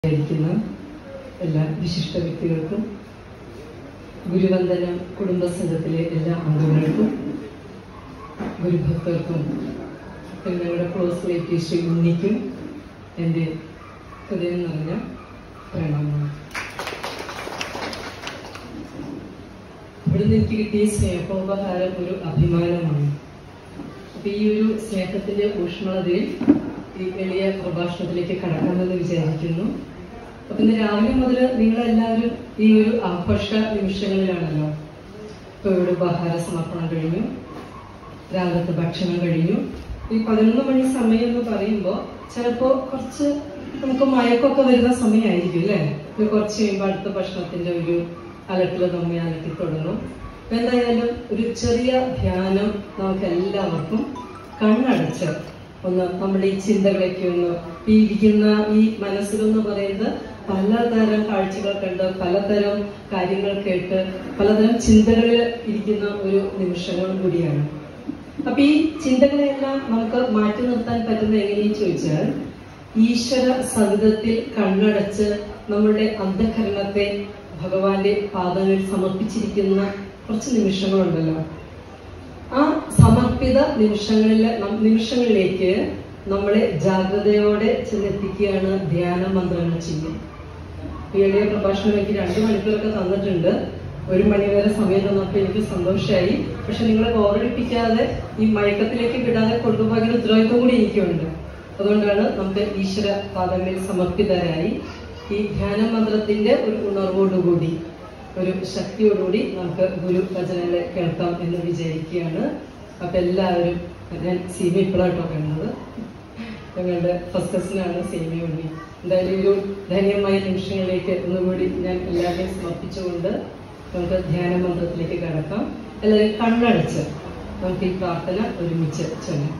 യിരിക്കുന്ന എല്ലാ വിശിഷ്ട വ്യക്തികൾക്കും ഗുരുവന്ദന കുടുംബസംഘത്തിലെ എല്ലാ അംഗങ്ങൾക്കും ഗുരുഭക്തർക്കും പിന്നെ ഞങ്ങളുടെ ക്ലോസ് റിലേറ്റീവ് ശ്രീ ഉണ്ണിക്കും എൻ്റെ ഹൃദയം നിറഞ്ഞ പ്രണാമം ഇവിടുന്ന് എനിക്ക് കിട്ടിയ സ്നേഹോപഹാരം ഒരു അഭിമാനമാണ് അപ്പൊ ഈ ഒരു സ്നേഹത്തിന്റെ ഊഷ്മളതയിൽ ഈ എളിയ പ്രഭാഷണത്തിലേക്ക് കടക്കാമെന്ന് വിചാരിക്കുന്നു അപ്പൊ ഇന്ന് രാവിലെ മുതൽ നിങ്ങളെല്ലാവരും ഈ ഒരു ആഘോഷ നിമിഷങ്ങളിലാണല്ലോ ഇപ്പൊ ഇവിടെ ഉപഹാര സമർപ്പണം കഴിഞ്ഞു രാവിലത്തെ ഭക്ഷണം കഴിഞ്ഞു ഈ പതിനൊന്ന് മണി സമയം എന്ന് പറയുമ്പോൾ ചിലപ്പോ കുറച്ച് നമുക്ക് മയക്കൊക്കെ വരുന്ന സമയമായിരിക്കും അല്ലേ ഇത് കുറച്ച് കഴിയുമ്പോൾ അടുത്ത ഭക്ഷണത്തിന്റെ ഒരു അലട്ടില് നമ്മെ അലട്ടി തുടങ്ങും അപ്പൊ എന്തായാലും ഒരു ചെറിയ ധ്യാനം നമുക്ക് എല്ലാവർക്കും കണ്ണടച്ച് ഒന്ന് നമ്മുടെ ഈ ചിന്തകളൊക്കെ ഒന്ന് ഈ ഇരിക്കുന്ന ഈ മനസ്സിലെന്ന് പറയുന്നത് പലതരം കാഴ്ചകൾ കണ്ട് പലതരം കാര്യങ്ങൾ കേട്ട് പലതരം ചിന്തകളിൽ ഇരിക്കുന്ന ഒരു നിമിഷങ്ങളും കൂടിയാണ് അപ്പൊ ഈ ചിന്തകളെല്ലാം നമുക്ക് മാറ്റി നിർത്താൻ പറ്റുന്ന എങ്ങനെയെന്ന് ചോദിച്ചാൽ ഈശ്വര സവിധത്തിൽ കണ്ണടച്ച് നമ്മുടെ അന്ധകരണത്തെ ഭഗവാന്റെ പാദങ്ങളിൽ സമർപ്പിച്ചിരിക്കുന്ന കുറച്ച് നിമിഷങ്ങളുണ്ടല്ലോ ആ സമർപ്പിത നിമിഷങ്ങളിലെ നം- നിമിഷങ്ങളിലേക്ക് നമ്മളെ ജാഗ്രതയോടെ ചെന്നെത്തിക്കുകയാണ് ധ്യാന മന്ത്രങ്ങൾ ചെയ്യുന്നത് ഈ എളിയ പ്രഭാഷണം എനിക്ക് രണ്ട് മണിക്കൂറൊക്കെ തന്നിട്ടുണ്ട് ഒരു മണിവരെ സമയം തന്നപ്പോൾ എനിക്ക് സന്തോഷമായി പക്ഷെ നിങ്ങളെ ഓർമ്മിപ്പിക്കാതെ ഈ മയക്കത്തിലേക്ക് വിടാതെ കൊണ്ടുപോകാൻ ഉത്തരവാദിത്വം കൂടി എനിക്കുണ്ട് അതുകൊണ്ടാണ് നമുക്ക് ഈശ്വര പാദങ്ങളിൽ സമർപ്പിതരായി ഈ ധ്യാന മന്ത്രത്തിന്റെ ഒരു ഉണർവോടുകൂടി ഒരു ശക്തിയോടുകൂടി നമുക്ക് ഗുരു വചനങ്ങളെ കേൾക്കാം എന്ന് വിചാരിക്കുകയാണ് അപ്പൊ എല്ലാവരും ഞാൻ സീമ ഇപ്പോഴാട്ടോ കാണുന്നത് ഞങ്ങളുടെ ഫസ്റ്റ് കസിനാണ് സേമി ഉണ്ണി എന്തായാലും ഈ ഒരു ധന്യമായ നിമിഷങ്ങളിലേക്ക് ഒന്നുകൂടി ഞാൻ എല്ലാവരെയും സമർപ്പിച്ചുകൊണ്ട് നമുക്ക് ധ്യാന മന്ത്രത്തിലേക്ക് കടക്കാം എല്ലാവരും കണ്ണടച്ച് നമുക്ക് ഈ പ്രാർത്ഥന ഒരുമിച്ച് ചൊല്ലാം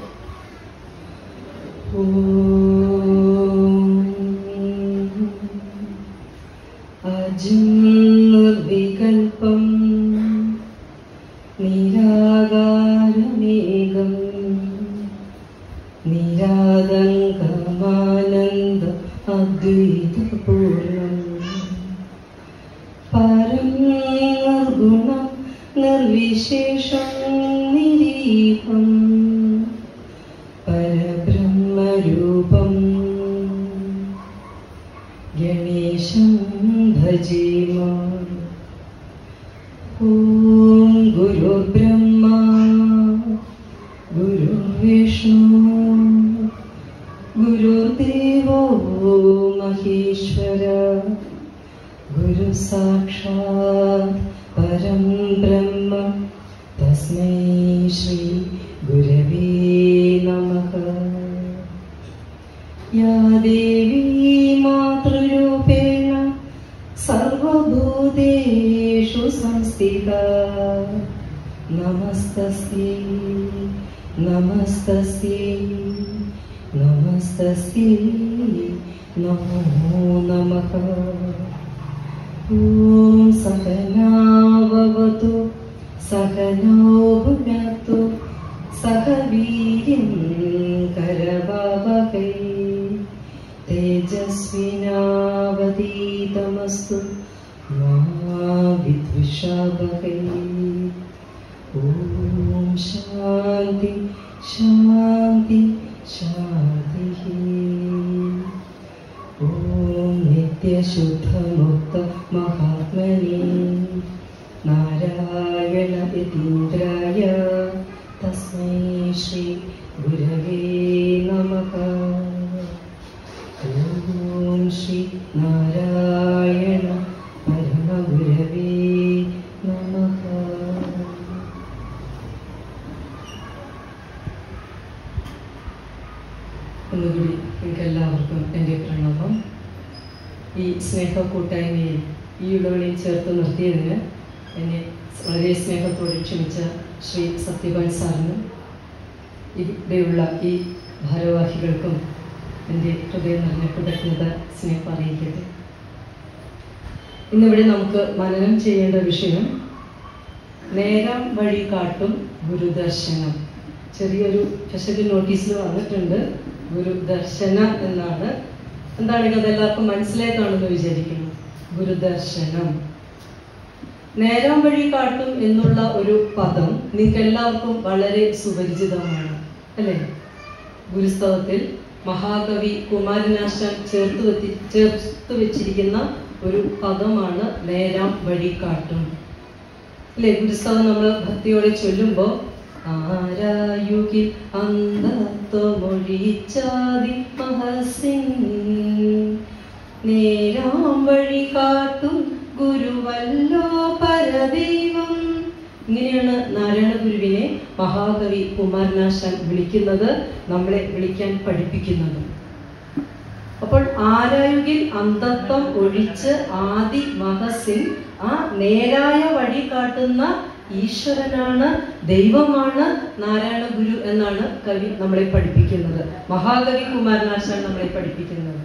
അജം നിർവികൽപം നിരാകാരമേകം നിരാതങ്കമാനന്ദ അദ്വൈതപൂർണം പരം നിർഗുണം നിർവിശേഷം നിരീപം പരബ്രഹ്മരൂപം ഗണേശം ഭജേമ ഓം ഗുരുർബ്രഹ്മ ഗുരുർവിഷ്ണു ഗുരുദേവോ മഹേശ്വര ഗുരു സാക്ഷാത് പരം ബ്രഹ്മ തസ്മൈ ശ്രീ ഗുരവേ നമഃ യാ ദേവീ മാതൃരൂപേണ സർവഭൂതേഷു സംസ്ഥിത നമസ്തസ്യൈ നമസ്തസ്യൈ നമസ്തസ്യൈ നമോ നമഃ ഓം സഹനാവവതു സഹനോ ഭുനക്തു സഹ വീര്യം കരവാവഹൈ തേജസ്വിനാവതീതമസ്തു മാ വിദ്വിഷാവഹൈ ഓം ശാന്തി ശാന്തി ശാന്തി ഓം നിത്യശുദ്ധമുക്ത മഹാത്മനി നാരായണ യതീന്ദ്രായ തസ്മൈ ശ്രീ ഗുരവേ നമഃ ഓം ശ്രീ നാരായണ പരമഗുരവേ നമഃ ഒന്നുകൂടി നിങ്ങൾക്ക് എല്ലാവർക്കും എൻ്റെ പ്രണവം ഈ സ്നേഹ കൂട്ടായ്മയിൽ ഈ ഉള്ളവളെയും ചേർത്ത് നിർത്തിയതിന് എന്നെ വളരെ സ്നേഹത്തോടെ ക്ഷമിച്ച ശ്രീ സത്യപാൽ സാറിന് ഇവിടെയുള്ള ഈ ഭാരവാഹികൾക്കും എൻ്റെ ഹൃദയം നിറഞ്ഞ കൃതജ്ഞത സ്നേഹം അറിയിക്കട്ടെ ഇന്നിവിടെ നമുക്ക് മനനം ചെയ്യേണ്ട വിഷയം നേരാം വഴി കാട്ടും ഗുരുദർശനം ചെറിയൊരു സ്പെഷ്യൽ നോട്ടീസിൽ വന്നിട്ടുണ്ട് ഗുരുദർശന എന്നാണ് എന്താണെങ്കിൽ അതെല്ലാവർക്കും മനസ്സിലായി കാണുമെന്ന് വിചാരിക്കുന്നു ഗുരുദർശനം നേരാം വഴി കാട്ടും എന്നുള്ള ഒരു പദം നിങ്ങൾക്ക് എല്ലാവർക്കും വളരെ സുപരിചിതമാണ് അല്ലേ ഗുരുസ്തവത്തിൽ മഹാകവി കുമാരനാശാൻ ചേർത്ത് വെത്തി ചേർത്ത് വെച്ചിരിക്കുന്ന ഒരു പദമാണ് നേരാം വഴി കാട്ടും അല്ലേ ഗുരുസ്തവം നമ്മൾ ഭക്തിയോടെ ചൊല്ലുമ്പോൾ ആരായുകിൽ അന്തത്വമൊഴിച്ചാതി മഹസിൻ നേരാം വഴി കാട്ടും ഗുരുവല്ലോ പരദൈവം ഇങ്ങനെയാണ് നാരായണ ഗുരുവിനെ മഹാകവി കുമാരനാശാൻ വിളിക്കുന്നത് നമ്മളെ വിളിക്കാൻ പഠിപ്പിക്കുന്നത് അപ്പോൾ ആരായുകിൽ അന്ധത്വം ഒഴിച്ച് ആദി മഹസിൻ ആ നേരായ വഴി കാട്ടുന്ന ഈശ്വരനാണ് ദൈവമാണ് നാരായണ ഗുരു എന്നാണ് കവി നമ്മളെ പഠിപ്പിക്കുന്നത് മഹാകവി കുമാരനാശാൻ നമ്മളെ പഠിപ്പിക്കുന്നത്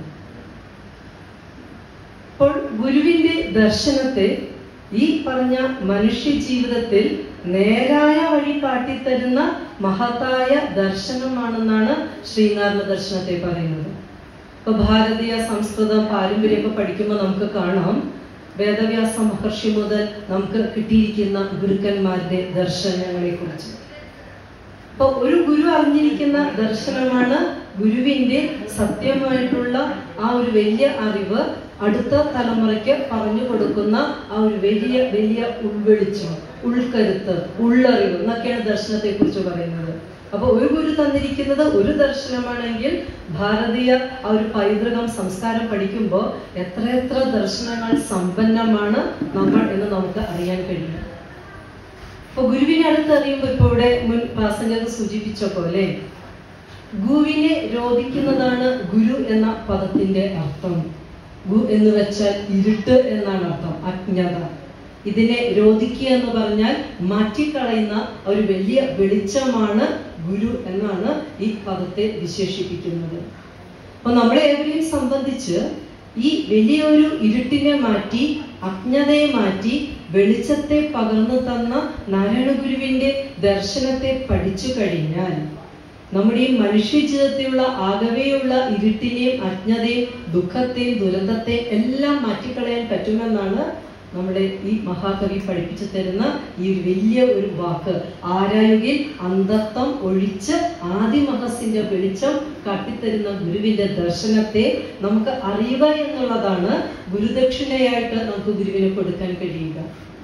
അപ്പോൾ ഗുരുവിന്റെ ദർശനത്തെ ഈ പറഞ്ഞ മനുഷ്യ ജീവിതത്തിൽ നേരായ വഴി കാട്ടിത്തരുന്ന മഹത്തായ ദർശനമാണെന്നാണ് ശ്രീനാരായണ ദർശനത്തെ പറയുന്നത് ഇപ്പൊ ഭാരതീയ സംസ്കൃതം പാരമ്പര്യമൊക്കെ പഠിക്കുമ്പോൾ നമുക്ക് കാണാം വേദവ്യാസ മഹർഷി മുതൽ നമുക്ക് കിട്ടിയിരിക്കുന്ന ഗുരുക്കന്മാരുടെ ദർശനങ്ങളെ കുറിച്ച് അപ്പൊ ഒരു ഗുരു അറിഞ്ഞിരിക്കുന്ന ദർശനമാണ് ഗുരുവിന്റെ സത്യമായിട്ടുള്ള ആ ഒരു വലിയ അറിവ് അടുത്ത തലമുറയ്ക്ക് പറഞ്ഞു കൊടുക്കുന്ന ആ ഒരു വലിയ വലിയ ഉൾവെളിച്ചം ഉൾക്കരുത്ത് ഉള്ളറിവ് എന്നൊക്കെയാണ് ദർശനത്തെ കുറിച്ച് പറയുന്നത് അപ്പൊ ഒരു ഗുരു തന്നിരിക്കുന്നത് ഒരു ദർശനമാണെങ്കിൽ ഭാരതീയ ആ ഒരു പൈതൃകം സംസ്കാരം പഠിക്കുമ്പോൾ എത്രയെത്ര ദർശനങ്ങൾ സമ്പന്നമാണ് നമ്മൾ എന്ന് നമുക്ക് അറിയാൻ കഴിയും അപ്പൊ ഗുരുവിനെ അടുത്തറിയുമ്പോൾ ഇപ്പൊ ഇവിടെ മുൻ പ്രാസംഗിക സൂചിപ്പിച്ച പോലെ ഗുവിനെ രോധിക്കുന്നതാണ് ഗുരു എന്ന പദത്തിന്റെ അർത്ഥം ഗു എന്ന് വെച്ചാൽ ഇരുട്ട് എന്നാണ് അർത്ഥം അജ്ഞത ഇതിനെ രോധിക്കുക എന്ന് പറഞ്ഞാൽ മാറ്റിക്കളയുന്ന ഒരു വലിയ വെളിച്ചമാണ് ഗുരു എന്നാണ് ഈ പദത്തെ വിശേഷിപ്പിക്കുന്നത് അപ്പൊ നമ്മളെ ഏവരെയും സംബന്ധിച്ച് ഈ വലിയൊരു ഇരുട്ടിനെ മാറ്റി അജ്ഞതയെ മാറ്റി വെളിച്ചത്തെ പകർന്നു തന്ന നാരായണ ഗുരുവിന്റെ ദർശനത്തെ പഠിച്ചു കഴിഞ്ഞാൽ നമ്മുടെ ഈ മനുഷ്യ ജീവിതത്തിലുള്ള ആകവെയുള്ള ഇരുട്ടിനെയും അജ്ഞതയും ദുഃഖത്തെയും ദുരന്തത്തെയും എല്ലാം മാറ്റിക്കളയാൻ പറ്റുമെന്നാണ് നമ്മുടെ ഈ മഹാകവി പഠിപ്പിച്ചു തരുന്ന ഈ ഒരു വലിയ ഒരു വാക്ക് ആരായുകിൽ അന്ധത്വം ഒഴിച്ച് ആദിമഹസിന്റെ വെളിച്ചം കാട്ടിത്തരുന്ന ഗുരുവിന്റെ ദർശനത്തെ നമുക്ക് അറിയുക എന്നുള്ളതാണ് ഗുരുദക്ഷിണയായിട്ട് നമുക്ക് ഗുരുവിന് കൊടുക്കാൻ കഴിയുക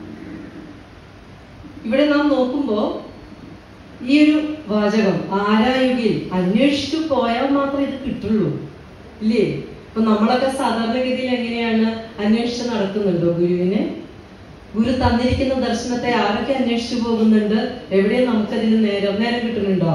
ഇവിടെ നാം നോക്കുമ്പോൾ ഈ ഒരു വാചകം ആരായുകിൽ അന്വേഷിച്ചു പോയാൽ മാത്രമേ ഇത് കിട്ടുള്ളൂ ഇല്ലേ ഇപ്പൊ നമ്മളൊക്കെ സാധാരണഗതിയിൽ എങ്ങനെയാണ് അന്വേഷിച്ച് നടക്കുന്നുണ്ടോ ഗുരുവിനെ ഗുരു തന്നിരിക്കുന്ന ദർശനത്തെ ആരൊക്കെ അന്വേഷിച്ചു പോകുന്നുണ്ട് എവിടെ നമുക്കതിന് നേരം നേരം കിട്ടുന്നുണ്ടോ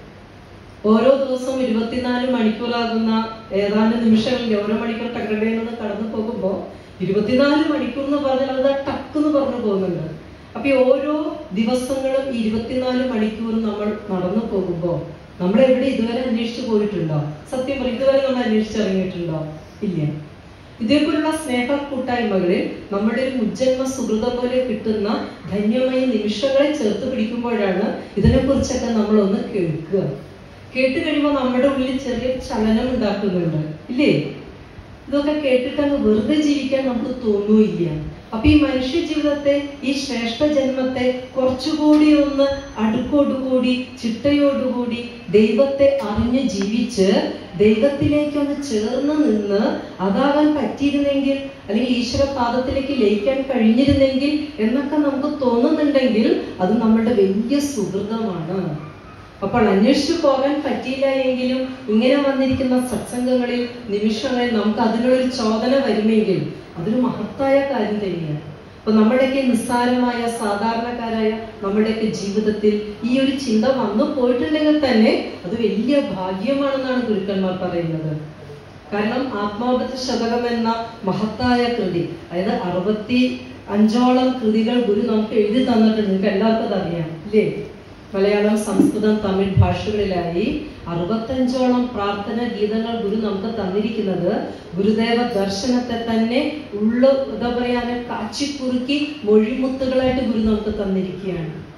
ഓരോ ദിവസവും ഇരുപത്തിനാല് മണിക്കൂറാകുന്ന ഏതാണ്ട് നിമിഷങ്ങളിൽ ഓരോ മണിക്കൂർ ടക്കടയിൽ നിന്ന് കടന്നു പോകുമ്പോ ഇരുപത്തിനാല് മണിക്കൂർ എന്ന് പറഞ്ഞാൽ അത് ടക്ക് എന്ന് പറഞ്ഞു പോകുന്നുണ്ട് അപ്പൊ ഈ ഓരോ ദിവസങ്ങളും ഈ ഇരുപത്തിനാല് മണിക്കൂർ നമ്മൾ നടന്നു പോകുമ്പോ നമ്മൾ എവിടെ ഇതുവരെ അന്വേഷിച്ചു പോയിട്ടുണ്ടോ സത്യം പറയും ഇതുവരെ നമ്മൾ അന്വേഷിച്ചിറങ്ങിയിട്ടുണ്ടോ ഇല്ല ഇതേപോലുള്ള സ്നേഹ കൂട്ടായ്മകളിൽ നമ്മുടെ ഒരു മുജ്ജന്മ സുഹൃതം പോലെ കിട്ടുന്ന ധന്യമായ നിമിഷങ്ങളെ ചേർത്ത് പിടിക്കുമ്പോഴാണ് ഇതിനെക്കുറിച്ചൊക്കെ നമ്മൾ ഒന്ന് കേൾക്കുക കേട്ട് കഴിയുമ്പോൾ നമ്മുടെ ഉള്ളിൽ ചെറിയ ചലനം ഉണ്ടാക്കുന്നുണ്ട് ഇല്ലേ ഇതൊക്കെ കേട്ടിട്ട് അങ്ങ് വെറുതെ ജീവിക്കാൻ നമുക്ക് തോന്നൂല്ല അപ്പൊ ഈ മനുഷ്യ ജീവിതത്തെ ഈ ശ്രേഷ്ഠ ജന്മത്തെ കുറച്ചുകൂടി ഒന്ന് അടുക്കോടുകൂടി ചിട്ടയോടുകൂടി ദൈവത്തെ അറിഞ്ഞ് ജീവിച്ച് ദൈവത്തിലേക്ക് ഒന്ന് ചേർന്ന് നിന്ന് അതാകാൻ പറ്റിയിരുന്നെങ്കിൽ അല്ലെങ്കിൽ ഈശ്വര പാദത്തിലേക്ക് ലയിക്കാൻ കഴിഞ്ഞിരുന്നെങ്കിൽ എന്നൊക്കെ നമുക്ക് തോന്നുന്നുണ്ടെങ്കിൽ അത് നമ്മുടെ വലിയ സുഹൃതമാണ് അപ്പോൾ അന്വേഷിച്ചു പോകാൻ പറ്റിയില്ല എങ്കിലും ഇങ്ങനെ വന്നിരിക്കുന്ന സത്സംഗങ്ങളിൽ നിമിഷങ്ങളിൽ നമുക്ക് അതിനുള്ളൊരു ചോദന വരുമെങ്കിൽ അതൊരു മഹത്തായ കാര്യം തന്നെയാണ് അപ്പൊ നമ്മുടെയൊക്കെ നിസ്സാരമായ സാധാരണക്കാരായ നമ്മുടെയൊക്കെ ജീവിതത്തിൽ ഈ ഒരു ചിന്ത വന്നു പോയിട്ടുണ്ടെങ്കിൽ തന്നെ അത് വലിയ ഭാഗ്യമാണെന്നാണ് ഗുരുക്കന്മാർ പറയുന്നത് കാരണം ആത്മോപത ശതകം എന്ന മഹത്തായ കൃതി അതായത് അറുപത്തി അഞ്ചോളം കൃതികൾ ഗുരു നമുക്ക് എഴുതി തന്നിട്ടുണ്ട് നിങ്ങൾക്ക് എല്ലാവർക്കും അത് അറിയാം ഇല്ലേ മലയാളം സംസ്കൃതം തമിഴ് ഭാഷകളിലായി അറുപത്തഞ്ചോളം പ്രാർത്ഥന ഗീതങ്ങൾ ഗുരു നമുക്ക് തന്നിരിക്കുന്നത് ഗുരുദേവ ദർശനത്തെ തന്നെ ഉള്ളു എന്താ പറയാ കാച്ചിക്കുറുക്കി മൊഴിമുത്തുകളായിട്ട് ഗുരു നമുക്ക് തന്നിരിക്കുകയാണ്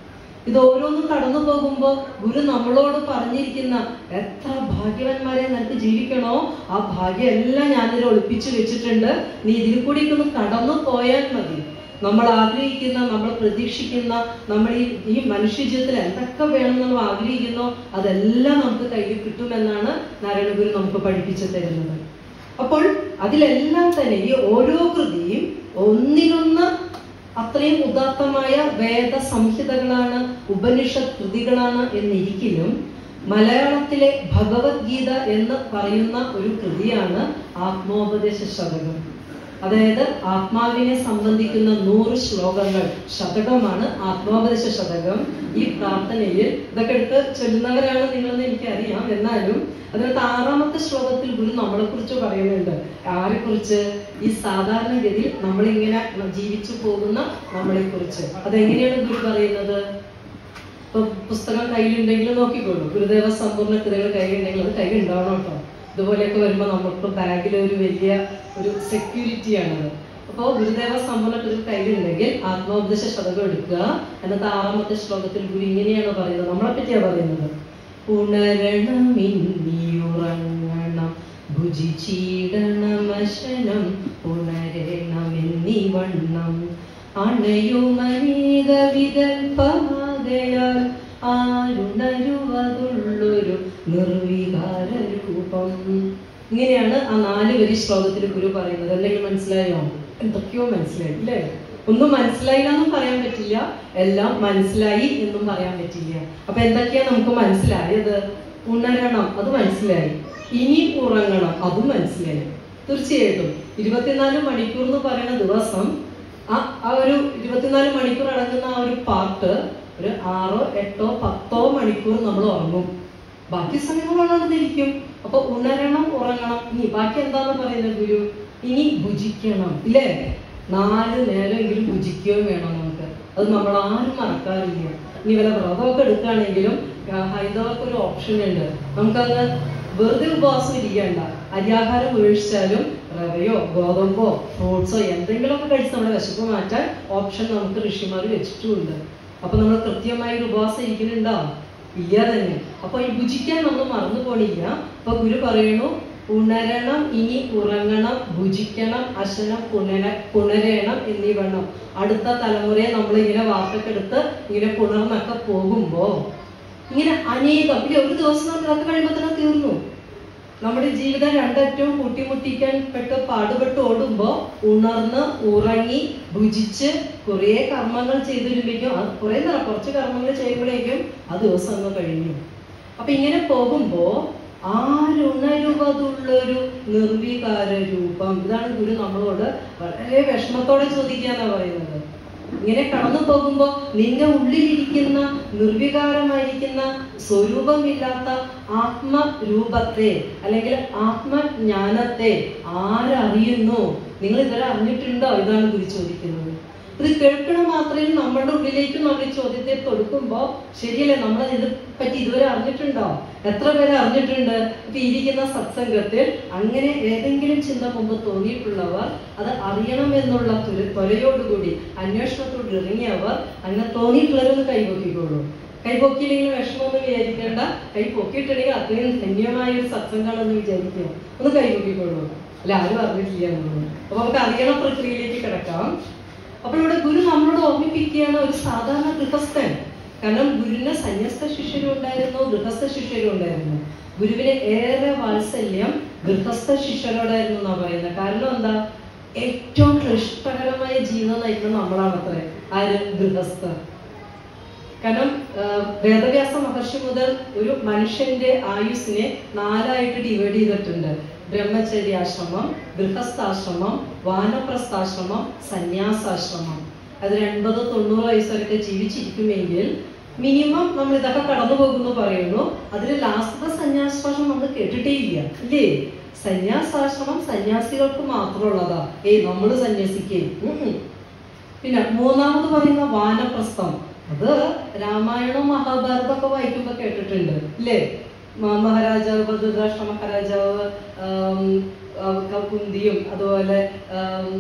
ഇത് ഓരോന്നും കടന്നു പോകുമ്പോൾ ഗുരു നമ്മളോട് പറഞ്ഞിരിക്കുന്ന എത്ര ഭാഗ്യവാന്മാരെ നിനക്ക് ജീവിക്കണോ ആ ഭാഗ്യം എല്ലാം ഞാനിതിൽ ഒളിപ്പിച്ചു വെച്ചിട്ടുണ്ട് നീ ഇതിൽ കൂടി ഒന്ന് കടന്നു പോയാൽ മതി നമ്മൾ ആഗ്രഹിക്കുന്ന നമ്മൾ പ്രതീക്ഷിക്കുന്ന നമ്മൾ ഈ ഈ മനുഷ്യ ജീവിതത്തിൽ എന്തൊക്കെ വേണം നമ്മൾ ആഗ്രഹിക്കുന്നോ അതെല്ലാം നമുക്ക് കയ്യിൽ കിട്ടുമെന്നാണ് നാരായണഗുരു നമുക്ക് പഠിപ്പിച്ചു തരുന്നത് അപ്പോൾ അതിലെല്ലാം തന്നെ ഈ ഓരോ കൃതിയും ഒന്നിനൊന്ന് അത്രയും ഉദാത്തമായ വേദ സംഹിതകളാണ് ഉപനിഷത്ത് കൃതികളാണ് എന്നിരിക്കലും മലയാളത്തിലെ ഭഗവത്ഗീത എന്ന് പറയുന്ന ഒരു കൃതിയാണ് ആത്മോപദേശ ശതകം അതായത് ആത്മാവിനെ സംബന്ധിക്കുന്ന നൂറ് ശ്ലോകങ്ങൾ ശതകമാണ് ആത്മോപദേശ ശതകം ഈ പ്രാർത്ഥനയിൽ ഇതൊക്കെ എടുത്ത് ചൊല്ലുന്നവരാണ് നിങ്ങളെന്ന് എനിക്കറിയാം എന്നാലും അതിനകത്ത് ആറാമത്തെ ശ്ലോകത്തിൽ ഗുരു നമ്മളെ കുറിച്ച് പറയുന്നുണ്ട് ആരെ കുറിച്ച് ഈ സാധാരണഗതിയിൽ നമ്മളിങ്ങനെ ജീവിച്ചു പോകുന്ന നമ്മളെ കുറിച്ച് അതെങ്ങനെയാണ് ഗുരു പറയുന്നത് ഇപ്പൊ പുസ്തകം കയ്യിലുണ്ടെങ്കിൽ നോക്കിക്കോളൂ ഗുരുദേവ സമ്പൂർണ്ണ കൃതികൾ കയ്യിലുണ്ടെങ്കിൽ അത് കയ്യിൽ ഉണ്ടാവണം കേട്ടോ ഇതുപോലെയൊക്കെ വരുമ്പോൾ നമുക്ക് ബാഗിൽ ഒരു വലിയ ഒരു സെക്യൂരിറ്റി ആണത് അപ്പോൾ ഗുരുദേവ സമ്പൂർണ്ണ കൃതി കയ്യിലുണ്ടെങ്കിൽ ആത്മോപദേശ ശതകം എടുക്കുക എന്നിട്ട് ആറാമത്തെ ശ്ലോകത്തിൽ ഗുരു ഇങ്ങനെയാണ് പറയുന്നത് നമ്മളെ പറ്റിയാ പറയുന്നത് ഉണരണമെന്നിയുറങ്ങണം ഭുജിച്ചീടണമശനം ഉണരണമെന്നിവണ്ണം അണയുമനേക വികൽപ്പമാകയാൽ ആരുണരുവതുള്ളൊരു നിർവികാര രൂപം ഇങ്ങനെയാണ് ആ നാല് വരി ശ്ലോകത്തിൽ ഗുരു പറയുന്നത് എന്തെങ്കിലും മനസ്സിലായോ എന്തൊക്കെയോ മനസ്സിലായി അല്ലേ ഒന്നും മനസ്സിലായില്ല എന്നും പറയാൻ പറ്റില്ല എല്ലാം മനസ്സിലായി എന്നും പറയാൻ പറ്റില്ല അപ്പൊ എന്തൊക്കെയാ നമുക്ക് മനസ്സിലായത് ഉണരണം അത് മനസ്സിലായി ഇനി ഉറങ്ങണം അതും മനസ്സിലായി തീർച്ചയായിട്ടും ഇരുപത്തിനാല് മണിക്കൂർ എന്ന് പറയുന്ന ദിവസം ആ ആ ഒരു ഇരുപത്തിനാല് മണിക്കൂർ അടങ്ങുന്ന ആ ഒരു പാർട്ട് ഒരു ആറോ എട്ടോ പത്തോ മണിക്കൂർ നമ്മൾ ഉറങ്ങും ബാക്കി സമയങ്ങൾ ഉണർന്നിരിക്കും അപ്പൊ ഉണരണം ഉറങ്ങണം ഇനി ബാക്കി എന്താന്ന് പറയുന്നത് ഗുരു ഇനി ഭുജിക്കണം ഇല്ലേ നാല് നേരമെങ്കിലും ഭുജിക്കുകയും വേണം നമുക്ക് അത് നമ്മൾ ആരും മറക്കാറില്ല ഇനി വല്ല വ്രതമൊക്കെ എടുക്കുകയാണെങ്കിലും ആ, ഹൈന്ദവർക്ക് ഒരു ഓപ്ഷൻ ഉണ്ട് നമുക്കങ്ങ് വെറുതെ ഉപവാസം ഇരിക്കേണ്ട അരിയാഹാരം ഉപേക്ഷിച്ചാലും റവയോ ഗോതമ്പോ ഫ്രൂട്ട്സോ എന്തെങ്കിലുമൊക്കെ കഴിച്ച് നമ്മുടെ വിശപ്പ് മാറ്റാൻ ഓപ്ഷൻ നമുക്ക് ഋഷിമാർ വെച്ചിട്ടുമുണ്ട് അപ്പൊ നമ്മൾ കൃത്യമായി ഒരു ഉപവാസം ഇരിക്കുന്നുണ്ടോ ഇല്ല തന്നെ അപ്പൊ ഈ ഭുജിക്കാൻ നമ്മൾ മറന്നു പോണില്ല അപ്പൊ ഗുരു പറയുന്നു ഉണരണം ഇനി ഉറങ്ങണം ഭുജിക്കണം അശനം പുണര പുണരേണം എന്നീ വേണം അടുത്ത തലമുറയെ നമ്മൾ ഇങ്ങനെ വാർത്തക്കെ എടുത്ത് ഇങ്ങനെ പുണർന്നൊക്കെ പോകുമ്പോ ഇങ്ങനെ അനേകം ഇല്ല ഒരു ദിവസം നമുക്ക് അതൊക്കെ കഴിയുമ്പോൾ തന്നെ തീർന്നു നമ്മുടെ ജീവിതം രണ്ടറ്റവും കൂട്ടിമുട്ടിക്കാൻ പെട്ട് പാടുപെട്ട് ഓടുമ്പോ ഉണർന്ന് ഉറങ്ങി ഭുജിച്ച് കുറേ കർമ്മങ്ങൾ ചെയ്തിരുമ്പോഴേക്കും അത് കുറേ നേരം കുറച്ച് കർമ്മങ്ങൾ ചെയ്യുമ്പോഴേക്കും ആ ദിവസം അങ്ങ് കഴിഞ്ഞു അപ്പൊ ഇങ്ങനെ പോകുമ്പോ ആരുണരുവതുള്ളൊരു നിർവികാര രൂപം ഇതാണ് ഗുരു നമ്മളോട് വളരെ വിഷമത്തോടെ ചോദിക്കാന്നാ പറയുന്നത് ഇങ്ങനെ കടന്നു പോകുമ്പോ നിന്റെ ഉള്ളിലിരിക്കുന്ന നിർവികാരമായിരിക്കുന്ന സ്വരൂപമില്ലാത്ത ആത്മരൂപത്തെ അല്ലെങ്കിൽ ആത്മജ്ഞാനത്തെ ആരറിയുന്നു നിങ്ങൾ ഇതുവരെ അറിഞ്ഞിട്ടുണ്ടോ ഇതാണ് ഗുരു ചോദിക്കുന്നത് ഇത് കേൾക്കണ മാത്രമേ നമ്മളുടെ ഉള്ളിലേക്ക് നമ്മൾ ഈ ചോദ്യത്തെ കൊടുക്കുമ്പോ ശരിയല്ലേ നമ്മൾ ഇത് പറ്റി ഇതുവരെ അറിഞ്ഞിട്ടുണ്ടോ എത്ര പേര് അറിഞ്ഞിട്ടുണ്ട് ഇപ്പൊ ഇരിക്കുന്ന സത്സംഗത്തിൽ അങ്ങനെ ഏതെങ്കിലും ചിന്ത മുമ്പ് തോന്നിയിട്ടുള്ളവർ അത് അറിയണം എന്നുള്ള ത്വര- ത്വരയോടുകൂടി അന്വേഷണത്തോട് ഇറങ്ങിയവർ അങ്ങനെ തോന്നിയിട്ടുള്ളവരൊന്ന് കൈപൊക്കിക്കോളൂ കൈപൊക്കിയില്ലെങ്കിൽ വിഷമമൊന്നും വിചാരിക്കേണ്ട കൈ പൊക്കിയിട്ടുണ്ടെങ്കിൽ അത്രയും ധന്യമായ ഒരു സത്സംഗമാണെന്ന് വിചാരിക്കുക ഒന്ന് കൈപൊക്കിക്കോളൂ അല്ല ആരും അറിഞ്ഞിട്ടില്ല എന്നുള്ളത് അപ്പൊ നമുക്ക് അറിയണ പ്രക്രിയയിലേക്ക് കിടക്കാം അപ്പോൾ ഇവിടെ ഗുരു നമ്മളോട് ഓർമ്മിപ്പിക്കുകയാണ് ഒരു സാധാരണ ഗൃഹസ്ഥൻ കാരണം ഗുരുവിന് സന്യസ്ത ശിഷ്യരും ഉണ്ടായിരുന്നു ഗൃഹസ്ഥ ശിഷ്യരും ഉണ്ടായിരുന്നു ഗുരുവിന് ഏറെ വാത്സല്യം ഗൃഹസ്ഥ ശിഷ്യരോടായിരുന്നു എന്നാ പറയുന്നത് കാരണം എന്താ ഏറ്റവും ക്ലിഷ്ടകരമായ ജീവിതം നയിക്കുന്നത് നമ്മളാണത്രേ ആര് ഗൃഹസ്ഥർ കാരണം ആ, വേദവ്യാസ മഹർഷി മുതൽ ഒരു മനുഷ്യന്റെ ആയുസ്സിനെ നാലായിട്ട് ഡിവൈഡ് ചെയ്തിട്ടുണ്ട് ബ്രഹ്മചര്യാശ്രമം ഗൃഹസ്ഥാശ്രമം വാനപ്രസ്ഥാശ്രമം സന്യാസാശ്രമം അതിൽ എൺപത് തൊണ്ണൂറ് വയസ്സൊക്കെ ജീവിച്ചിരിക്കുമെങ്കിൽ മിനിമം നമ്മൾ ഇതൊക്കെ കടന്നു പോകുന്നു പറയുന്നു അതിൽ ലാസ്റ്റത്തെ സന്യാസാശ്രമം നമ്മൾ കേട്ടിട്ടേ ഇല്ല ഇല്ലേ സന്യാസാശ്രമം സന്യാസികൾക്ക് മാത്രമുള്ളതാ ഏയ് നമ്മൾ സന്യസിക്കേ ഉം ഉം. പിന്നെ മൂന്നാമത് പറയുന്ന വാനപ്രസ്ഥം അത് രാമായണവും മഹാഭാരതമൊക്കെ വായിക്കുമ്പോ കേട്ടിട്ടുണ്ട് ഇല്ലേ മ- മഹാരാജാവ് ഭദ്രരാഷ്ട്ര മഹാരാജാവ് ആം, ആ, ക- കുന്തിയും അതുപോലെ ആം,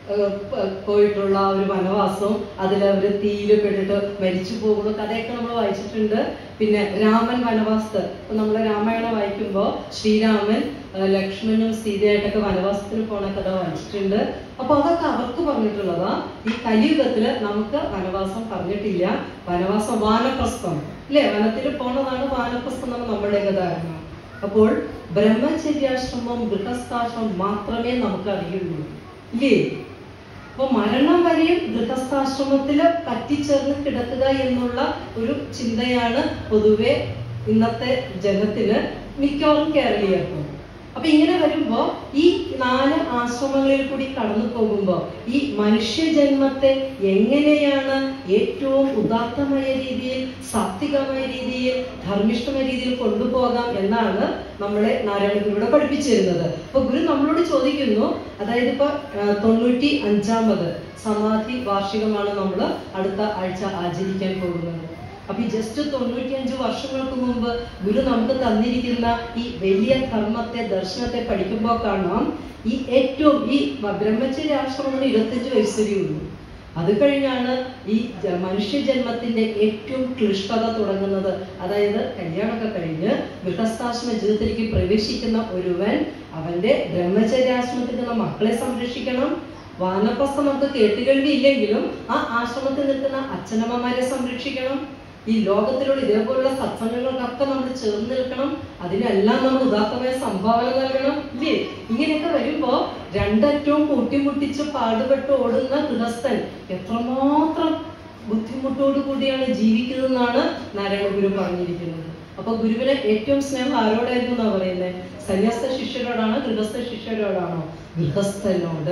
ഏഹ് പ- പോയിട്ടുള്ള ആ ഒരു വനവാസവും അതിൽ അവർ തീയിൽ പെട്ടിട്ട് മരിച്ചു പോകുന്ന കഥയൊക്കെ നമ്മൾ വായിച്ചിട്ടുണ്ട് പിന്നെ രാമൻ വനവാസത്ത് ഇപ്പൊ നമ്മൾ രാമായണം വായിക്കുമ്പോൾ ശ്രീരാമൻ ഏഹ് ലക്ഷ്മണനും സീതയായിട്ടൊക്കെ വനവാസത്തിന് പോണ കഥ വായിച്ചിട്ടുണ്ട് അപ്പൊ അതൊക്കെ അവർക്ക് പറഞ്ഞിട്ടുള്ളതാ ഈ കലിയുഗത്തില് നമുക്ക് വനവാസം പറഞ്ഞിട്ടില്ല വനവാസം വാനപ്രസ്ഥം ഇല്ലേ വനത്തിൽ പോണതാണ് വാനപ്രസ്ഥം എന്നാണ് നമ്മുടെയൊക്കെ ധാരണ അപ്പോൾ ബ്രഹ്മചര്യാശ്രമം ഗൃഹസ്ഥാശ്രമം മാത്രമേ നമുക്ക് അറിയുള്ളൂ ഇല്ലേ അപ്പൊ മരണം വരെയും ഗൃഹസ്ഥാശ്രമത്തിൽ പറ്റിച്ചേർന്ന് കിടക്കുക എന്നുള്ള ഒരു ചിന്തയാണ് പൊതുവെ ഇന്നത്തെ ജനത്തിന് മിക്കവാറും കേരളീയർക്കും അപ്പൊ ഇങ്ങനെ വരുമ്പോ ഈ നാല് ആശ്രമങ്ങളിൽ കൂടി കടന്നു പോകുമ്പോ ഈ മനുഷ്യജന്മത്തെ എങ്ങനെയാണ് ഏറ്റവും ഉദാത്തമായ രീതിയിൽ സാത്വികമായ രീതിയിൽ ധർമ്മിഷ്ഠമായ രീതിയിൽ കൊണ്ടുപോകാം എന്നാണ് നമ്മളെ നാരായണ ഗുരുവിടെ പഠിപ്പിച്ചു തരുന്നത് അപ്പൊ ഗുരു നമ്മളോട് ചോദിക്കുന്നു അതായത് ഇപ്പൊ ആ, തൊണ്ണൂറ്റി അഞ്ചാമത് സമാധി വാർഷികമാണ് നമ്മൾ അടുത്ത ആഴ്ച ആചരിക്കാൻ പോകുന്നത് അപ്പൊ ഈ ജസ്റ്റ് തൊണ്ണൂറ്റിയഞ്ച് വർഷങ്ങൾക്ക് മുമ്പ് ഗുരു നമുക്ക് തന്നിരിക്കുന്ന ഈ വലിയ ധർമ്മത്തെ ദർശനത്തെ പഠിക്കുമ്പോൾ കാണാം ഈ ഏറ്റവും ഈ ബ്രഹ്മചര്യ ആശ്രമത്തിന് ഇരുപത്തഞ്ച് വയസ്സരേ ഉള്ളൂ അത് കഴിഞ്ഞാണ് ഈ ജ- മനുഷ്യജന്മത്തിന്റെ ഏറ്റവും ക്ലിഷ്ടത തുടങ്ങുന്നത് അതായത് കല്യാണമൊക്കെ കഴിഞ്ഞ് ഗൃഹസ്ഥാശ്രമ ജീവിതത്തിലേക്ക് പ്രവേശിക്കുന്ന ഒരുവൻ അവന്റെ ബ്രഹ്മചര്യാശ്രമത്തിൽ നിന്ന് മക്കളെ സംരക്ഷിക്കണം വാനപ്രസ്ഥം നമുക്ക് കേട്ടുകേൾവി ഇല്ലെങ്കിലും ആ ആശ്രമത്തിൽ നിൽക്കുന്ന അച്ഛനമ്മമാരെ സംരക്ഷിക്കണം ഈ ലോകത്തിലുള്ള ഇതേപോലുള്ള സത്സംഗങ്ങൾക്കൊക്കെ നമ്മൾ ചേർന്ന് നിൽക്കണം അതിനെല്ലാം നമ്മൾ ഉദാത്തമായ സംഭാവന നൽകണം ഇല്ലേ ഇങ്ങനെയൊക്കെ വരുമ്പോ രണ്ടറ്റവും കൂട്ടിമുട്ടിച്ച് പാടുപെട്ട് ഓടുന്ന ഗൃഹസ്ഥൻ എത്രമാത്രം ബുദ്ധിമുട്ടോടു കൂടിയാണ് ജീവിക്കുന്നതെന്നാണ് നാരായണ ഗുരു പറഞ്ഞിരിക്കുന്നത് അപ്പൊ ഗുരുവിന് ഏറ്റവും സ്നേഹം ആരോടായിരുന്നു എന്നാ പറയുന്നത് സന്യസ്ത ശിഷ്യരോടാണോ ഗൃഹസ്ഥ ശിഷ്യരോടാണോ ഗൃഹസ്ഥനോട്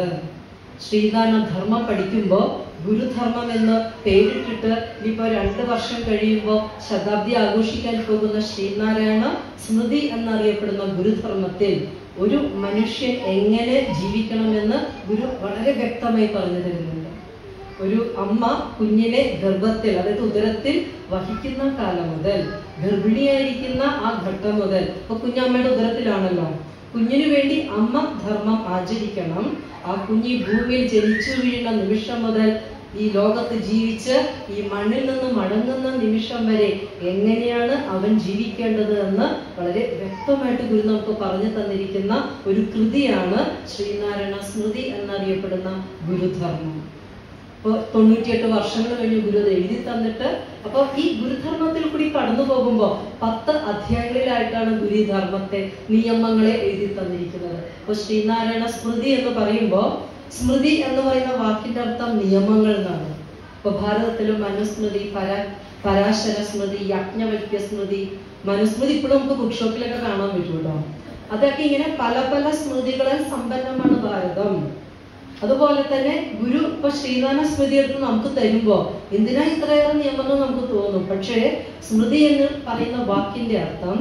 ശ്രീദാന ധർമ്മം പഠിക്കുമ്പോൾ ഗുരുധർമ്മം എന്ന് പേരിട്ടിട്ട് ഇനിയിപ്പോ രണ്ട് വർഷം കഴിയുമ്പോൾ ശതാബ്ദി ആഘോഷിക്കാൻ പോകുന്ന ശ്രീനാരായണ സ്മൃതി എന്നറിയപ്പെടുന്ന ഗുരുധർമ്മത്തിൽ ഒരു മനുഷ്യൻ എങ്ങനെ ജീവിക്കണമെന്ന് ഗുരു വളരെ വ്യക്തമായി പറഞ്ഞു തരുന്നുണ്ട് ഒരു അമ്മ കുഞ്ഞിനെ ഗർഭത്തിൽ അതായത് ഉദരത്തിൽ വഹിക്കുന്ന കാലം മുതൽ ഗർഭിണിയായിരിക്കുന്ന ആ ഘട്ടം മുതൽ ഇപ്പൊ കുഞ്ഞമ്മയുടെ ഉദരത്തിലാണല്ലോ കുഞ്ഞിനു വേണ്ടി അമ്മ ധർമ്മം ആചരിക്കണം ആ കുഞ്ഞി ഭൂമിയിൽ ജനിച്ചു വീഴുന്ന നിമിഷം മുതൽ ഈ ലോകത്ത് ജീവിച്ച് ഈ മണ്ണിൽ നിന്ന് മടങ്ങുന്ന നിമിഷം വരെ എങ്ങനെയാണ് അവൻ ജീവിക്കേണ്ടത് എന്ന് വളരെ വ്യക്തമായിട്ട് ഗുരു നമുക്ക് പറഞ്ഞു തന്നിരിക്കുന്ന ഒരു കൃതിയാണ് ശ്രീനാരായണ സ്മൃതി എന്നറിയപ്പെടുന്ന ഗുരുധർമ്മം ഇപ്പൊ തൊണ്ണൂറ്റിയെട്ട് വർഷങ്ങൾ കഴിഞ്ഞ് ഗുരു അത് എഴുതി തന്നിട്ട് അപ്പൊ ഈ ഗുരുധർമ്മത്തിൽ കൂടി കടന്നു പോകുമ്പോൾ പത്ത് അധ്യായങ്ങളിലായിട്ടാണ് ഗുരു ഈ ധർമ്മത്തെ നിയമങ്ങളെ എഴുതി തന്നിരിക്കുന്നത് അപ്പൊ ശ്രീനാരായണ സ്മൃതി എന്ന് പറയുമ്പോൾ സ്മൃതി എന്ന് പറയുന്ന വാക്കിന്റെ അർത്ഥം നിയമങ്ങൾ എന്നാണ് ഇപ്പൊ ഭാരതത്തിലും മനുസ്മൃതി പര പരാശര സ്മൃതി യജ്ഞവൽക്യ സ്മൃതി മനുസ്മൃതി ഇപ്പോഴും നമുക്ക് ബുക്ക് ഷോപ്പിലൊക്കെ കാണാൻ പറ്റും കേട്ടോ അതൊക്കെ ഇങ്ങനെ പല പല സ്മൃതികളാൽ സമ്പന്നമാണ് ഭാരതം അതുപോലെ തന്നെ ഗുരു ഇപ്പൊ ശ്രീനാരായണ സ്മൃതി എടുത്ത് നമുക്ക് തരുമ്പോ എന്തിനാ ഇത്രയേറെ നിയമങ്ങൾ നമുക്ക് തോന്നും പക്ഷേ സ്മൃതി എന്ന് പറയുന്ന വാക്കിന്റെ അർത്ഥം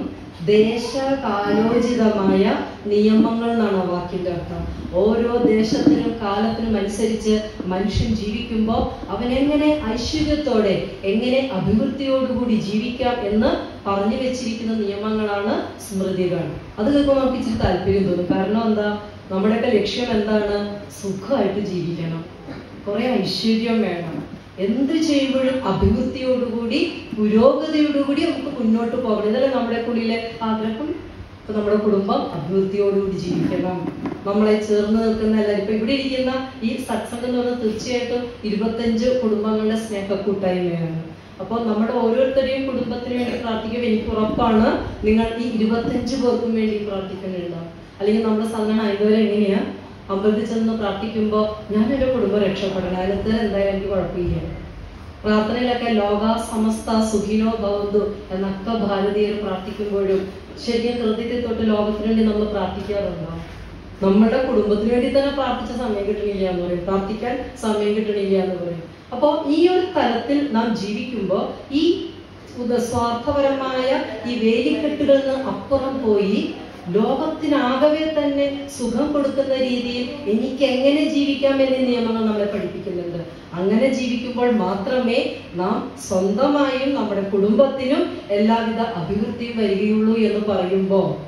ദേശകാലോചിതമായ നിയമങ്ങൾ എന്നാണ് ആ വാക്കിന്റെ അർത്ഥം ഓരോ ദേശത്തിനും കാലത്തിനും അനുസരിച്ച് മനുഷ്യൻ ജീവിക്കുമ്പോൾ അവൻ എങ്ങനെ ഐശ്വര്യത്തോടെ എങ്ങനെ അഭിവൃദ്ധിയോടുകൂടി ജീവിക്കാം എന്ന് പറഞ്ഞു വെച്ചിരിക്കുന്ന നിയമങ്ങളാണ് സ്മൃതികൾ അത് കേൾക്കുമ്പോൾ നമുക്ക് ഇച്ചിരി താല്പര്യം തോന്നും കാരണം എന്താ നമ്മുടെയൊക്കെ ലക്ഷ്യം എന്താണ് സുഖമായിട്ട് ജീവിക്കണം കുറെ ഐശ്വര്യം വേണം എന്ത് ചെയ്യുമ്പോഴും അഭിവൃദ്ധിയോടുകൂടി പുരോഗതിയോടുകൂടി നമുക്ക് മുന്നോട്ട് പോകണം ഇതല്ലേ നമ്മുടെ ഉള്ളിലെ ആഗ്രഹം ഇപ്പൊ നമ്മുടെ കുടുംബം അഭിവൃദ്ധിയോടുകൂടി ജീവിക്കണം നമ്മളെ ചേർന്ന് നിൽക്കുന്ന എല്ലാവരും ഇപ്പൊ ഇവിടെ ഇരിക്കുന്ന ഈ സത്സംഗം എന്ന് പറഞ്ഞാൽ തീർച്ചയായിട്ടും ഇരുപത്തഞ്ച് കുടുംബങ്ങളുടെ സ്നേഹ കൂട്ടായ്മയാണ് അപ്പോൾ നമ്മുടെ ഓരോരുത്തരുടെയും കുടുംബത്തിന് വേണ്ടി പ്രാർത്ഥിക്കുമ്പോൾ എനിക്ക് ഉറപ്പാണ് നിങ്ങൾ ഈ ഇരുപത്തഞ്ച് പേർക്കും വേണ്ടി പ്രാർത്ഥിക്കുന്നുണ്ടാവും അല്ലെങ്കിൽ നമ്മുടെ സാധാരണ ഹൈന്ദവരെ എങ്ങനെയാ അമ്പലത്തിൽ ചെന്ന് പ്രാർത്ഥിക്കുമ്പോൾ ഞാൻ എൻ്റെ കുടുംബം രക്ഷപ്പെടണം അതിനകത്ത് എന്തായാലും എനിക്ക് കുഴപ്പമില്ല പ്രാർത്ഥനയിലൊക്കെ ലോക സമസ്ത സുഖിനോ ഭവന്തു എന്നൊക്കെ ഭാരതീയർ പ്രാർത്ഥിക്കുമ്പോഴും ശരിക്കും ഹൃദയത്തിൽ തൊട്ട് ലോകത്തിന് വേണ്ടി നമ്മൾ പ്രാർത്ഥിക്കാറുണ്ടോ നമ്മുടെ കുടുംബത്തിന് വേണ്ടി തന്നെ പ്രാർത്ഥിച്ച സമയം കിട്ടണില്ല എന്ന് പറയും പ്രാർത്ഥിക്കാൻ സമയം കിട്ടണില്ല എന്ന് പറയും അപ്പോൾ ഈ ഒരു തലത്തിൽ നാം ജീവിക്കുമ്പോൾ ഈ ഉദ- സ്വാർത്ഥപരമായ ഈ വേലിക്കെട്ടുകളിൽ നിന്ന് അപ്പുറം പോയി ലോകത്തിനാകവെ തന്നെ സുഖം കൊടുക്കുന്ന രീതിയിൽ എനിക്ക് എങ്ങനെ ജീവിക്കാം എന്ന നിയമങ്ങൾ നമ്മളെ പഠിപ്പിക്കുന്നുണ്ട് അങ്ങനെ ജീവിക്കുമ്പോൾ മാത്രമേ നാം സ്വന്തമായും നമ്മുടെ കുടുംബത്തിനും എല്ലാവിധ അഭിവൃദ്ധിയും വരികയുള്ളൂ എന്ന് പറയുമ്പോൾ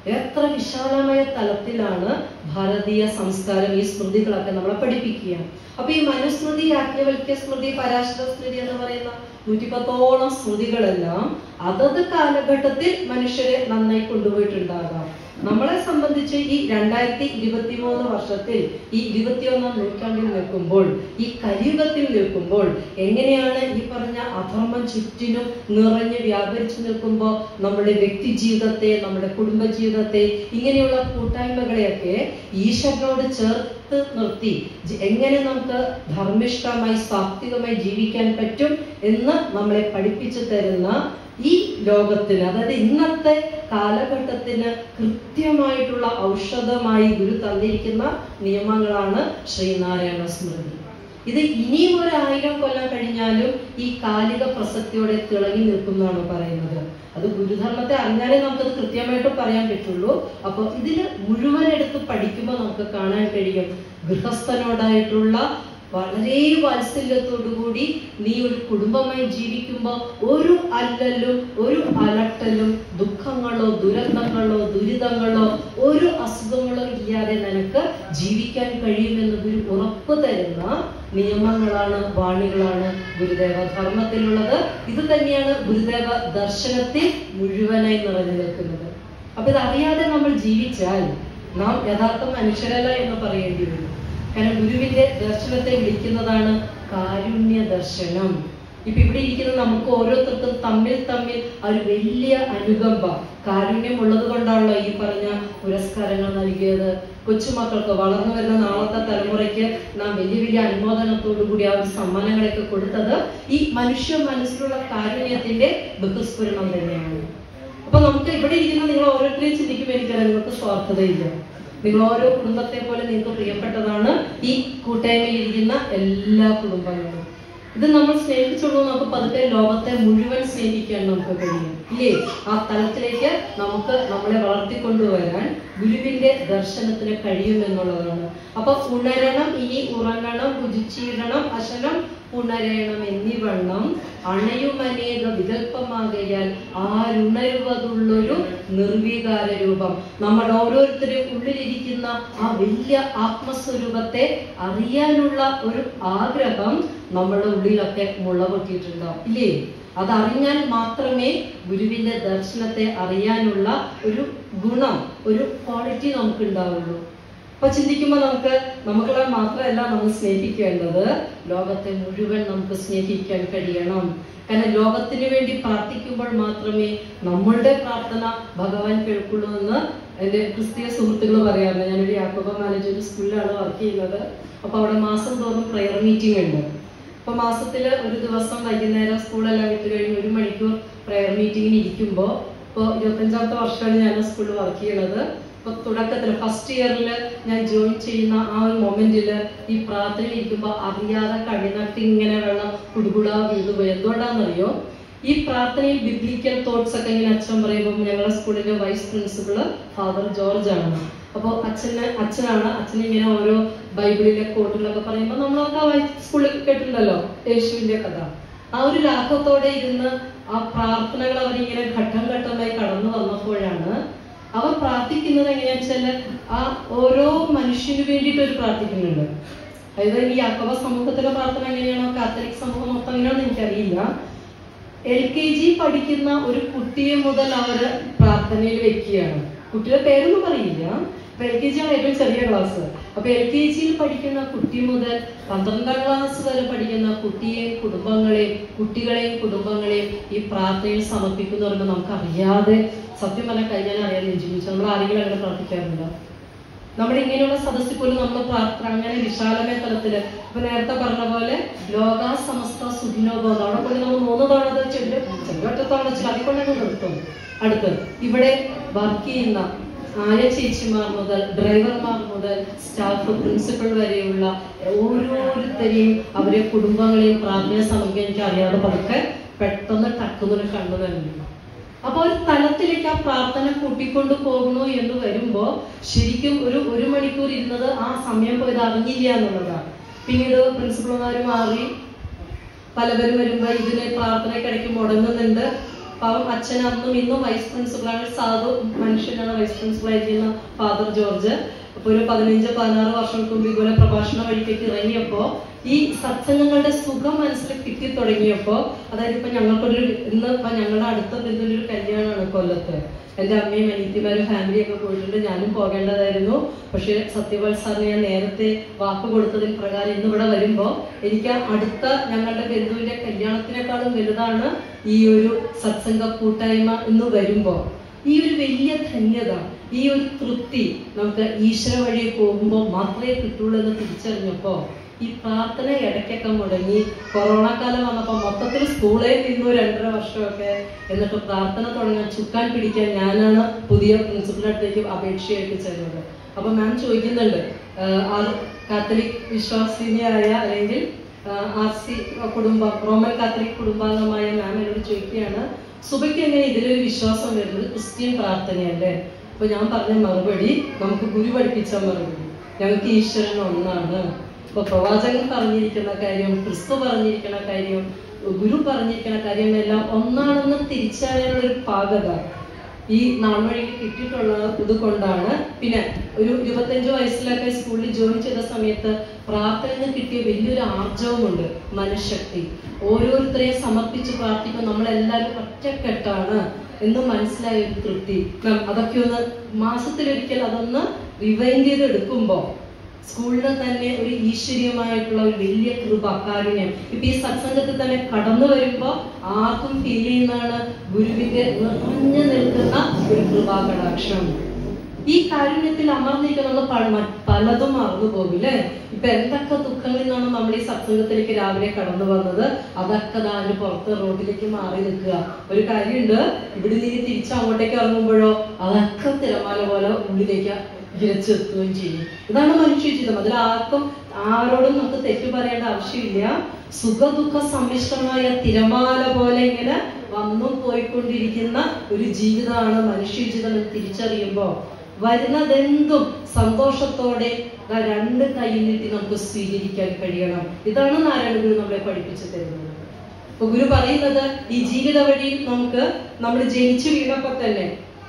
എത്ര വിശാലമായ തലത്തിലാണ് ഭാരതീയ സംസ്കാരം ഈ സ്മൃതികളൊക്കെ നമ്മളെ പഠിപ്പിക്കുക അപ്പൊ ഈ മനുസ്മൃതി യാജ്ഞവൽക്യ സ്മൃതി പരാശര സ്മൃതി എന്ന് പറയുന്ന നൂറ്റിപ്പത്തോളം സ്മൃതികളെല്ലാം അതത് കാലഘട്ടത്തിൽ മനുഷ്യരെ നന്നായി കൊണ്ടുപോയിട്ടുണ്ടാകാം നമ്മളെ സംബന്ധിച്ച് ഈ രണ്ടായിരത്തി ഇരുപത്തി മൂന്ന് വർഷത്തിൽ ഈ ഇരുപത്തിയൊന്നാം നൂറ്റാണ്ടിൽ നിൽക്കുമ്പോൾ ഈ കലിയുഗത്തിൽ നിൽക്കുമ്പോൾ എങ്ങനെയാണ് ഈ പറഞ്ഞ അധർമ്മം ചുറ്റിനും നിറഞ്ഞ് വ്യാപരിച്ചു നിൽക്കുമ്പോൾ നമ്മുടെ വ്യക്തി ജീവിതത്തെ നമ്മുടെ കുടുംബ ജീവിതത്തെ ഇങ്ങനെയുള്ള കൂട്ടായ്മകളെയൊക്കെ ഈശ്വരനോട് ചേർത്ത് നിർത്തി ജി- എങ്ങനെ നമുക്ക് ധർമ്മിഷ്ഠമായി സാത്വികമായി ജീവിക്കാൻ പറ്റും എന്ന് നമ്മളെ പഠിപ്പിച്ചു തരുന്ന ഈ ലോകത്തിന് അതായത് ഇന്നത്തെ കാലഘട്ടത്തിന് കൃത്യമായിട്ടുള്ള ഔഷധമായി ഗുരു തന്നിരിക്കുന്ന നിയമങ്ങളാണ് ശ്രീനാരായണ സ്മൃതി ഇത് ഇനിയും ഒരു ആയിരം കൊല്ലം കഴിഞ്ഞാലും ഈ കാലിക പ്രസക്തിയോടെ തിളങ്ങി നിൽക്കുന്നതാണ് പറയുന്നത് അത് ഗുരുധർമ്മത്തെ അറിഞ്ഞാലേ നമുക്കത് കൃത്യമായിട്ട് പറയാൻ പറ്റുള്ളൂ അപ്പൊ ഇതില് മുഴുവൻ എടുത്ത് പഠിക്കുമ്പോൾ നമുക്ക് കാണാൻ കഴിയും ഗൃഹസ്ഥനോടായിട്ടുള്ള വളരെ വാത്സല്യത്തോടുകൂടി നീ ഒരു കുടുംബമായി ജീവിക്കുമ്പോൾ ഒരു അല്ലലും ഒരു അലട്ടലും ദുഃഖങ്ങളോ ദുരന്തങ്ങളോ ദുരിതങ്ങളോ ഒരു അസുഖങ്ങളോ ഇല്ലാതെ നിനക്ക് ജീവിക്കാൻ കഴിയുമെന്ന് ഗുരു ഉറപ്പ് തരുന്ന നിയമങ്ങളാണ് വാണികളാണ് ഗുരുദേവ ധർമ്മത്തിലുള്ളത് ഇത് തന്നെയാണ് ഗുരുദേവ ദർശനത്തിൽ മുഴുവനായി നിറഞ്ഞു നിൽക്കുന്നത് അപ്പൊ ഇതറിയാതെ നമ്മൾ ജീവിച്ചാൽ നാം യഥാർത്ഥ മനുഷ്യരല്ല എന്ന് പറയേണ്ടി വരും കാരണം ഗുരുവിന്റെ ദർശനത്തെ വിളിക്കുന്നതാണ് കാരുണ്യ ദർശനം ഇപ്പൊ ഇവിടെ ഇരിക്കുന്ന നമുക്ക് ഓരോരുത്തർക്കും തമ്മിൽ തമ്മിൽ ആ ഒരു വലിയ അനുകമ്പ കാരുണ്യം ഉള്ളത് കൊണ്ടാണല്ലോ ഈ പറഞ്ഞ പുരസ്കാരങ്ങൾ നൽകിയത് കൊച്ചുമക്കൾക്ക് വളർന്നു വരുന്ന നാളത്തെ തലമുറയ്ക്ക് നാം വലിയ വലിയ അനുമോദനത്തോടു കൂടി ആ ഒരു സമ്മാനങ്ങളൊക്കെ കൊടുത്തത് ഈ മനുഷ്യ മനസ്സിലുള്ള കാരുണ്യത്തിന്റെ ബഹുസ്ഫുരണം തന്നെയാണ് അപ്പൊ നമുക്ക് ഇവിടെ ഇരിക്കുന്ന നിങ്ങൾ ഓരോരുത്തരെയും ചിന്തിക്കുമ്പോൾ എനിക്കറിയാം നിങ്ങൾക്ക് സ്വാർത്ഥതയില്ല നിങ്ങൾ ഓരോ കുടുംബത്തെ പോലെ നിങ്ങൾക്ക് പ്രിയപ്പെട്ടതാണ് ഈ കൂട്ടായ്മയിൽ ഇരിക്കുന്ന എല്ലാ കുടുംബങ്ങളും ഇത് നമ്മൾ സ്നേഹിച്ചുള്ളൂ നമുക്ക് പതുക്കെ ലോകത്തെ മുഴുവൻ സ്നേഹിക്കാൻ നമുക്ക് കഴിയും ഇല്ലേ ആ തലത്തിലേക്ക് നമുക്ക് നമ്മളെ വളർത്തിക്കൊണ്ടുവരാൻ ഗുരുവിന്റെ ദർശനത്തിന് കഴിയുമെന്നുള്ളതാണ് അപ്പൊ ഉണരണം ഇനി ഉറങ്ങണം ഭുജിച്ചിടണം അശനം ഉണരണം എന്നിവണ്ണം അണയുമനേക വികല്പമാകയാൽ ആരുണരുവതുള്ളൊരു നിർവികാര രൂപം നമ്മൾ ഓരോരുത്തരും ഉള്ളിലിരിക്കുന്ന ആ വലിയ ആത്മസ്വരൂപത്തെ അറിയാനുള്ള ഒരു ആഗ്രഹം നമ്മുടെ ഉള്ളിലൊക്കെ മുളപൊട്ടിയിട്ടുണ്ടാവും ഇല്ലേ അതറിഞ്ഞാൽ മാത്രമേ ഗുരുവിന്റെ ദർശനത്തെ അറിയാനുള്ള ഒരു ഗുണം ഒരു ക്വാളിറ്റി നമുക്ക് ഉണ്ടാവുള്ളൂ അപ്പൊ ചിന്തിക്കുമ്പോൾ നമുക്ക് നമുക്കുള്ള മാത്രമല്ല നമ്മൾ സ്നേഹിക്കേണ്ടത് ലോകത്തെ മുഴുവൻ നമുക്ക് സ്നേഹിക്കാൻ കഴിയണം കാരണം ലോകത്തിന് വേണ്ടി പ്രാർത്ഥിക്കുമ്പോൾ മാത്രമേ നമ്മളുടെ പ്രാർത്ഥന ഭഗവാൻ കേൾക്കുള്ളൂ എന്ന് എൻ്റെ ക്രിസ്തീയ സുഹൃത്തുക്കൾ പറയാറുണ്ട് ഞാനൊരു യാക്കോബ മാനേജ് സ്കൂളിലാണ് വർക്ക് ചെയ്യുന്നത് അപ്പൊ അവിടെ മാസം തോറും പ്രെയർ മീറ്റിംഗ് ഉണ്ട് അപ്പൊ മാസത്തില് ഒരു ദിവസം വൈകുന്നേരം സ്കൂളെല്ലാം വിട്ട് കഴിഞ്ഞ് ഒരു മണിക്കൂർ പ്രെയർ മീറ്റിങ്ങിന് ഇരിക്കുമ്പോൾ ഇപ്പോൾ ഇരുപത്തഞ്ചാമത്തെ വർഷമാണ് ഞാൻ സ്കൂളിൽ വർക്ക് ചെയ്യണത് ഇപ്പൊ തുടക്കത്തിൽ ഫസ്റ്റ് ഇയറിൽ ഞാൻ ജോയിൻ ചെയ്യുന്ന ആ ഒരു മൊമെന്റില് ഈ പ്രാർത്ഥനയിൽ ഇരിക്കുമ്പോൾ അറിയാതെ കണ്ണിനട്ട് ഇങ്ങനെ വെള്ളം കുടുകുടാ വീഴുപോയി എന്തുകൊണ്ടാണെന്നറിയോ ഈ പ്രാർത്ഥനയിൽ ബിബ്ലിക്കൽ തോട്ട്സ് ഒക്കെ ഇങ്ങനെ അച്ഛൻ പറയുമ്പോൾ ഞങ്ങളുടെ സ്കൂളിലെ വൈസ് പ്രിൻസിപ്പള് ഫാദർ ജോർജ് ആണ് അപ്പോൾ അച്ഛന് അച്ഛനാണ് അച്ഛൻ ഇങ്ങനെ ഓരോ ബൈബിളിലെ കോട്ടുകളൊക്കെ പറയുമ്പോൾ നമ്മളൊക്കെ വായി- സ്കൂളിൽ കേട്ടിട്ടുണ്ടല്ലോ യേശുവിന്റെ കഥ ആ ഒരു ലാഘവത്തോടെ ഇരുന്ന് ആ പ്രാർത്ഥനകൾ അവരിങ്ങനെ ഘട്ടം ഘട്ടമായി കടന്നു വന്നപ്പോഴാണ് അവർ പ്രാർത്ഥിക്കുന്നത് എങ്ങനെയാ വെച്ചാല് ആ ഓരോ മനുഷ്യന് വേണ്ടിയിട്ട് ഒരു പ്രാർത്ഥിക്കുന്നുണ്ട് അതായത് ഈ അക്കവ സമൂഹത്തിലെ പ്രാർത്ഥന എങ്ങനെയാണോ കാത്തലിക് സമൂഹം മൊത്തം എങ്ങനെയാണെന്ന് എനിക്കറിയില്ല എൽ കെ ജി പഠിക്കുന്ന ഒരു കുട്ടിയെ മുതൽ അവര് പ്രാർത്ഥനയിൽ വെക്കുകയാണ് കുട്ടിയുടെ പേരൊന്നും പറയില്ല അപ്പൊ എൽ കെ ജി ആണ് ഏറ്റവും ചെറിയ ക്ലാസ് അപ്പൊ എൽ കെ ജിയിൽ പഠിക്കുന്ന കുട്ടി മുതൽ പന്ത്രണ്ടാം ക്ലാസ് വരെ പഠിക്കുന്ന കുട്ടിയെയും കുടുംബങ്ങളെയും കുട്ടികളെയും കുടുംബങ്ങളെയും ഈ പ്രാർത്ഥനയിൽ സമർപ്പിക്കുന്നു പറയുമ്പോൾ നമുക്ക് അറിയാതെ സത്യം പറഞ്ഞാൽ കഴിഞ്ഞാൽ അറിയാതെ നെഞ്ചുമിച്ചു നമ്മൾ ആരെങ്കിലും അങ്ങനെ പ്രാർത്ഥിക്കാറുണ്ടോ നമ്മുടെ ഇങ്ങനെയുള്ള സദസ്സിൽ പോലും നമ്മൾ പ്രാർത്ഥന അങ്ങനെ വിശാലമായ തലത്തില് ഇപ്പൊ നേരത്തെ പറഞ്ഞ പോലെ ലോക സമസ്ത സുഖിനോബോധം അവിടെ കൊണ്ട് നമ്മൾ മൂന്ന് തവണ അത് ചൊല്ലും ചെല്ലൊറ്റ തവണ ചൊല്ലും അതിക്കൊണ്ടങ്ങ് നിർത്തും അടുത്ത് ഇവിടെ വർക്ക് ചെയ്യുന്ന ആയ ചേച്ചിമാർ മുതൽ ഡ്രൈവർമാർ മുതൽ സ്റ്റാഫ് പ്രിൻസിപ്പൽ വരെയുള്ള ഓരോരുത്തരെയും അവരെ കുടുംബങ്ങളെയും പ്രാർത്ഥന സമർപ്പിക്കാൻ എനിക്ക് അറിയാതെ പതുക്കെ പെട്ടെന്ന് ടക്കുന്നൊരു കണ്ണു തന്നെ അപ്പൊ ഒരു തലത്തിലേക്ക് ആ പ്രാർത്ഥന കൂട്ടിക്കൊണ്ടു പോകുന്നു എന്ന് വരുമ്പോ ശരിക്കും ഒരു ഒരു മണിക്കൂർ ഇരുന്നത് ആ സമയം പോയത് അറിഞ്ഞില്ല എന്നുള്ളതാണ് പിന്നീട് പ്രിൻസിപ്പൾമാർ മാറി പലവരും വരുമ്പോ ഇതിന് പ്രാർത്ഥനയ്ക്കിടയ്ക്ക് മുടങ്ങുന്നുണ്ട് പാവം അച്ഛൻ അന്നും ഇന്നും വൈസ് പ്രിൻസിപ്പളാണ് സാധു മനുഷ്യനാണ് വൈസ് പ്രിൻസിപ്പൾ ആയിരിക്കുന്ന ഫാദർ ജോർജ് അപ്പൊ ഒരു പതിനഞ്ച് പതിനാറ് വർഷങ്ങൾക്ക് മുമ്പ് ഇതുപോലെ പ്രഭാഷണ വഴിക്കേക്ക് ഇറങ്ങിയപ്പോ ഈ സത്സംഗങ്ങളുടെ സുഖം മനസ്സിൽ കിട്ടി തുടങ്ങിയപ്പോ അതായത് ഇപ്പൊ ഞങ്ങൾക്കൊരു ഇന്ന് ഇപ്പൊ ഞങ്ങളുടെ അടുത്ത ബന്ധുവിന്റെ ഒരു കല്യാണമാണ് കൊല്ലത്ത് എന്റെ അമ്മയും അനിയത്തിമാരും ഫാമിലിയൊക്കെ പോയിട്ടുണ്ട് ഞാനും പോകേണ്ടതായിരുന്നു പക്ഷെ സത്യപാൽ സാറിന് ഞാൻ നേരത്തെ വാക്ക് കൊടുത്തതിൽ പ്രകാരം ഇന്ന് ഇവിടെ വരുമ്പോ എനിക്ക് ആ അടുത്ത ഞങ്ങളുടെ ബന്ധുവിന്റെ കല്യാണത്തിനേക്കാളും വലുതാണ് ഈ ഒരു സത്സംഗ കൂട്ടായ്മ എന്ന് വരുമ്പോ ഈ ഒരു വലിയ ധന്യത ഈ ഒരു തൃപ്തി നമുക്ക് ഈശ്വര വഴി പോകുമ്പോൾ മാത്രമേ കിട്ടുള്ളൂ എന്ന് തിരിച്ചറിഞ്ഞപ്പോ ഈ പ്രാർത്ഥന ഇടയ്ക്കൊക്കെ മുടങ്ങി കൊറോണ കാലം വന്നപ്പോൾ മൊത്തത്തിൽ സ്കൂളിൽ നിന്നു രണ്ടര വർഷമൊക്കെ എന്നിട്ട് പ്രാർത്ഥന തുടങ്ങാൻ ചുക്കാൻ പിടിക്കാൻ ഞാനാണ് പുതിയ പ്രിൻസിപ്പലിന്റെ അടുത്തേക്ക് അപേക്ഷയായിട്ട് ചെന്നത് അപ്പൊ മാം ചോദിക്കുന്നുണ്ട് ആഹ് ആ കാത്തലിക് വിശ്വാസിനിയായ അല്ലെങ്കിൽ ആർ സി കുടുംബം റോമൻ കാത്തലിക് കുടുംബാംഗമായ മാം എന്നോട് ചോദിക്കുകയാണ് സുബയ്ക്ക് എങ്ങനെ ഇതിലൊരു വിശ്വാസം വരുന്നത് ക്രിസ്ത്യൻ പ്രാർത്ഥനയല്ലേ അപ്പൊ ഞാൻ പറഞ്ഞ മറുപടി നമുക്ക് ഗുരു പഠിപ്പിച്ച മറുപടി ഞങ്ങൾക്ക് ഈശ്വരൻ ഒന്നാണ് ഇപ്പൊ പ്രവാചകൻ പറഞ്ഞിരിക്കുന്ന കാര്യം ക്രിസ്തു പറഞ്ഞിരിക്കുന്ന കാര്യം ഗുരു പറഞ്ഞിരിക്കുന്ന കാര്യം എല്ലാം ഒന്നാണെന്ന് തിരിച്ചറിയാനുള്ള ഒരു പാകത ഈ നാൾവഴിക്ക് കിട്ടിയിട്ടുള്ള ഇത് കൊണ്ടാണ് പിന്നെ ഒരു ഇരുപത്തഞ്ച് വയസ്സിലൊക്കെ സ്കൂളിൽ ജോയിൻ ചെയ്ത സമയത്ത് പ്രാർത്ഥനയിൽ നിന്ന് കിട്ടിയ വലിയൊരു ആർജവമുണ്ട് മനഃശക്തി ഓരോരുത്തരെയും സമർപ്പിച്ച് പ്രാർത്ഥിക്കുമ്പോൾ നമ്മളെല്ലാവരും ഒറ്റക്കെട്ടാണ് എന്ന് മനസ്സിലായ ഒരു തൃപ്തി മാം അതൊക്കെ ഒന്ന് മാസത്തിലൊരിക്കൽ അതൊന്ന് റിവൈൻഡ് ചെയ്ത് എടുക്കുമ്പോൾ സ്കൂളിന് തന്നെ ഒരു ഈശ്വരീയമായിട്ടുള്ള ഒരു വലിയ കൃപ കാരുണ്യം ഇപ്പൊ ഈ സത്സംഗത്തിൽ തന്നെ കടന്നു വരുമ്പോ ആർക്കും ഫീൽ ചെയ്യുന്നതാണ് ഗുരുവിന്റെ നിറഞ്ഞു നിൽക്കുന്ന ഒരു കൃപാകടാക്ഷം ഈ കാരുണ്യത്തിൽ അമർന്നിരിക്കുന്ന നമ്മൾ പ- മ- പലതും മറന്നു പോകും അല്ലേ ഇപ്പൊ എന്തൊക്കെ ദുഃഖങ്ങളിൽ നിന്നാണ് നമ്മൾ ഈ സത്സംഗത്തിലേക്ക് രാവിലെ കടന്നു വന്നത് അതൊക്കെ ദാ അതിന് പുറത്ത് റോഡിലേക്ക് മാറി നിൽക്കുക ഒരു കാര്യമുണ്ട് ഇവിടെ നിന്ന് തിരിച്ച് അങ്ങോട്ടേക്ക് ഇറങ്ങുമ്പോഴോ അതൊക്കെ തിരമാല പോലെ ഉള്ളിലേക്ക് ഇരച്ചെത്തുകയും ചെയ്യും ഇതാണ് മനുഷ്യ ജീവിതം അതിൽ ആർക്കും ആരോടും നമുക്ക് തെറ്റു പറയേണ്ട ആവശ്യമില്ല സുഖദുഃഖ സമ്മിശ്രമായ തിരമാല പോലെ ഇങ്ങനെ വന്നും പോയിക്കൊണ്ടിരിക്കുന്ന ഒരു ജീവിതമാണ് മനുഷ്യ ജീവിതം എന്ന് തിരിച്ചറിയുമ്പോൾ വരുന്നതെന്തും സന്തോഷത്തോടെ ദാ രണ്ട് കൈ നീട്ടി നമുക്ക് സ്വീകരിക്കാൻ കഴിയണം ഇതാണ് നാരായണ ഗുരു നമ്മളെ പഠിപ്പിച്ചു തരുന്നത് അപ്പൊ ഗുരു പറയുന്നത് ഈ ജീവിത വഴിയിൽ നമുക്ക് നമ്മൾ ജനിച്ചു വീണപ്പോ തന്നെ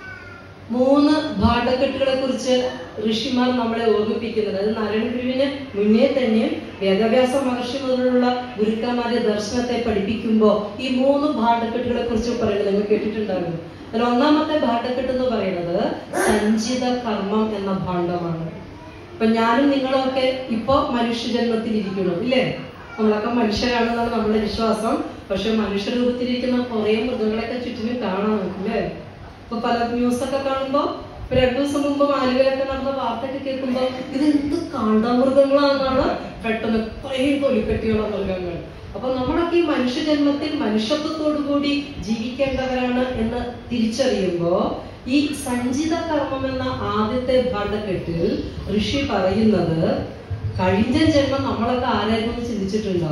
മൂന്ന് ഭാണ്ഡക്കെട്ടുകളെ കുറിച്ച് ഋഷിമാർ നമ്മളെ ഓർമ്മിപ്പിക്കുന്നത് അത് നാരായണ ഗുരുവിന് മുന്നേ തന്നെ വേദവ്യാസ മഹർഷി മുതലുള്ള ഗുരുക്കന്മാരെ ദർശനത്തെ പഠിപ്പിക്കുമ്പോൾ ഈ മൂന്ന് ഭാണ്ഡക്കെട്ടുകളെ കുറിച്ച് പറയുന്നത് നിങ്ങൾ കേട്ടിട്ടുണ്ടാകും അതിൽ ഒന്നാമത്തെ ഭാണ്ഡക്കെട്ട് എന്ന് പറയുന്നത് സഞ്ചിത കർമ്മം എന്ന ഭാണ്ഡമാണ് ഇപ്പൊ ഞാനും നിങ്ങളൊക്കെ ഇപ്പൊ മനുഷ്യജന്മത്തിൽ ഇരിക്കുന്നു ഇല്ലേ നമ്മളൊക്കെ മനുഷ്യരാണെന്നാണ് നമ്മുടെ വിശ്വാസം പക്ഷെ മനുഷ്യരൂപത്തിലിരിക്കുന്ന കുറെ മൃഗങ്ങളൊക്കെ ചുറ്റിനും കാണാൻ നമുക്ക് അല്ലേ ഇപ്പൊ പല ന്യൂസ് ഒക്കെ കാണുമ്പോ ഇപ്പൊ രണ്ടു ദിവസം മുമ്പ് ആലുവയിലൊക്കെ നടന്ന വാർത്തയൊക്കെ കേൾക്കുമ്പോ ഇത് എന്ത് കാണ്ടാമൃഗങ്ങളാണെന്നാണ് പെട്ടെന്ന് ഇത്രയും തൊലിക്കെട്ടിയുള്ള മൃഗങ്ങൾ അപ്പൊ നമ്മളൊക്കെ ഈ മനുഷ്യജന്മത്തിൽ മനുഷ്യത്വത്തോടു കൂടി ജീവിക്കേണ്ടവരാണ് എന്ന് തിരിച്ചറിയുമ്പോ ഈ സഞ്ചിത കർമ്മം എന്ന ആദ്യത്തെ ഭാണ്ഡക്കെട്ടിൽ ഋഷി പറയുന്നത് കഴിഞ്ഞ ജന്മം നമ്മളൊക്കെ ആരായിരുന്നു എന്ന് ചിന്തിച്ചിട്ടുണ്ടോ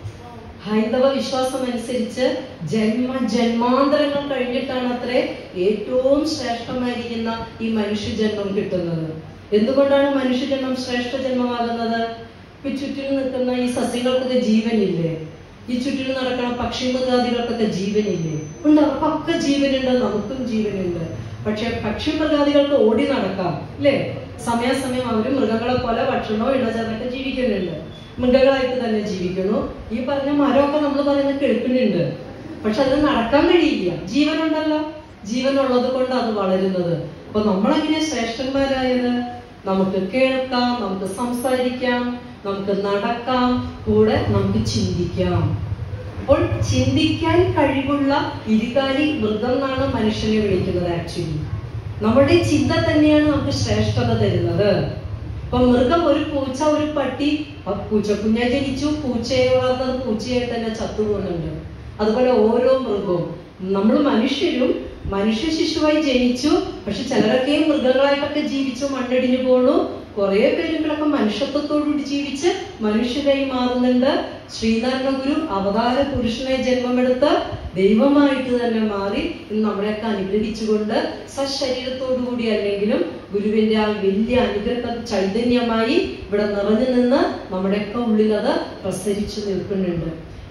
ഹൈന്ദവ വിശ്വാസം അനുസരിച്ച് ജന്മ ജന്മാന്തരങ്ങൾ കഴിഞ്ഞിട്ടാണ് അത്രേ ഏറ്റവും ശ്രേഷ്ഠമായിരിക്കുന്ന ഈ മനുഷ്യജന്മം കിട്ടുന്നത് എന്തുകൊണ്ടാണ് മനുഷ്യജന്മം ശ്രേഷ്ഠ ജന്മമാകുന്നത് ഇപ്പൊ ചുറ്റിനും നിൽക്കുന്ന ഈ സസ്യങ്ങൾക്കൊക്കെ ജീവനില്ലേ ഈ ചുറ്റിനും നടക്കുന്ന പക്ഷി മൃഗാദികൾക്കൊക്കെ ജീവനില്ലേ ഉണ്ട് അവർക്കൊക്കെ ജീവനുണ്ട് നമുക്കും ജീവനുണ്ട് പക്ഷെ പക്ഷി മൃഗാദികൾക്ക് ഓടി നടക്കാം അല്ലേ സമയാസമയം അവരും മൃഗങ്ങളെ പോലെ ഭക്ഷണമോ ഇണചേർന്നൊക്കെ ജീവിക്കുന്നുണ്ട് മൃഗങ്ങളായിട്ട് തന്നെ ജീവിക്കുന്നു ഈ പറഞ്ഞ മരമൊക്കെ നമ്മൾ പറയുന്നത് കേൾക്കുന്നുണ്ട് പക്ഷെ അതിന് നടക്കാൻ കഴിയില്ല ജീവനുണ്ടല്ലോ ജീവനുള്ളത് കൊണ്ട് അത് വളരുന്നത് അപ്പൊ നമ്മളെങ്ങനെ ശ്രേഷ്ഠന്മാരായത് നമുക്ക് കേൾക്കാം നമുക്ക് സംസാരിക്കാം നമുക്ക് നടക്കാം കൂടെ നമുക്ക് ചിന്തിക്കാം അപ്പോൾ ചിന്തിക്കാൻ കഴിവുള്ള ഇരുകാലി മൃഗം എന്നാണ് മനുഷ്യനെ വിളിക്കുന്നത് ആക്ച്വലി നമ്മുടെ ചിന്ത തന്നെയാണ് നമുക്ക് ശ്രേഷ്ഠത തരുന്നത് അപ്പൊ മൃഗം ഒരു പൂച്ച ഒരു പട്ടി അപ്പൊ പൂച്ച കുഞ്ഞായി ജനിച്ചു പൂച്ചയെ വളർന്നത് പൂച്ചയായി തന്നെ ചത്തുപോകുന്നുണ്ട് അതുപോലെ ഓരോ മൃഗവും നമ്മൾ മനുഷ്യരും മനുഷ്യ ശിശുവായി ജനിച്ചു പക്ഷെ ചിലരൊക്കെ മൃഗങ്ങളായിട്ടൊക്കെ ജീവിച്ചു മണ്ണടിഞ്ഞു പോണു കുറെ പേരുകളൊക്കെ മനുഷ്യത്വത്തോടുകൂടി ജീവിച്ച് മനുഷ്യരായി മാറുന്നുണ്ട് ശ്രീനാരായണ ഗുരു അവതാര പുരുഷനായി ജന്മമെടുത്ത് ദൈവമായിട്ട് തന്നെ മാറി ഇന്ന് നമ്മളെയൊക്കെ അനുഗ്രഹിച്ചുകൊണ്ട് സശരീരത്തോടുകൂടി അല്ലെങ്കിലും ഗുരുവിന്റെ ആ വലിയ അനുഗ്രഹ ചൈതന്യമായി ഇവിടെ നിറഞ്ഞു നിന്ന് നമ്മുടെയൊക്കെ ഉള്ളിൽ അത് പ്രസരിച്ചു നിൽക്കുന്നുണ്ട്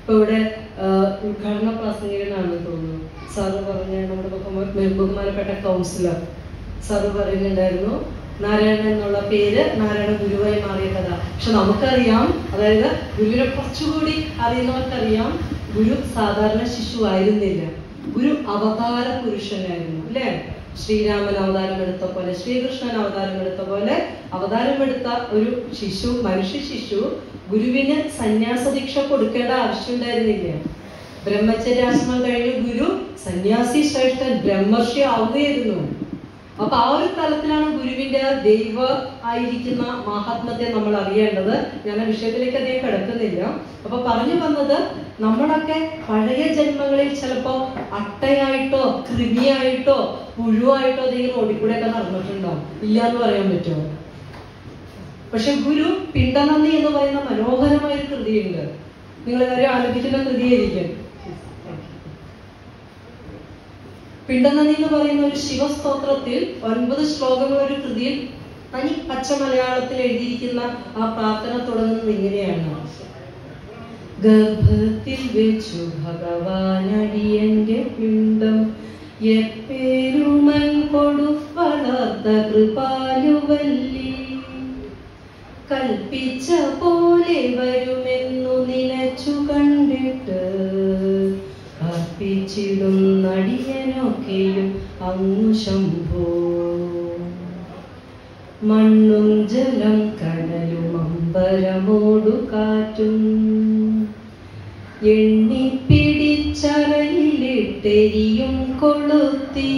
ഇപ്പൊ ഇവിടെ ആ, ഉദ്ഘാടന പ്രാസംഗികനാണെന്ന് തോന്നുന്നു സാറ് പറഞ്ഞ നമ്മുടെ ബഹുമാ- ബഹുമാനപ്പെട്ട കൗൺസിലർ സാറ് പറയുന്നുണ്ടായിരുന്നു നാരായണൻ എന്നുള്ള പേര് നാരായണ ഗുരുവായി മാറിയ കഥ പക്ഷെ നമുക്കറിയാം അതായത് ഗുരുവിനെ കുറച്ചുകൂടി അറിയുന്നവർക്കറിയാം ഗുരു സാധാരണ ശിശു ആയിരുന്നില്ല ഗുരു അവതാര പുരുഷനായിരുന്നു അല്ലേ ശ്രീരാമൻ അവതാരം എടുത്ത പോലെ ശ്രീകൃഷ്ണൻ അവതാരം എടുത്ത പോലെ അവതാരം എടുത്ത ഒരു ശിശു മനുഷ്യ ശിശു ഗുരുവിന് സന്യാസ ദീക്ഷ കൊടുക്കേണ്ട ആവശ്യമുണ്ടായിരുന്നില്ല ബ്രഹ്മചര്യാശ്രമം കഴിഞ്ഞ് ഗുരു സന്യാസി ശ്രേഷ്ഠൻ ബ്രഹ്മർഷി ആവുകയായിരുന്നു അപ്പൊ ആ ഒരു തലത്തിലാണ് ഗുരുവിന്റെ ആ ദൈവ ആയിരിക്കുന്ന മഹാത്മത്തെ നമ്മൾ അറിയേണ്ടത് ഞാൻ ആ വിഷയത്തിലേക്ക് അധികം കിടക്കുന്നില്ല അപ്പൊ പറഞ്ഞു വന്നത് നമ്മളൊക്കെ പഴയ ജന്മങ്ങളിൽ ചിലപ്പോ അട്ടയായിട്ടോ കൃമിയായിട്ടോ പുഴുവായിട്ടോ ഈ റോഡിൽ കൂടെ ഒക്കെ നടന്നിട്ടുണ്ടാവും ഇല്ല എന്ന് പറയാൻ പറ്റുമോ പക്ഷെ ഗുരു പിണ്ടനന്ദി എന്ന് പറയുന്ന മനോഹരമായ ഒരു കൃതിയുണ്ട് നിങ്ങൾ കാര്യം ആലോചിക്കുന്ന കൃതിയായിരിക്കും പിണ്ടനന്ദി എന്ന് പറയുന്ന ഒരു ശിവസ്തോത്രത്തിൽ ഒൻപത് ശ്ലോകങ്ങൾ ഒരു കൃതിയിൽ തനി പച്ച മലയാളത്തിൽ എഴുതിയിരിക്കുന്ന ആ പ്രാർത്ഥന തുടങ്ങുന്നത് ഇങ്ങനെയാണ് ഗർഭത്തിൽ വെച്ചു ഭഗവാനടിയന്റെ പിണ്ടം എപ്പേരുമൻ കൊടു വളർത്ത കൃപാലുവല്ലി കൽപ്പിച്ച പോലെ വരുമെന്നു നിലച്ചു കണ്ടിട്ട് അർപ്പിച്ചിടും നടിയനൊക്കെയും അങ്ങു ശംഭോ മണ്ണും ജലം കടലും അമ്പരമോടു കാറ്റും എണ്ണിപ്പിടിച്ചറയിലിട്ടെരിയും കൊളുത്തി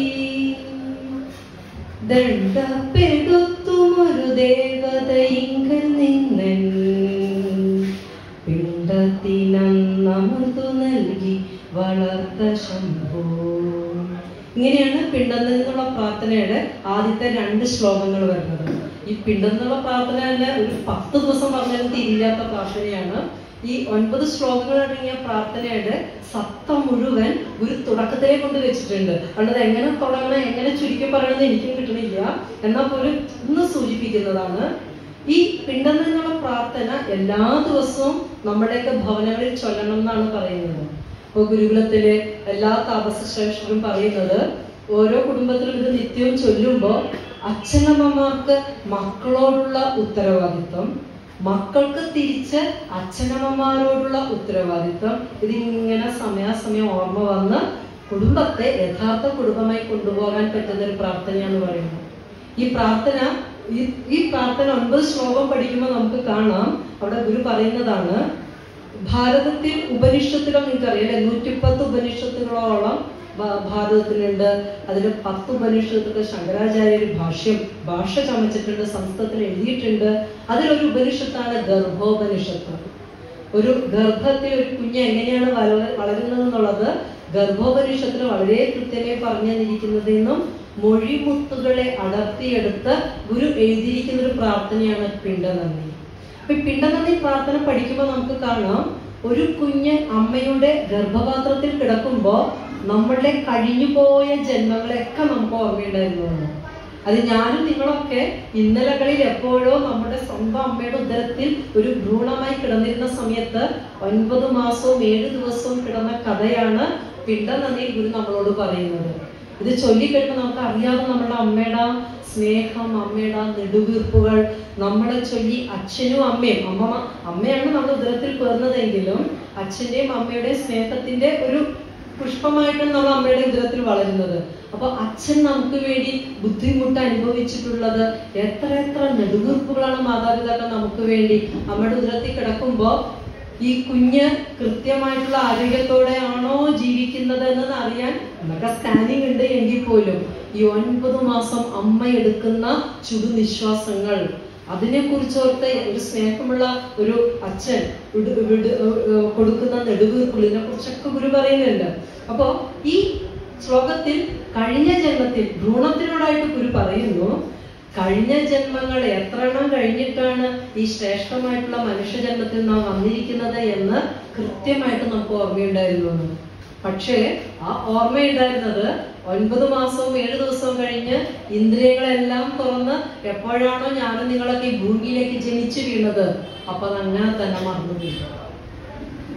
ദണ്ഡപ്പെടുത്തുമൊരു ദേവത ഇങ്കൽ നിന്നൻ പിണ്ടത്തിനന്നമൃതു നൽകി വളർത്ത ശംഭോ ഇങ്ങനെയാണ് പിണ്ടം നിന്നുള്ള പ്രാർത്ഥനയുടെ ആദ്യത്തെ രണ്ട് ശ്ലോകങ്ങൾ വരുന്നത് ഈ പിണ്ടം എന്നുള്ള പ്രാർത്ഥന തന്നെ ഒരു പത്ത് ദിവസം പറഞ്ഞാലും തീരില്ലാത്ത പ്രാർത്ഥനയാണ് ഈ ഒൻപത് ശ്ലോകങ്ങൾ അടങ്ങിയ പ്രാർത്ഥനയുടെ സത്ത മുഴുവൻ ഒരു തുടക്കത്തിലേ കൊണ്ട് വെച്ചിട്ടുണ്ട് അതുകൊണ്ട് എങ്ങനെ തുടങ്ങണം എങ്ങനെ ചുരുക്കി പറയണമെന്ന് എനിക്കും കിട്ടണില്ല എന്നാൽ പോലും ഇന്ന് സൂചിപ്പിക്കുന്നതാണ് ഈ പിണ്ടം നിന്നുള്ള പ്രാർത്ഥന എല്ലാ ദിവസവും നമ്മുടെയൊക്കെ ഭവനങ്ങളിൽ ചൊല്ലണം എന്നാണ് പറയുന്നത് ഇപ്പൊ ഗുരുകുലത്തിലെ എല്ലാ താപസ ശ്രേഷ്ഠരും പറയുന്നത് ഓരോ കുടുംബത്തിലും ഇത് നിത്യവും ചൊല്ലുമ്പോ അച്ഛനമ്മമാർക്ക് മക്കളോടുള്ള ഉത്തരവാദിത്വം മക്കൾക്ക് തിരിച്ച് അച്ഛനമ്മമാരോടുള്ള ഉത്തരവാദിത്വം ഇതിങ്ങനെ സമയാസമയം ഓർമ്മ വന്ന് കുടുംബത്തെ യഥാർത്ഥ കുടുംബമായി കൊണ്ടുപോകാൻ പറ്റുന്ന ഒരു പ്രാർത്ഥനയാണ് പറയുന്നത് ഈ പ്രാർത്ഥന ഈ ഈ പ്രാർത്ഥന ഒൻപത് ശ്ലോകം പഠിക്കുമ്പോൾ നമുക്ക് കാണാം അവിടെ ഗുരു പറയുന്നതാണ് ഭാരതത്തിൽ ഉപനിഷത്തുകൾ നിങ്ങൾക്കറിയാം അല്ലെ നൂറ്റിപ്പത്ത് ഉപനിഷത്തുകളോളം ഭ- ഭാരതത്തിലുണ്ട് അതിൽ പത്ത് ഉപനിഷത്തുകൾ ശങ്കരാചാര്യ ഭാഷ്യം ഭാഷ ചമച്ചിട്ടുണ്ട് സംസ്കൃതത്തിൽ എഴുതിയിട്ടുണ്ട് അതിലൊരു ഉപനിഷത്താണ് ഗർഭോപനിഷത്ത് ഒരു ഗർഭത്തിൽ ഒരു കുഞ്ഞ് എങ്ങനെയാണ് വള- വളരുന്നത് എന്നുള്ളത് ഗർഭോപനിഷത്തിൽ വളരെ കൃത്യമായി പറഞ്ഞു തന്നിരിക്കുന്നത് എന്നും മൊഴിമുത്തുകളെ അടർത്തിയെടുത്ത് ഗുരു എഴുതിയിരിക്കുന്ന ഒരു പ്രാർത്ഥനയാണ് പിണ്ടനന്ദി അപ്പൊ ഈ പിണ്ടനന്ദി പ്രാർത്ഥന പഠിക്കുമ്പോൾ നമുക്ക് കാണാം ഒരു കുഞ്ഞ് അമ്മയുടെ ഗർഭപാത്രത്തിൽ കിടക്കുമ്പോൾ നമ്മളുടെ കഴിഞ്ഞുപോയ ജന്മങ്ങളെയൊക്കെ നമുക്ക് ഓർമ്മയുണ്ടായിരുന്നു എന്ന്. അത് ഞാനും നിങ്ങളൊക്കെ ഇന്നലകളിൽ എപ്പോഴോ നമ്മുടെ സ്വന്തം അമ്മയുടെ ഉദരത്തിൽ ഒരു ഭ്രൂണമായി കിടന്നിരുന്ന സമയത്ത് ഒൻപത് മാസവും ഏഴ് ദിവസവും കിടന്ന കഥയാണ് പിണ്ടനന്ദിയിൽ ഗുരു നമ്മളോട് പറയുന്നത് ഇത് ചൊല്ലിക്കഴിയുമ്പോൾ നമുക്ക് അറിയാതെ നമ്മുടെ അമ്മയുടെ ആ സ്നേഹം അമ്മയുടെ ആ നെടുവീർപ്പുകൾ നമ്മളെ ചൊല്ലി അച്ഛനും അമ്മയും അമ്മ അമ്മയാണ് നമ്മുടെ ഉദരത്തിൽ പേർന്നതെങ്കിലും അച്ഛന്റെയും അമ്മയുടെയും സ്നേഹത്തിന്റെ ഒരു പുഷ്പമായിട്ടാണ് നമ്മൾ അമ്മയുടെ ഉദരത്തിൽ വളരുന്നത് അപ്പൊ അച്ഛൻ നമുക്ക് വേണ്ടി ബുദ്ധിമുട്ട് അനുഭവിച്ചിട്ടുള്ളത് എത്ര എത്ര നെടുവീർപ്പുകളാണ് മാതാപിതാക്കൾ നമുക്ക് വേണ്ടി അമ്മയുടെ ഉദരത്തിൽ കിടക്കുമ്പോ ഈ കുഞ്ഞ് കൃത്യമായിട്ടുള്ള ആരോഗ്യത്തോടെ ആണോ ജീവിക്കുന്നത് എന്ന് അറിയാൻ നമുക്ക് സ്കാനിങ് ഉണ്ട് എങ്കിൽ പോലും ഈ ഒൻപത് മാസം അമ്മ എടുക്കുന്ന ചുടുനിശ്വാസങ്ങൾ അതിനെ കുറിച്ചോർത്ത് ഒരു സ്നേഹമുള്ള ഒരു അച്ഛൻ വിട് വിട് ഏർ കൊടുക്കുന്ന നെടുവീർപ്പുകൾ ഇതിനെ കുറിച്ചൊക്കെ ഗുരു പറയുന്നുണ്ട് അപ്പോ ഈ ശ്ലോകത്തിൽ കഴിഞ്ഞ ജന്മത്തിൽ ഭ്രൂണത്തിനോടായിട്ട് ഗുരു പറയുന്നു കഴിഞ്ഞ ജന്മങ്ങൾ എത്ര എണ്ണം കഴിഞ്ഞിട്ടാണ് ഈ ശ്രേഷ്ഠമായിട്ടുള്ള മനുഷ്യജന്മത്തിൽ നാം വന്നിരിക്കുന്നത് എന്ന് കൃത്യമായിട്ട് നമുക്ക് ഓർമ്മയുണ്ടായിരുന്നു എന്ന്. പക്ഷേ ആ ഓർമ്മയുണ്ടായിരുന്നത് ഒൻപത് മാസവും ഏഴ് ദിവസവും കഴിഞ്ഞ് ഇന്ദ്രിയങ്ങളെല്ലാം തുറന്ന് എപ്പോഴാണോ ഞാനും നിങ്ങളൊക്കെ ഈ ഭൂമിയിലേക്ക് ജനിച്ചു വീണത് അപ്പൊ അത് അങ്ങനെ തന്നെ മറന്നു വീണു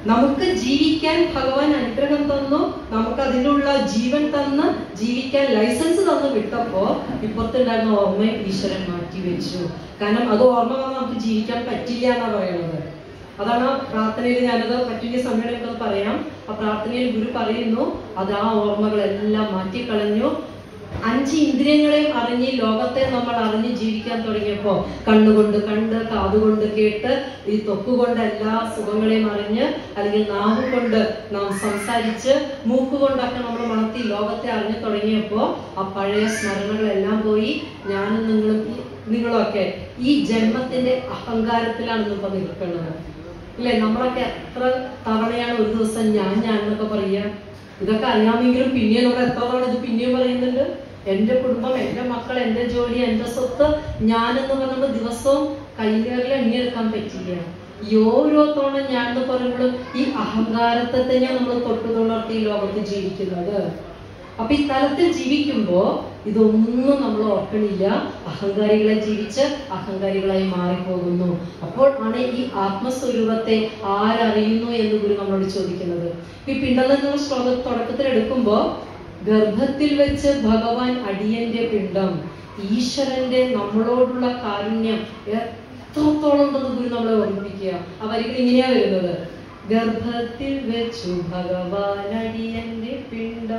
നമുക്ക് ജീവിക്കാൻ ഭഗവാൻ അനുഗ്രഹം തന്നു നമുക്ക് അതിനുള്ള ജീവൻ തന്ന് ജീവിക്കാൻ ലൈസൻസ് തന്നു വിട്ടപ്പോ ഇപ്പുറത്തുണ്ടായിരുന്ന ഓർമ്മ ഈശ്വരൻ മാറ്റി വെച്ചു കാരണം അത് ഓർമ്മ വന്നാൽ നമുക്ക് ജീവിക്കാൻ പറ്റില്ല എന്നാ പറയുന്നത് അതാണ് ആ പ്രാർത്ഥനയിൽ ഞാനത് പറ്റിയ സമയം എനിക്കത് പറയാം ആ പ്രാർത്ഥനയിൽ ഗുരു പറയുന്നു അത് ആ ഓർമ്മകളെല്ലാം മാറ്റിക്കളഞ്ഞു അഞ്ച് ഇന്ദ്രിയങ്ങളെയും അറിഞ്ഞ് ഈ ലോകത്തെ നമ്മൾ അറിഞ്ഞ് ജീവിക്കാൻ തുടങ്ങിയപ്പോ കണ്ണുകൊണ്ട് കണ്ട് കാതുകൊണ്ട് കേട്ട് ഈ തൊക്കുകൊണ്ട് എല്ലാ സുഖങ്ങളെയും അറിഞ്ഞ് അല്ലെങ്കിൽ നാവ് കൊണ്ട് നാം സംസാരിച്ച് മൂക്കുകൊണ്ടൊക്കെ നമ്മൾ മണത്തി ലോകത്തെ അറിഞ്ഞു തുടങ്ങിയപ്പോ ആ പഴയ സ്മരണകളെല്ലാം പോയി ഞാനും നിങ്ങളും ഈ- നിങ്ങളൊക്കെ ഈ ജന്മത്തിന്റെ അഹങ്കാരത്തിലാണ് ഇപ്പൊ നിൽക്കുന്നത് ഇല്ലേ നമ്മളൊക്കെ എത്ര തവണയാണ് ഒരു ദിവസം ഞാൻ ഞാൻ എന്നൊക്കെ പറയുക ഇതൊക്കെ അറിയാമെങ്കിലും പിന്നെയും നമ്മൾ എത്ര തവണ ഇത് പിന്നെയും പറയുന്നുണ്ട് എന്റെ കുടുംബം എന്റെ മക്കൾ എന്റെ ജോലി എന്റെ സ്വത്ത് ഞാനെന്ന് പറഞ്ഞുകൊണ്ട് ദിവസവും കൈകേറിൽ എണ്ണിയെടുക്കാൻ പറ്റില്ല ഈ ഓരോ തവണ ഞാൻ എന്ന് പറയുമ്പോഴും ഈ അഹങ്കാരത്തെ തന്നെയാണ് നമ്മൾ തൊട്ടു തുണർത്തി ഈ ലോകത്ത് ജീവിക്കുന്നത് അപ്പൊ ഈ തലത്തിൽ ജീവിക്കുമ്പോ ഇതൊന്നും നമ്മൾ ഓർക്കണില്ല അഹങ്കാരികളെ ജീവിച്ച് അഹങ്കാരികളായി മാറിപ്പോകുന്നു അപ്പോൾ ആണ് ഈ ആത്മസ്വരൂപത്തെ ആരറിയുന്നു എന്ന് ഗുരു നമ്മളോട് ചോദിക്കുന്നത് ഈ പിണ്ടം എന്നുള്ള ശ്ലോക തുടക്കത്തിൽ എടുക്കുമ്പോ ഗർഭത്തിൽ വെച്ച് ഭഗവാൻ അടിയന്റെ പിണ്ടം ഈശ്വരന്റെ നമ്മളോടുള്ള കാരുണ്യം എത്രത്തോളം ഉണ്ടെന്ന് ഗുരു നമ്മളെ ഓർമ്മിപ്പിക്കുക ആ വരികൾ ഇങ്ങനെയാ വരുന്നത് ഗർഭത്തിൽ വെച്ചു ഭഗവാൻ അടിയന്റെ പിണ്ടം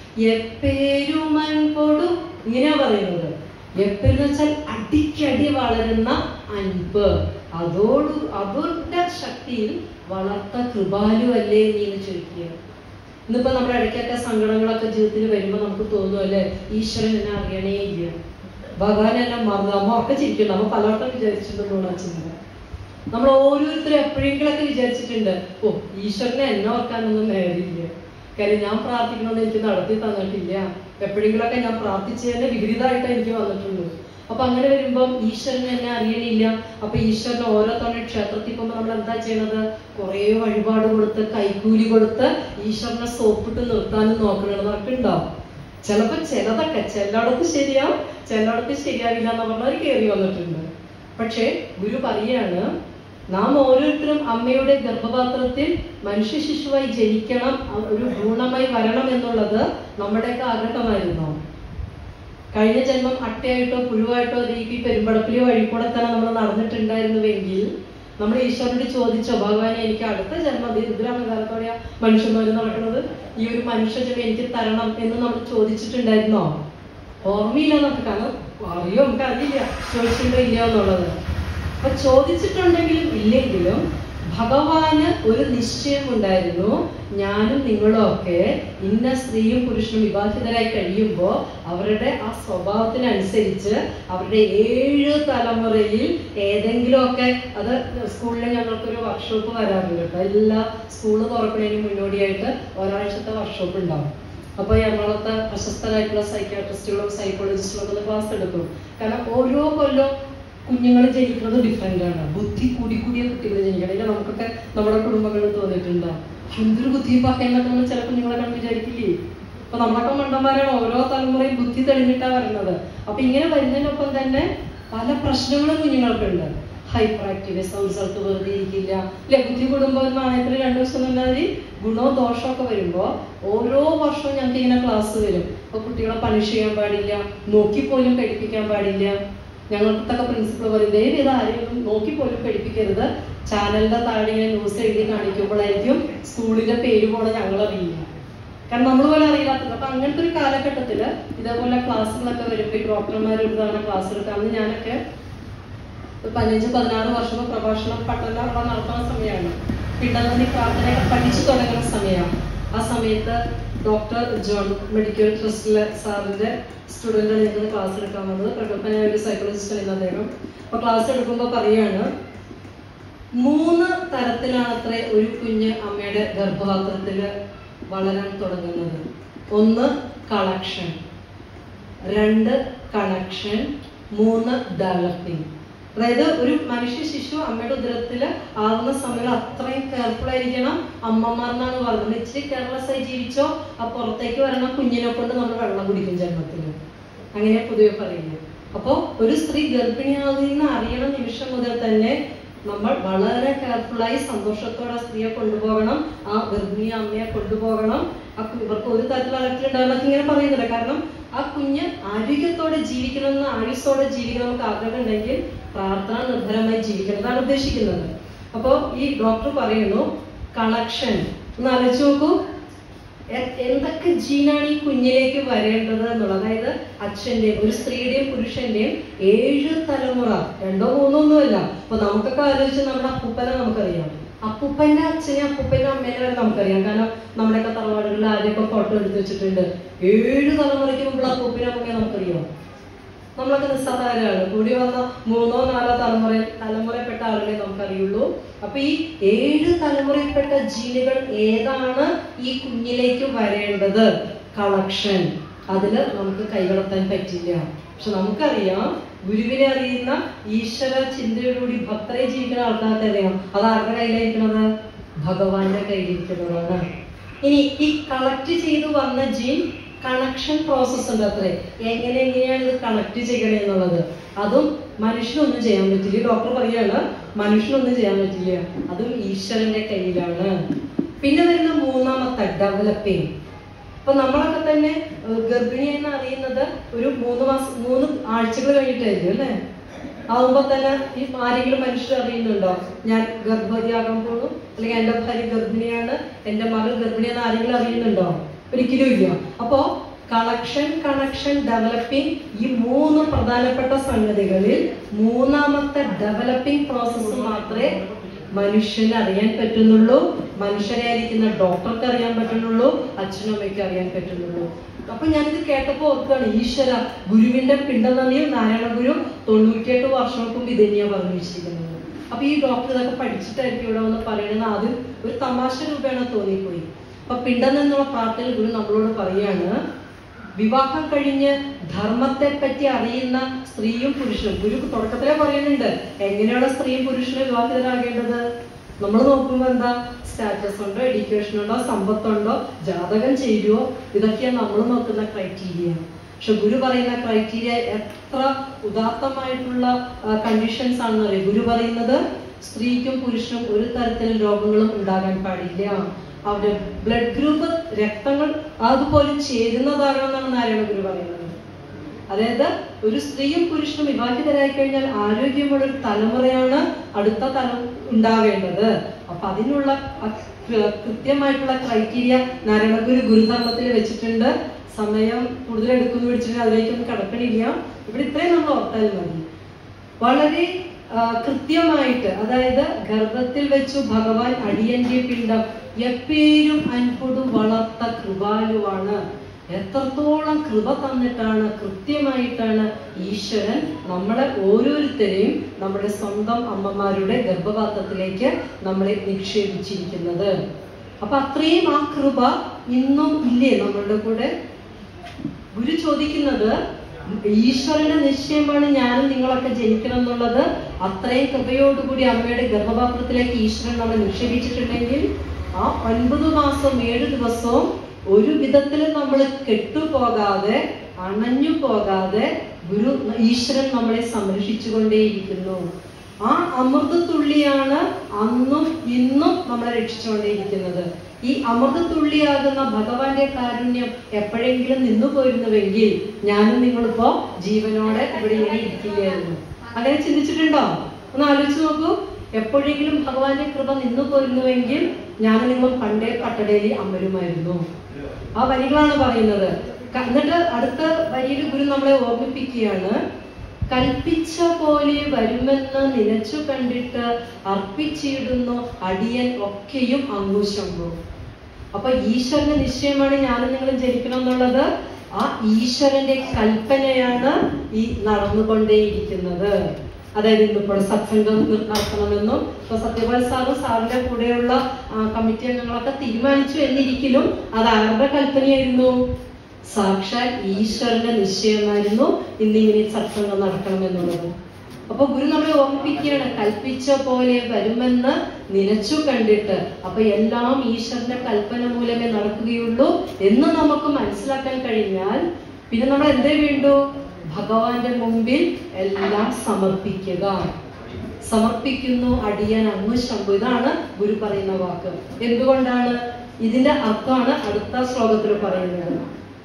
എപ്പേരുമൻ കൊടു ഇങ്ങനെയാ പറയുന്നത് എപ്പെന്ന് വെച്ചാൽ അടിക്കടി വളരുന്ന അൻപ് അതോട് അവരുടെ ശക്തിയിൽ വളർത്ത കൃപാലു അല്ലേ നീ എന്ന് ചോദിക്കുക ഇന്നിപ്പോ നമ്മുടെ ഇടയ്ക്കൊക്കെ സങ്കടങ്ങളൊക്കെ ജീവിതത്തിൽ വരുമ്പോ നമുക്ക് തോന്നും അല്ലേ ഈശ്വരൻ എന്നെ അറിയണേ ഇല്ല ഭഗവാൻ എന്നെ മറന്നു അമ്മ ഒക്കെ ചിരിക്കുന്നു നമ്മ പലവട്ടം വിചാരിച്ചിട്ടുണ്ടോ ചിന്ത നമ്മൾ ഓരോരുത്തരും എപ്പോഴെങ്കിലൊക്കെ വിചാരിച്ചിട്ടുണ്ട് ഓ ഈശ്വരനെ എന്നെ ഓർക്കാനൊന്നും നേരില്ല കാര്യം ഞാൻ പ്രാർത്ഥിക്കണമെന്ന് എനിക്ക് നടത്തി തന്നിട്ടില്ല എപ്പോഴെങ്കിലൊക്കെ ഞാൻ പ്രാർത്ഥിച്ചതിന്റെ വിപരീതമായിട്ട് എനിക്ക് വന്നിട്ടുള്ളൂ അപ്പൊ അങ്ങനെ വരുമ്പം ഈശ്വരൻ എന്നെ അറിയണില്ല അപ്പൊ ഈശ്വരന് ഓരോ തവണ ക്ഷേത്രത്തിൽ പോകുമ്പോൾ നമ്മൾ എന്താ ചെയ്യണത് കുറെ വഴിപാട് കൊടുത്ത് കൈക്കൂലി കൊടുത്ത് ഈശ്വരനെ സോപ്പിട്ട് നിർത്താനും നോക്കണമെന്നൊക്കെ ഉണ്ടാവും ചിലപ്പോ ചിലതൊക്കെ ചിലയിടത്ത് ശരിയാവും ചിലയിടത്ത് ശരിയാവില്ല എന്ന് പറഞ്ഞവർ കയറി വന്നിട്ടുണ്ട് പക്ഷേ ഗുരു പറയാണ് നാം ഓരോരുത്തരും അമ്മയുടെ ഗർഭപാത്രത്തിൽ മനുഷ്യ ശിശുവായി ജനിക്കണം അ- ഒരു ഭ്രൂണമായി വരണം എന്നുള്ളത് നമ്മുടെയൊക്കെ ആഗ്രഹമായിരുന്നു കഴിഞ്ഞ ജന്മം അട്ടയായിട്ടോ പുഴുവായിട്ടോ ദീപി പെരുമ്പടപ്പിലോ വഴി കൂടെ തന്നെ നമ്മൾ നടന്നിട്ടുണ്ടായിരുന്നുവെങ്കിൽ നമ്മൾ ഈശ്വരനോട് ചോദിച്ചോ ഭഗവാനെ എനിക്ക് അടുത്ത ജന്മം ദുരാമകാലത്തോടെയാ മനുഷ്യന്മാർ നടക്കുന്നത് ഈ ഒരു മനുഷ്യ ജന്മം എനിക്ക് തരണം എന്ന് നമ്മൾ ചോദിച്ചിട്ടുണ്ടായിരുന്നോ ഓർമ്മയില്ല നമുക്ക് കാരണം അറിയോ നമുക്ക് അറിയില്ല ചോദിച്ചിട്ടുണ്ടോ ഇല്ല എന്നുള്ളത് അപ്പൊ ചോദിച്ചിട്ടുണ്ടെങ്കിലും ഇല്ലെങ്കിലും ഭഗവാന് ഒരു നിശ്ചയം ഉണ്ടായിരുന്നു ഞാനും നിങ്ങളും ഒക്കെ ഇന്ന സ്ത്രീയും പുരുഷനും വിവാഹിതരായി കഴിയുമ്പോൾ അവരുടെ ആ സ്വഭാവത്തിനനുസരിച്ച് അവരുടെ ഏഴ് തലമുറയിൽ ഏതെങ്കിലുമൊക്കെ അത് സ്കൂളിൽ ഞങ്ങൾക്കൊരു വർക്ക്ഷോപ്പ് വരാറുണ്ട് കേട്ടോ എല്ലാ സ്കൂൾ തുറക്കുന്നതിന് മുന്നോടിയായിട്ട് ഒരാഴ്ചത്തെ വർക്ക്ഷോപ്പ് ഉണ്ടാവും അപ്പൊ എറണാകുളത്തെ പ്രശസ്തരായിട്ടുള്ള സൈക്കാട്രിസ്റ്റുകളും സൈക്കോളജിസ്റ്റുകളും ഒക്കെ ക്ലാസ് എടുക്കും കാരണം ഓരോ കൊല്ലം കുഞ്ഞുങ്ങൾ ജനിക്കുന്നത് ഡിഫറെന്റ് ആണ് ബുദ്ധി കൂടി കൂടിയ കുട്ടികൾ ജനിക്കണം ഇല്ല നമുക്കൊക്കെ നമ്മുടെ കുടുംബങ്ങളിൽ തോന്നിയിട്ടുണ്ടാവും എന്തൊരു ബുദ്ധിപ്പാക്ക എന്നൊക്കെ നമ്മൾ ചില കുഞ്ഞുങ്ങളെ കണ്ട് വിചാരിക്കില്ലേ അപ്പൊ നമ്മളൊക്കെ മണ്ടന്മാരാണ് ഓരോ തലമുറയും ബുദ്ധി തെളിഞ്ഞിട്ടാ വരുന്നത് അപ്പൊ ഇങ്ങനെ വരുന്നതിനൊപ്പം തന്നെ പല പ്രശ്നങ്ങളും കുഞ്ഞുങ്ങൾക്കുണ്ട് ഹൈപ്പർ ആക്ടിവിസം ഒരു സ്ഥലത്ത് വെറുതെ ഇരിക്കില്ല അല്ലെ ബുദ്ധി കൂടുമ്പോൾ നാണയത്തിൽ രണ്ടു ദിവസം നിന്നാല് ഗുണവും ദോഷവും ഒക്കെ വരുമ്പോ ഓരോ വർഷവും ഞങ്ങൾക്ക് ഇങ്ങനെ ക്ലാസ് വരും അപ്പൊ കുട്ടികളെ പണിഷ് ചെയ്യാൻ പാടില്ല നോക്കിപ്പോലും പഠിപ്പിക്കാൻ പാടില്ല ഞങ്ങൾക്കൊക്കെ പ്രിൻസിപ്പൾ പറയും ദയവ് ഇത് ആരെയും നോക്കിപ്പോലും പഠിപ്പിക്കരുത് ചാനലിന്റെ താഴെ ഇങ്ങനെ ന്യൂസ് എഴുതി കാണിക്കുമ്പോഴായിരിക്കും സ്കൂളിന്റെ പേര് പോലെ ഞങ്ങൾ അറിയില്ല കാരണം നമ്മൾ പോലെ അറിയില്ലാത്തത് അപ്പൊ അങ്ങനത്തെ ഒരു കാലഘട്ടത്തില് ഇതേപോലെ ക്ലാസ്സുകളൊക്കെ വരുമ്പോൾ ഈ ഡോക്ടർമാർ ഒരു തവണ ക്ലാസ് എടുക്കാം അന്ന് ഞാനൊക്കെ ഒരു പതിനഞ്ച് പതിനാറ് വർഷം പ്രഭാഷണ പഠനം ഒക്കെ നടത്തുന്ന സമയമാണ് പിണ്ടനന്ദി പ്രാർത്ഥന പഠിച്ചു തുടങ്ങുന്ന സമയമാണ് ആ സമയത്ത് ഡോക്ടർ ജോൺ മെഡിക്കൽ ട്രസ്റ്റിലെ സാറിന്റെ സ്റ്റുഡൻ്റാണ് ഇന്ന് ക്ലാസ് എടുക്കാൻ വന്നത് പ്രഗത്ഭനായ ഒരു സൈക്കോളജിസ്റ്റ് ആണ് അദ്ദേഹം അപ്പൊ ക്ലാസ് എടുക്കുമ്പോൾ പറയാണ് മൂന്ന് തരത്തിലാണത്രേ ഒരു കുഞ്ഞ് അമ്മയുടെ ഗർഭപാത്രത്തില് വളരാൻ തുടങ്ങുന്നത് ഒന്ന് കളക്ഷൻ രണ്ട് കണക്ഷൻ മൂന്ന് ഡെവലപ്പിംഗ് അതായത് ഒരു മനുഷ്യ ശിശു അമ്മയുടെ ഉദരത്തില് ആവുന്ന സമയം അത്രയും കെയർഫുൾ ആയിരിക്കണം അമ്മമാർ എന്നാണ് പറയുന്നത് ഇച്ചിരി കെയർലെസ് ആയി ജീവിച്ചോ ആ പുറത്തേക്ക് വരണ കുഞ്ഞിനെ കൊണ്ട് നമ്മൾ വെള്ളം കുടിക്കും ജന്മത്തില് അങ്ങനെ പൊതുവെ പറയുന്നത് അപ്പോ ഒരു സ്ത്രീ ഗർഭിണിയാകുന്ന അറിയണ നിമിഷം മുതൽ തന്നെ നമ്മൾ വളരെ കെയർഫുള്ളായി സന്തോഷത്തോടെ ആ സ്ത്രീയെ കൊണ്ടുപോകണം ആ ഗർഭിണി അമ്മയെ കൊണ്ടുപോകണം ആ കു- ഇവർക്ക് ഒരു തരത്തിലുള്ള അലർജി ഉണ്ടാകുന്നൊക്കെ ഇങ്ങനെ പറയുന്നില്ല കാരണം ആ കുഞ്ഞ് ആരോഗ്യത്തോടെ ജീവിക്കണമെന്ന് ആയുസ്സോടെ ജീവിക്കണം നമുക്ക് ആഗ്രഹം ഉണ്ടെങ്കിൽ പ്രാർത്ഥന നിർഭരമായി ജീവിക്കണം എന്നാണ് ഉദ്ദേശിക്കുന്നത് അപ്പോ ഈ ഡോക്ടർ പറയുന്നു കളക്ഷൻ ഒന്ന് ആലോചിച്ച് നോക്കൂ എ- എന്തൊക്കെ ജീനാണ് ഈ കുഞ്ഞിലേക്ക് വരേണ്ടത് എന്നുള്ളത് അതായത് അച്ഛന്റെയും ഒരു സ്ത്രീയുടെയും പുരുഷന്റെയും ഏഴ് തലമുറ രണ്ടോ മൂന്നോ ഒന്നുമല്ല അപ്പൊ നമുക്കൊക്കെ ആലോചിച്ച് നമ്മുടെ അപ്പൂപ്പനെ നമുക്കറിയാം അപ്പൂപ്പന്റെ അച്ഛനെ അപ്പൂപ്പന്റെ അമ്മേനെ വരെ നമുക്കറിയാം കാരണം നമ്മുടെയൊക്കെ തറവാടുകളിൽ ആദ്യമൊക്കെ ഫോട്ടോ എടുത്ത് വെച്ചിട്ടുണ്ട് ഏഴ് തലമുറയ്ക്ക് മുമ്പുള്ള അപ്പൂപ്പനെ അമ്മയെ നമുക്കറിയാം നമ്മളൊക്കെ നിസ്സഹായരാണ് കൂടി വന്ന മൂന്നോ നാലോ തലമുറ തലമുറയിൽപ്പെട്ട ആളുകളെ നമുക്കറിയുള്ളൂ അപ്പൊ ഈ ഏഴ് തലമുറയിൽപ്പെട്ട ജീനുകൾ ഏതാണ് ഈ കുഞ്ഞിലേക്ക് വരേണ്ടത് കളക്ഷൻ അതില് നമുക്ക് കൈകടത്താൻ പറ്റില്ല പക്ഷെ നമുക്കറിയാം ഗുരുവിനെ അറിയുന്ന ഈശ്വര ചിന്തയോടുകൂടി ഭക്തരെ ജീവിക്കുന്ന ആൾക്കാർക്ക് അറിയാം അത് ആരുടെ കയ്യിലായിരിക്കണത് ഭഗവാന്റെ കയ്യിലിരിക്കുന്നതാണ് ഇനി ഈ കളക്ട് ചെയ്തു വന്ന ജീൻ കണക്ഷൻ പ്രോസസ് ഉണ്ട് അത്രേ എങ്ങനെ എങ്ങനെയാണ് ഇത് കണക്ട് ചെയ്യണേ എന്നുള്ളത് അതും മനുഷ്യനൊന്നും ചെയ്യാൻ പറ്റില്ല ഈ ഡോക്ടർ പറയാണ് മനുഷ്യനൊന്നും ചെയ്യാൻ പറ്റില്ല അതും ഈശ്വരന്റെ കയ്യിലാണ് പിന്നെ വരുന്ന മൂന്നാമത്തെ ഡെവലപ്പിംഗ് ഇപ്പൊ നമ്മളൊക്കെ തന്നെ ഏഹ്, ഗർഭിണി എന്ന് അറിയുന്നത് ഒരു മൂന്ന് മാസം മൂന്ന് ആഴ്ചകൾ കഴിഞ്ഞിട്ടായിരിക്കും അല്ലേ ആവുമ്പോ തന്നെ ഈ ആരെങ്കിലും മനുഷ്യർ അറിയുന്നുണ്ടോ ഞാൻ ഗർഭവതിയാകാൻ പോണു അല്ലെങ്കിൽ എന്റെ ഭാര്യ ഗർഭിണിയാണ് എന്റെ മകൾ ഗർഭിണിയാന്ന് ആരെങ്കിലും അറിയുന്നുണ്ടോ ഒരിക്കലും ഇല്ല അപ്പോ കളക്ഷൻ കണക്ഷൻ ഡെവലപ്പിംഗ് ഈ മൂന്ന് പ്രധാനപ്പെട്ട സംഗതികളിൽ മൂന്നാമത്തെ ഡെവലപ്പിംഗ് പ്രോസസ്സ് മാത്രമേ മനുഷ്യന് അറിയാൻ പറ്റുന്നുള്ളൂ മനുഷ്യനെ ആയിരിക്കുന്ന ഡോക്ടർക്ക് അറിയാൻ പറ്റുന്നുള്ളൂ അച്ഛനും അമ്മയ്ക്ക് അറിയാൻ പറ്റുന്നുള്ളൂ അപ്പൊ ഞാനിത് കേട്ടപ്പോ ഓർക്കാണ് ഈശ്വര ഗുരുവിന്റെ പിണ്ടനന്ദിയിൽ നാരായണ ഗുരു തൊണ്ണൂറ്റിയെട്ട് വർഷങ്ങൾക്ക് മുമ്പ് ഇത് തന്നെയാ പറഞ്ഞു വെച്ചിരിക്കുന്നത് അപ്പൊ ഈ ഡോക്ടർ ഇതൊക്കെ പഠിച്ചിട്ടായിരിക്കും ഇവിടെ വന്ന് പറയണമെന്ന് ആദ്യം ഒരു തമാശ രൂപേണ തോന്നിപ്പോയി അപ്പൊ പിണ്ടം എന്നുള്ള പ്രാർത്ഥനയിൽ ഗുരു നമ്മളോട് പറയാണ് വിവാഹം കഴിഞ്ഞ് ധർമ്മത്തെ പറ്റി അറിയുന്ന സ്ത്രീയും പുരുഷനും ഗുരു തുടക്കത്തിലെ പറയുന്നുണ്ട് എങ്ങനെയാണ് സ്ത്രീയും പുരുഷനും വിവാഹിതരാകേണ്ടത് നമ്മൾ നോക്കുമ്പോ എന്താ സ്റ്റാറ്റസ് ഉണ്ടോ എഡ്യൂക്കേഷൻ ഉണ്ടോ സമ്പത്തുണ്ടോ ജാതകം ചെയ്യുമോ ഇതൊക്കെയാണ് നമ്മൾ നോക്കുന്ന ക്രൈറ്റീരിയ പക്ഷെ ഗുരു പറയുന്ന ക്രൈറ്റീരിയ എത്ര ഉദാത്തമായിട്ടുള്ള കണ്ടീഷൻസ് ആണെന്ന് അറിയാം ഗുരു പറയുന്നത് സ്ത്രീക്കും പുരുഷനും ഒരു തരത്തിലും രോഗങ്ങളും ഉണ്ടാകാൻ പാടില്ല അവരുടെ ബ്ലഡ് ഗ്രൂപ്പ് രക്തങ്ങൾ അതുപോലെ ചേരുന്നതാകണമെന്നാണ് നാരായണ ഗുരു പറയുന്നത് അതായത് ഒരു സ്ത്രീയും പുരുഷനും വിവാഹിതരായി കഴിഞ്ഞാൽ ആരോഗ്യമുള്ള ഒരു തലമുറയാണ് അടുത്ത തലം ഉണ്ടാവേണ്ടത് അപ്പൊ അതിനുള്ള അ- കൃ- കൃത്യമായിട്ടുള്ള ക്രൈറ്റീരിയ നാരായണഗുരു ഗുരുധർമ്മത്തിൽ വെച്ചിട്ടുണ്ട് സമയം കൂടുതൽ എടുക്കുന്നു പിടിച്ചിട്ട് അതിലേക്കൊന്നും കടക്കണില്ല ഇവിടെ ഇത്രയും നമ്മൾ ഓർത്താൽ മതി വളരെ ആ, കൃത്യമായിട്ട് അതായത് ഗർഭത്തിൽ വെച്ചു ഭഗവാൻ അടിയന്റെ പിണ്ടം എപ്പേരും അൻപൊടു വളർത്ത കൃപാലുവാണ് എത്രത്തോളം കൃപ തന്നിട്ടാണ് കൃത്യമായിട്ടാണ് ഈശ്വരൻ നമ്മളെ ഓരോരുത്തരെയും നമ്മുടെ സ്വന്തം അമ്മമാരുടെ ഗർഭപാത്രത്തിലേക്ക് നമ്മളെ നിക്ഷേപിച്ചിരിക്കുന്നത് അപ്പൊ അത്രയും ആ കൃപ ഇന്നും ഇല്ലേ നമ്മളുടെ കൂടെ ഗുരു ചോദിക്കുന്നത് ഈശ്വരന്റെ നിശ്ചയമാണ് ഞാനും നിങ്ങളൊക്കെ ജനിക്കണം എന്നുള്ളത് അത്രയും കൃപയോടുകൂടി അമ്മയുടെ ഗർഭപാത്രത്തിലേക്ക് ഈശ്വരൻ നമ്മളെ നിക്ഷേപിച്ചിട്ടുണ്ടെങ്കിൽ ആ ഒൻപത് മാസം ഏഴ് ദിവസവും ഒരു വിധത്തിലും നമ്മൾ കെട്ടുപോകാതെ അണഞ്ഞു പോകാതെ ഗുരു ഈശ്വരൻ നമ്മളെ സംരക്ഷിച്ചുകൊണ്ടേയിരിക്കുന്നു ആ അമൃതത്തുള്ളിയാണ് അന്നും ഇന്നും നമ്മളെ രക്ഷിച്ചുകൊണ്ടേയിരിക്കുന്നത് ഈ അമൃതത്തുള്ളിയാകുന്ന ഭഗവാന്റെ കാരുണ്യം എപ്പോഴെങ്കിലും നിന്നു പോയിരുന്നുവെങ്കിൽ ഞാനും നിങ്ങളിപ്പോ ജീവനോടെ ഇവിടെ ഇങ്ങനെ ഇരിക്കില്ലായിരുന്നു അങ്ങനെ ചിന്തിച്ചിട്ടുണ്ടോ ഒന്ന് ആലോചിച്ച് നോക്കൂ എപ്പോഴെങ്കിലും ഭഗവാന്റെ കൃപ നിന്നു പോയിരുന്നുവെങ്കിൽ ഞാനും നിങ്ങളും പണ്ടേ പട്ടടേലി അമ്മരുമായിരുന്നു ആ വരികളാണ് പറയുന്നത് ക- എന്നിട്ട് അടുത്ത വരിയിൽ ഗുരു നമ്മളെ ഓർമ്മിപ്പിക്കുകയാണ് കൽപ്പിച്ച പോലെ വരുമെന്ന് നിലച്ചു കണ്ടിട്ട് അർപ്പിച്ചിടുന്നു അടിയൻ ഒക്കെയും അങ്ങുശമ്പു അപ്പൊ ഈശ്വരന്റെ നിശ്ചയമാണ് ഞാനും നിങ്ങളും ജനിക്കണം എന്നുള്ളത് ആ ഈശ്വരന്റെ കൽപ്പനയാണ് ഈ നടന്നുകൊണ്ടേയിരിക്കുന്നത് അതായത് ഇന്നിപ്പോൾ സത്സംഗം നടത്തണമെന്നും ഇപ്പൊ സത്യപാൽ സാറും സാറിന്റെ കൂടെയുള്ള ആ, കമ്മിറ്റി അംഗങ്ങളൊക്കെ തീരുമാനിച്ചു എന്നിരിക്കലും അത് ആരുടെ കൽപ്പനയായിരുന്നു സാക്ഷാൽ ഈശ്വരന്റെ നിശ്ചയമായിരുന്നു ഇന്നിങ്ങനെ സത്സംഗം നടക്കണമെന്നുള്ളത് അപ്പൊ ഗുരു നമ്മളെ ഓർമ്മിപ്പിക്കുകയാണ് കൽപ്പിച്ച പോലെ വരുമെന്ന് നിലച്ചു കണ്ടിട്ട് അപ്പൊ എല്ലാം ഈശ്വരന്റെ കൽപ്പന മൂലമേ നടക്കുകയുള്ളൂ എന്ന് നമുക്ക് മനസ്സിലാക്കാൻ കഴിഞ്ഞാൽ പിന്നെ നമ്മൾ എന്തേ വേണ്ടു ഭഗവാന്റെ മുമ്പിൽ എല്ലാം സമർപ്പിക്കുക സമർപ്പിക്കുന്നു അടിയാൻ അങ്ങ് ശംഭു ഇതാണ് ഗുരു പറയുന്ന വാക്ക് എന്തുകൊണ്ടാണ് ഇതിന്റെ അർത്ഥമാണ് അടുത്ത ശ്ലോകത്തിൽ പറയുന്നത്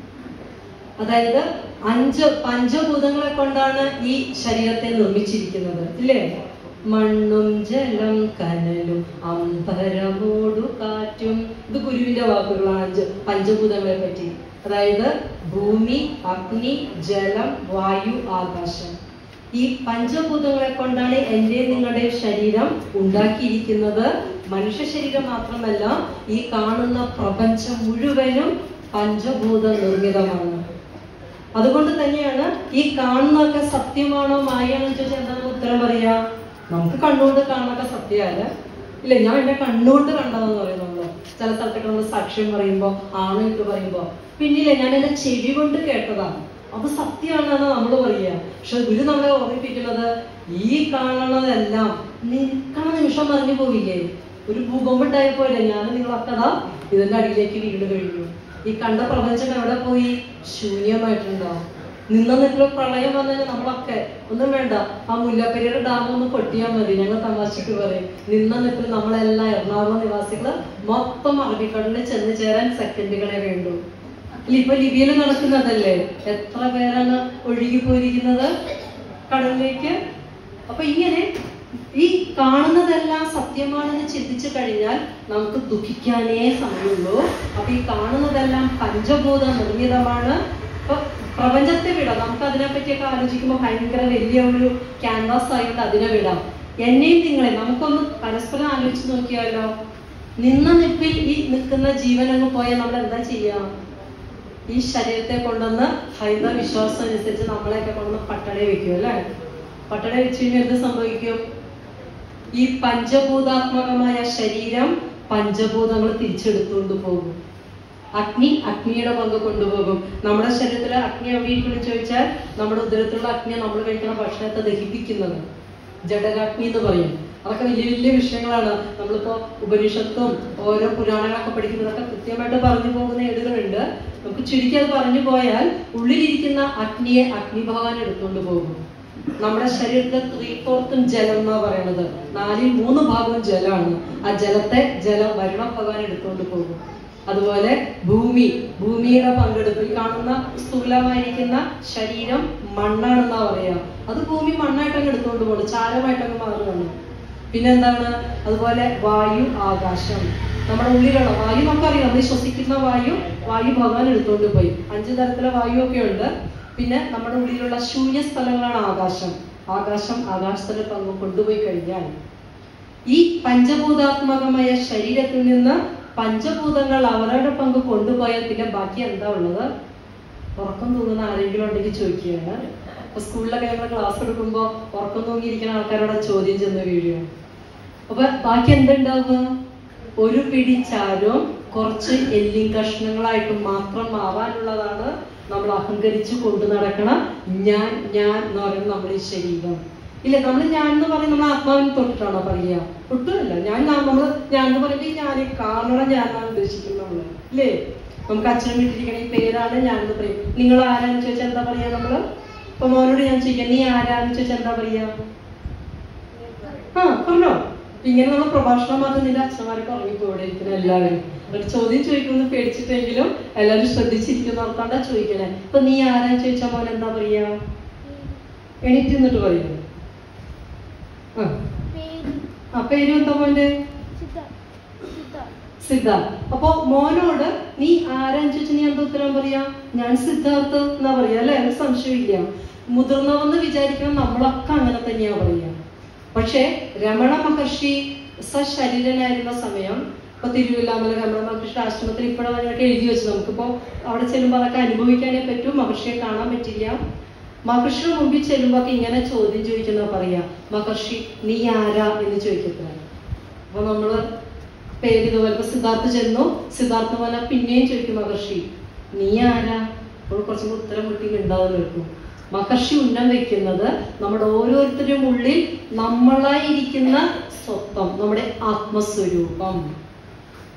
അതായത് അഞ്ച് പഞ്ചഭൂതങ്ങളെ കൊണ്ടാണ് ഈ ശരീരത്തെ നിർമ്മിച്ചിരിക്കുന്നത് ഇല്ലേ മണ്ണും ജലം കനലും അമ്പരമോടു കാറ്റും ഇത് ഗുരുവിന്റെ വാക്കുകളാണ് അഞ്ച് പഞ്ചഭൂതങ്ങളെ പറ്റി അതായത് ഭൂമി അഗ്നി ജലം വായു ആകാശം ഈ പഞ്ചഭൂതങ്ങളെ കൊണ്ടാണ് എൻ്റെ നിങ്ങളുടെ ശരീരം ഉണ്ടാക്കിയിരിക്കുന്നത് മനുഷ്യ ശരീരം മാത്രമല്ല ഈ കാണുന്ന പ്രപഞ്ചം മുഴുവനും പഞ്ചഭൂത നിർമ്മിതമാണ് അതുകൊണ്ട് തന്നെയാണ് ഈ കാണുന്നതൊക്കെ സത്യമാണോ മായാണോ എന്ന് ചോദിച്ചാൽ എന്താണ് ഉത്തരം പറയാ നമുക്ക് കണ്ണുകൊണ്ട് കാണുന്നതൊക്കെ സത്യമല്ല ഇല്ല ഞാൻ എന്റെ കണ്ണുകൊണ്ട് കണ്ടതെന്ന് പറയും നമ്മള് ചില സ്ഥലത്തൊക്കെ നമ്മൾ സാക്ഷ്യം പറയുമ്പോ ആണ് എന്ന് പറയുമ്പോ പിന്നില്ലേ ഞാൻ എന്റെ ചെവി കൊണ്ട് കേട്ടതാണ് അത് സത്യമാണെന്നാണ് നമ്മൾ പറയുക പക്ഷെ ഗുരു നമ്മളെ ഓർമ്മിപ്പിക്കുന്നത് ഈ കാണുന്നതെല്ലാം നിൽക്കണ നിമിഷം മറിഞ്ഞു പോവില്ലേ ഒരു ഭൂകമ്പുണ്ടായ പോലെ ഞാൻ നിങ്ങളൊക്കെ ദാ ഇതിന്റെ അടിയിലേക്ക് വീട് കഴിഞ്ഞു ഈ കണ്ട പ്രപഞ്ചം എവിടെ പോയി ശൂന്യമായിട്ടുണ്ടാവും നിന്ന നിൽക്കുന്ന പ്രളയം വന്നാൽ നമ്മളൊക്കെ ഒന്നും വേണ്ട ആ മുല്ലപ്പെരിയാർ ഡാം ഒന്ന് പൊട്ടിയാൽ മതി ഞങ്ങൾ തമാശക്ക് പറയും നിന്ന നിൽപ്പിൽ നമ്മളെല്ലാം എറണാകുളം നിവാസികള് മൊത്തം അറബിക്കടലിൽ ചെന്ന് ചേരാൻ സെക്കൻഡുകളെ വേണ്ടു ഇല്ല, ഇപ്പൊ ലിബിയയിൽ നടക്കുന്നതല്ലേ എത്ര പേരാണ് ഒഴുകി പോയിരിക്കുന്നത് കടലിലേക്ക് അപ്പൊ ഇങ്ങനെ ഈ കാണുന്നതെല്ലാം സത്യമാണെന്ന് ചിന്തിച്ചു കഴിഞ്ഞാൽ നമുക്ക് ദുഃഖിക്കാനേ സമയമുള്ളൂ അപ്പൊ ഈ കാണുന്നതെല്ലാം പഞ്ചഭൂത നിർമ്മിതമാണ് ഇപ്പൊ പ്രപഞ്ചത്തെ വിടാം നമുക്ക് അതിനെ പറ്റിയൊക്കെ ആലോചിക്കുമ്പോൾ ഭയങ്കര വലിയ ഒരു ക്യാൻവാസ് ആയിട്ട് അതിനെ വിടാം എന്നെയും നിങ്ങളെ നമുക്കൊന്ന് പരസ്പരം ആലോചിച്ച് നോക്കിയാലോ നിന്ന നിപ്പിൽ ഈ നിൽക്കുന്ന ജീവൻ അങ്ങ് പോയാൽ നമ്മൾ എന്താ ചെയ്യാ ഈ ശരീരത്തെ കൊണ്ടുവന്ന് ഹൈന്ദവ വിശ്വാസം അനുസരിച്ച് നമ്മളെയൊക്കെ കൊണ്ടുവന്ന് പട്ടടയെ വെക്കും അല്ലേ പട്ടട വെച്ച് കഴിഞ്ഞാൽ എന്ത് സംഭവിക്കും ഈ പഞ്ചഭൂതാത്മകമായ ശരീരം പഞ്ചഭൂതങ്ങൾ തിരിച്ചെടുത്തുകൊണ്ട് പോകും അഗ്നി അഗ്നിയുടെ പങ്ക് കൊണ്ടുപോകും നമ്മുടെ ശരീരത്തിലെ അഗ്നി എവിടെ ഇരിക്കണം ചോദിച്ചാൽ നമ്മുടെ ഉദരത്തിലുള്ള അഗ്നി നമ്മൾ കഴിക്കുന്ന ഭക്ഷണത്തെ ദഹിപ്പിക്കുന്നത് ജഡകാഗ്നി എന്ന് പറയും അതൊക്കെ വലിയ വലിയ വിഷയങ്ങളാണ് നമ്മളിപ്പോ ഉപനിഷത്തും ഓരോ പുരാണങ്ങളൊക്കെ പഠിക്കുന്നതൊക്കെ കൃത്യമായിട്ട് പറഞ്ഞു പോകുന്ന ഏടുകളുണ്ട് നമുക്ക് ചുരുക്കി അത് പറഞ്ഞു പോയാൽ ഉള്ളിലിരിക്കുന്ന അഗ്നിയെ അഗ്നി ഭഗവാൻ എടുത്തുകൊണ്ട് പോകും നമ്മുടെ ശരീരത്തിലെ ത്രീ ഫോർത്തും ജലം എന്നാ പറയണത് നാലിൽ മൂന്ന് ഭാഗവും ജലമാണ് ആ ജലത്തെ ജല വരുണ ഭഗവാൻ എടുത്തുകൊണ്ട് പോകും അതുപോലെ ഭൂമി ഭൂമിയുടെ പങ്കെടുപ്പ് ഈ കാണുന്ന സ്ഥൂലമായിരിക്കുന്ന ശരീരം മണ്ണാണെന്നാ പറയാ അത് ഭൂമി മണ്ണായിട്ടങ്ങ് എടുത്തുകൊണ്ട് പോകുന്നു ചാരമായിട്ടങ്ങ് മാറുകയാണ് പിന്നെന്താണ് അതുപോലെ വായു ആകാശം നമ്മുടെ ഉള്ളിലുള്ള വായു നമുക്കറിയാം നമ്മൾ ശ്വസിക്കുന്ന വായു വായു ഭഗവാൻ എടുത്തുകൊണ്ട് പോയി അഞ്ചു തരത്തിലെ വായു ഒക്കെ ഉണ്ട് പിന്നെ നമ്മുടെ ഉള്ളിലുള്ള ശൂന്യ സ്ഥലങ്ങളാണ് ആകാശം ആകാശം ആകാശത്തിന്റെ പങ്ക് കൊണ്ടുപോയി കഴിഞ്ഞാൽ ഈ പഞ്ചഭൂതാത്മകമായ ശരീരത്തിൽ നിന്ന് പഞ്ചഭൂതങ്ങൾ അവരുടെ പങ്ക് കൊണ്ടുപോയാൽ പിന്നെ ബാക്കി എന്താ ഉള്ളത് ഉറക്കം തൂങ്ങുന്ന ആരെങ്കിലും ഉണ്ടെങ്കിൽ ചോദിക്കുകയാണ് അപ്പൊ സ്കൂളിലൊക്കെ ഞങ്ങൾ ക്ലാസ് എടുക്കുമ്പോൾ ഉറക്കം തൂങ്ങിയിരിക്കുന്ന ആൾക്കാരോട് ചോദ്യം ചെന്ന് വീഴുകയാണ് അപ്പൊ ബാക്കി എന്തുണ്ടാവുക ഒരു പിടി ചാരവും കുറച്ച് എല്ലിൻ കഷ്ണങ്ങളായിട്ട് മാത്രം മാറാനുള്ളതാണ് നമ്മൾ അഹങ്കരിച്ച് കൊണ്ടു നടക്കണ ഞാൻ ഞാൻ എന്ന് പറയുന്നത് നമ്മുടെ ഈ ശരീരം ഇല്ല നമ്മൾ ഞാൻ എന്ന് പറയുന്നത് നമ്മൾ ആത്മാവിനെ തൊട്ടിട്ടാണോ പറയുക ഒട്ടുമല്ല ഞാൻ നമ്മൾ ഞാൻ എന്ന് പറയുമ്പോൾ ഞാൻ ഈ കാണണ ഞാനാണ് ഉദ്ദേശിക്കുന്നത് നമ്മള് ഇല്ലേ നമുക്ക് അച്ഛൻ വിട്ടിരിക്കണ ഈ പേരാണ് ഞാൻ എന്ന് പറയും നിങ്ങൾ ആരാന്ന് ചോദിച്ചാൽ എന്താ പറയാ നമ്മള് ഇപ്പൊ മോനോട് ഞാൻ ചോദിക്കാം നീ ആരാന്ന് ചോദിച്ചാൽ എന്താ പറയാ ആ പറഞ്ഞോ ഇങ്ങനെ നമ്മൾ പ്രഭാഷണം മാത്രം നിന്റെ അച്ഛന്മാരൊക്കെ ഉറങ്ങിപ്പോടെ ഇരിക്കുന്ന എല്ലാവരും ഒരു ചോദ്യം ചോദിക്കുന്നു പേടിച്ചിട്ടെങ്കിലും എല്ലാവരും ശ്രദ്ധിച്ചിരിക്കുന്ന ഓർക്കാണ്ടാ ചോദിക്കണേ ഇപ്പൊ നീ ആരാന്ന് ചോദിച്ചാൽ മോൻ എന്താ പറയാ എണീറ്റ് നിന്നിട്ട് പറയുന്നു ആ ആ പേര് എന്താ മോന്റെ സിദ്ധാർത്ഥ് അപ്പൊ മോനോട് നീ ആരാന്ന് ചോദിച്ചാൽ നീ എന്താ ഉത്തരം പറയാ ഞാൻ സിദ്ധാർത്ഥ് എന്നാ പറയാ അല്ലെ ഒരു സംശയമില്ല മുതിർന്നവെന്ന് വിചാരിക്കണം നമ്മളൊക്കെ അങ്ങനെ തന്നെയാ പറയാ പക്ഷെ രമണ മഹർഷി സശരീരനായിരുന്ന സമയം ഇപ്പൊ തിരുവില്ലാമല രമണ മഹർഷി ആശ്രമത്തിൽ ഇപ്പോഴും അതിനൊക്കെ എഴുതി വെച്ചു നമുക്കിപ്പോ അവിടെ ചെല്ലുമ്പോൾ അതൊക്കെ അനുഭവിക്കാനേ പറ്റൂ മഹർഷിയെ കാണാൻ പറ്റില്ല മഹർഷിയുടെ മുമ്പിൽ ചെല്ലുമ്പോ ഒക്കെ ഇങ്ങനെ ചോദ്യം ചോദിക്കുന്ന പറയാ മഹർഷി നീ ആരാ എന്ന് ചോദിക്കത്തില്ല അപ്പൊ നമ്മള് പേര് ഇതുപോലെ ഇപ്പൊ സിദ്ധാർത്ഥ ചെന്നു സിദ്ധാർത്ഥ പോലെ പിന്നെയും ചോദിക്കും മഹർഷി നീ ആരാ അപ്പോൾ കുറച്ചും കൂടി ഉത്തരം മുട്ടി ഉണ്ടാവും നിൽക്കും മഹർഷി ഉന്നം വെക്കുന്നത് നമ്മുടെ ഓരോരുത്തരും ഉള്ളിൽ നമ്മളായിരിക്കുന്ന സ്വത്വം നമ്മുടെ ആത്മസ്വരൂപം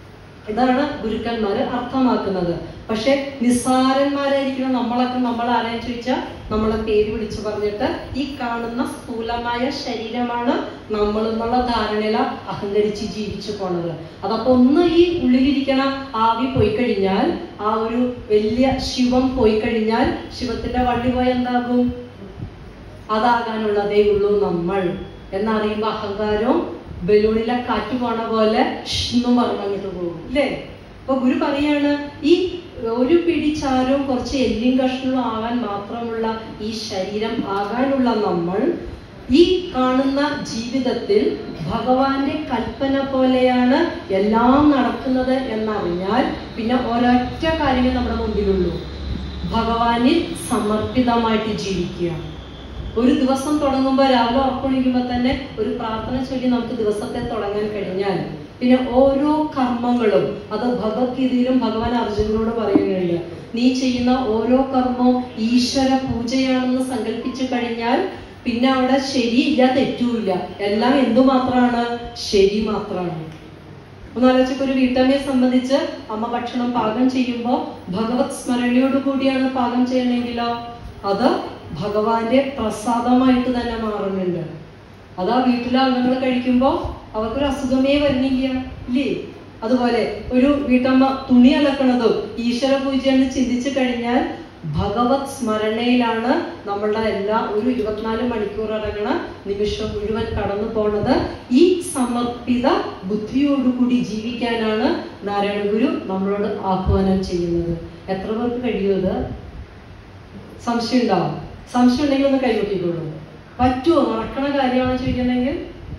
ഇതാണ് ഗുരുക്കന്മാര് അർത്ഥമാക്കുന്നത് പക്ഷെ നിസ്സാരന്മാരായിരിക്കുന്ന നമ്മളൊക്കെ നമ്മൾ ആരാന്ന് ചോദിച്ചാൽ നമ്മളെ പേര് വിളിച്ചു പറഞ്ഞിട്ട് ഈ കാണുന്ന സ്ഥൂലമായ ശരീരമാണ് നമ്മൾ എന്നുള്ള ധാരണയില അഹങ്കരിച്ച് ജീവിച്ചു പോണത് അതപ്പോ ഒന്ന് ഈ ഉള്ളിലിരിക്കണ ആവി പോയി കഴിഞ്ഞാൽ ആ ഒരു വലിയ ശിവം പോയി കഴിഞ്ഞാൽ ശിവത്തിന്റെ വള്ളി പോയ എന്താകും അതാകാനുള്ളതേ ഉള്ളൂ നമ്മൾ എന്നറിയുമ്പോ അഹങ്കാരവും ബലൂണിലെ കാറ്റ് പോണ പോലെ എന്നും പറഞ്ഞിട്ട് പോകും ഇല്ലേ അപ്പൊ ഗുരു പറയാണ് ഈ ഒരു പിടി ചാരവും കുറച്ച് എല്ലും കഷ്ണവും ആകാൻ മാത്രമുള്ള ഈ ശരീരം ആകാനുള്ള നമ്മൾ ഈ കാണുന്ന ജീവിതത്തിൽ ഭഗവാന്റെ കൽപ്പന പോലെയാണ് എല്ലാം നടക്കുന്നത് എന്നറിഞ്ഞാൽ പിന്നെ ഒരൊറ്റ കാര്യമേ നമ്മുടെ മുമ്പിലുള്ളൂ ഭഗവാനിൽ സമർപ്പിതമായിട്ട് ജീവിക്കുക ഒരു ദിവസം തുടങ്ങുമ്പോൾ രാവിലെ ഉറക്കൊണിക്കുമ്പോൾ തന്നെ ഒരു പ്രാർത്ഥന ചൊല്ലി നമുക്ക് ദിവസത്തെ തുടങ്ങാൻ കഴിഞ്ഞാൽ പിന്നെ ഓരോ കർമ്മങ്ങളും അത് ഭഗവത്ഗീതയിലും ഭഗവാൻ അർജുനനോട് പറയുന്നുണ്ട് നീ ചെയ്യുന്ന ഓരോ കർമ്മവും ഈശ്വര പൂജയാണെന്ന് സങ്കല്പിച്ചു കഴിഞ്ഞാൽ പിന്നെ അവിടെ ശരിയില്ല തെറ്റുമില്ല എല്ലാം എന്തു മാത്രമാണ് ശരി മാത്രമാണ് ഒന്നാലോചിച്ച് ഒരു വീട്ടമ്മയെ സംബന്ധിച്ച് അമ്മ ഭക്ഷണം പാകം ചെയ്യുമ്പോൾ ഭഗവത് സ്മരണയോട് കൂടിയാണ് പാകം ചെയ്യണമെങ്കിലോ അത് ഭഗവാന്റെ പ്രസാദമായിട്ട് തന്നെ മാറുന്നുണ്ട് അതാ വീട്ടിലെ അംഗങ്ങൾ കഴിക്കുമ്പോൾ അവർക്കൊരു അസുഖമേ വരുന്നില്ല ഇല്ലേ അതുപോലെ ഒരു വീട്ടമ്മ തുണി അലക്കണതും ഈശ്വര പൂജയെന്ന് ചിന്തിച്ചു കഴിഞ്ഞാൽ ഭഗവത് സ്മരണയിലാണ് നമ്മളുടെ എല്ലാ ഒരു ഇരുപത്തിനാല് മണിക്കൂർ അടങ്ങണ നിമിഷം മുഴുവൻ കടന്നു പോണത് ഈ സമർപ്പിത ബുദ്ധിയോടുകൂടി ജീവിക്കാനാണ് നാരായണ ഗുരു നമ്മളോട് ആഹ്വാനം ചെയ്യുന്നത് എത്ര പേർക്ക് കഴിയുമത് സംശയം ഉണ്ടാവും സംശയം ഉണ്ടെങ്കിൽ ഒന്ന് കൈവക്കിക്കോളൂ പറ്റുമോ നടക്കണ കാര്യമാണെന്ന് ചോദിക്കണമെങ്കിൽ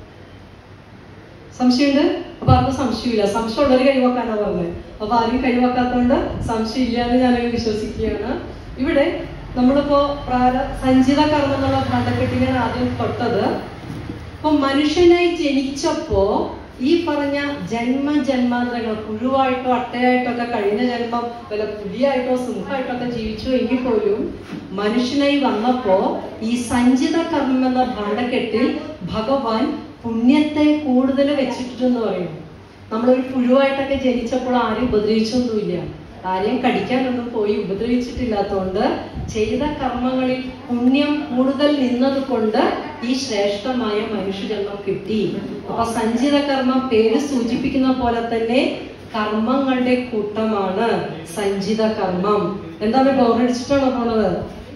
സംശയമുണ്ട് അപ്പൊ ആർക്കും സംശയമില്ല സംശയം ഉള്ളവര് കൈവക്കാനാ പറഞ്ഞത് അപ്പൊ ആരും കൈവക്കാത്തോണ്ട് സംശയം ഇല്ല എന്ന് ഞാനങ്ങ് വിശ്വസിക്കുകയാണ് ഇവിടെ നമ്മളിപ്പോ പ്രാര സഞ്ചിത കർമ്മം എന്നുള്ള ഭാണ്ഡക്കെട്ടിനാണ് ആദ്യം തൊട്ടത് അപ്പൊ മനുഷ്യനായി ജനിച്ചപ്പോ ഈ പറഞ്ഞ ജന്മ ജന്മാന്തരങ്ങൾ പുഴുവായിട്ടോ അട്ടയായിട്ടോ ഒക്കെ കഴിഞ്ഞ ജന്മം വല്ല പുലിയായിട്ടോ സിംഹമായിട്ടോ ഒക്കെ ജീവിച്ചു എങ്കിൽ പോലും മനുഷ്യനായി വന്നപ്പോ ഈ സഞ്ചിത കർമ്മം എന്ന ഭാണ്ഡക്കെട്ടിൽ ഭഗവാൻ പുണ്യത്തെ കൂടുതൽ വെച്ചിട്ടുണ്ടെന്ന് പറയുന്നു നമ്മളൊരു പുഴുവായിട്ടൊക്കെ ജനിച്ചപ്പോൾ ആരും ഉപദ്രവിച്ചൊന്നുമില്ല ആരെയും കടിക്കാനൊന്നും പോയി ഉപദ്രവിച്ചിട്ടില്ലാത്തതുകൊണ്ട് ചെയ്ത കർമ്മങ്ങളിൽ പുണ്യം കൂടുതൽ നിന്നത് കൊണ്ട് ഈ ശ്രേഷ്ഠമായ മനുഷ്യജന്മം കിട്ടി അപ്പൊ സഞ്ചിത കർമ്മം പേര് സൂചിപ്പിക്കുന്ന പോലെ തന്നെ കർമ്മങ്ങളുടെ കൂട്ടമാണ് സഞ്ചിത കർമ്മം എന്താണ് ബോറടിച്ചിട്ടാണോ പോണത്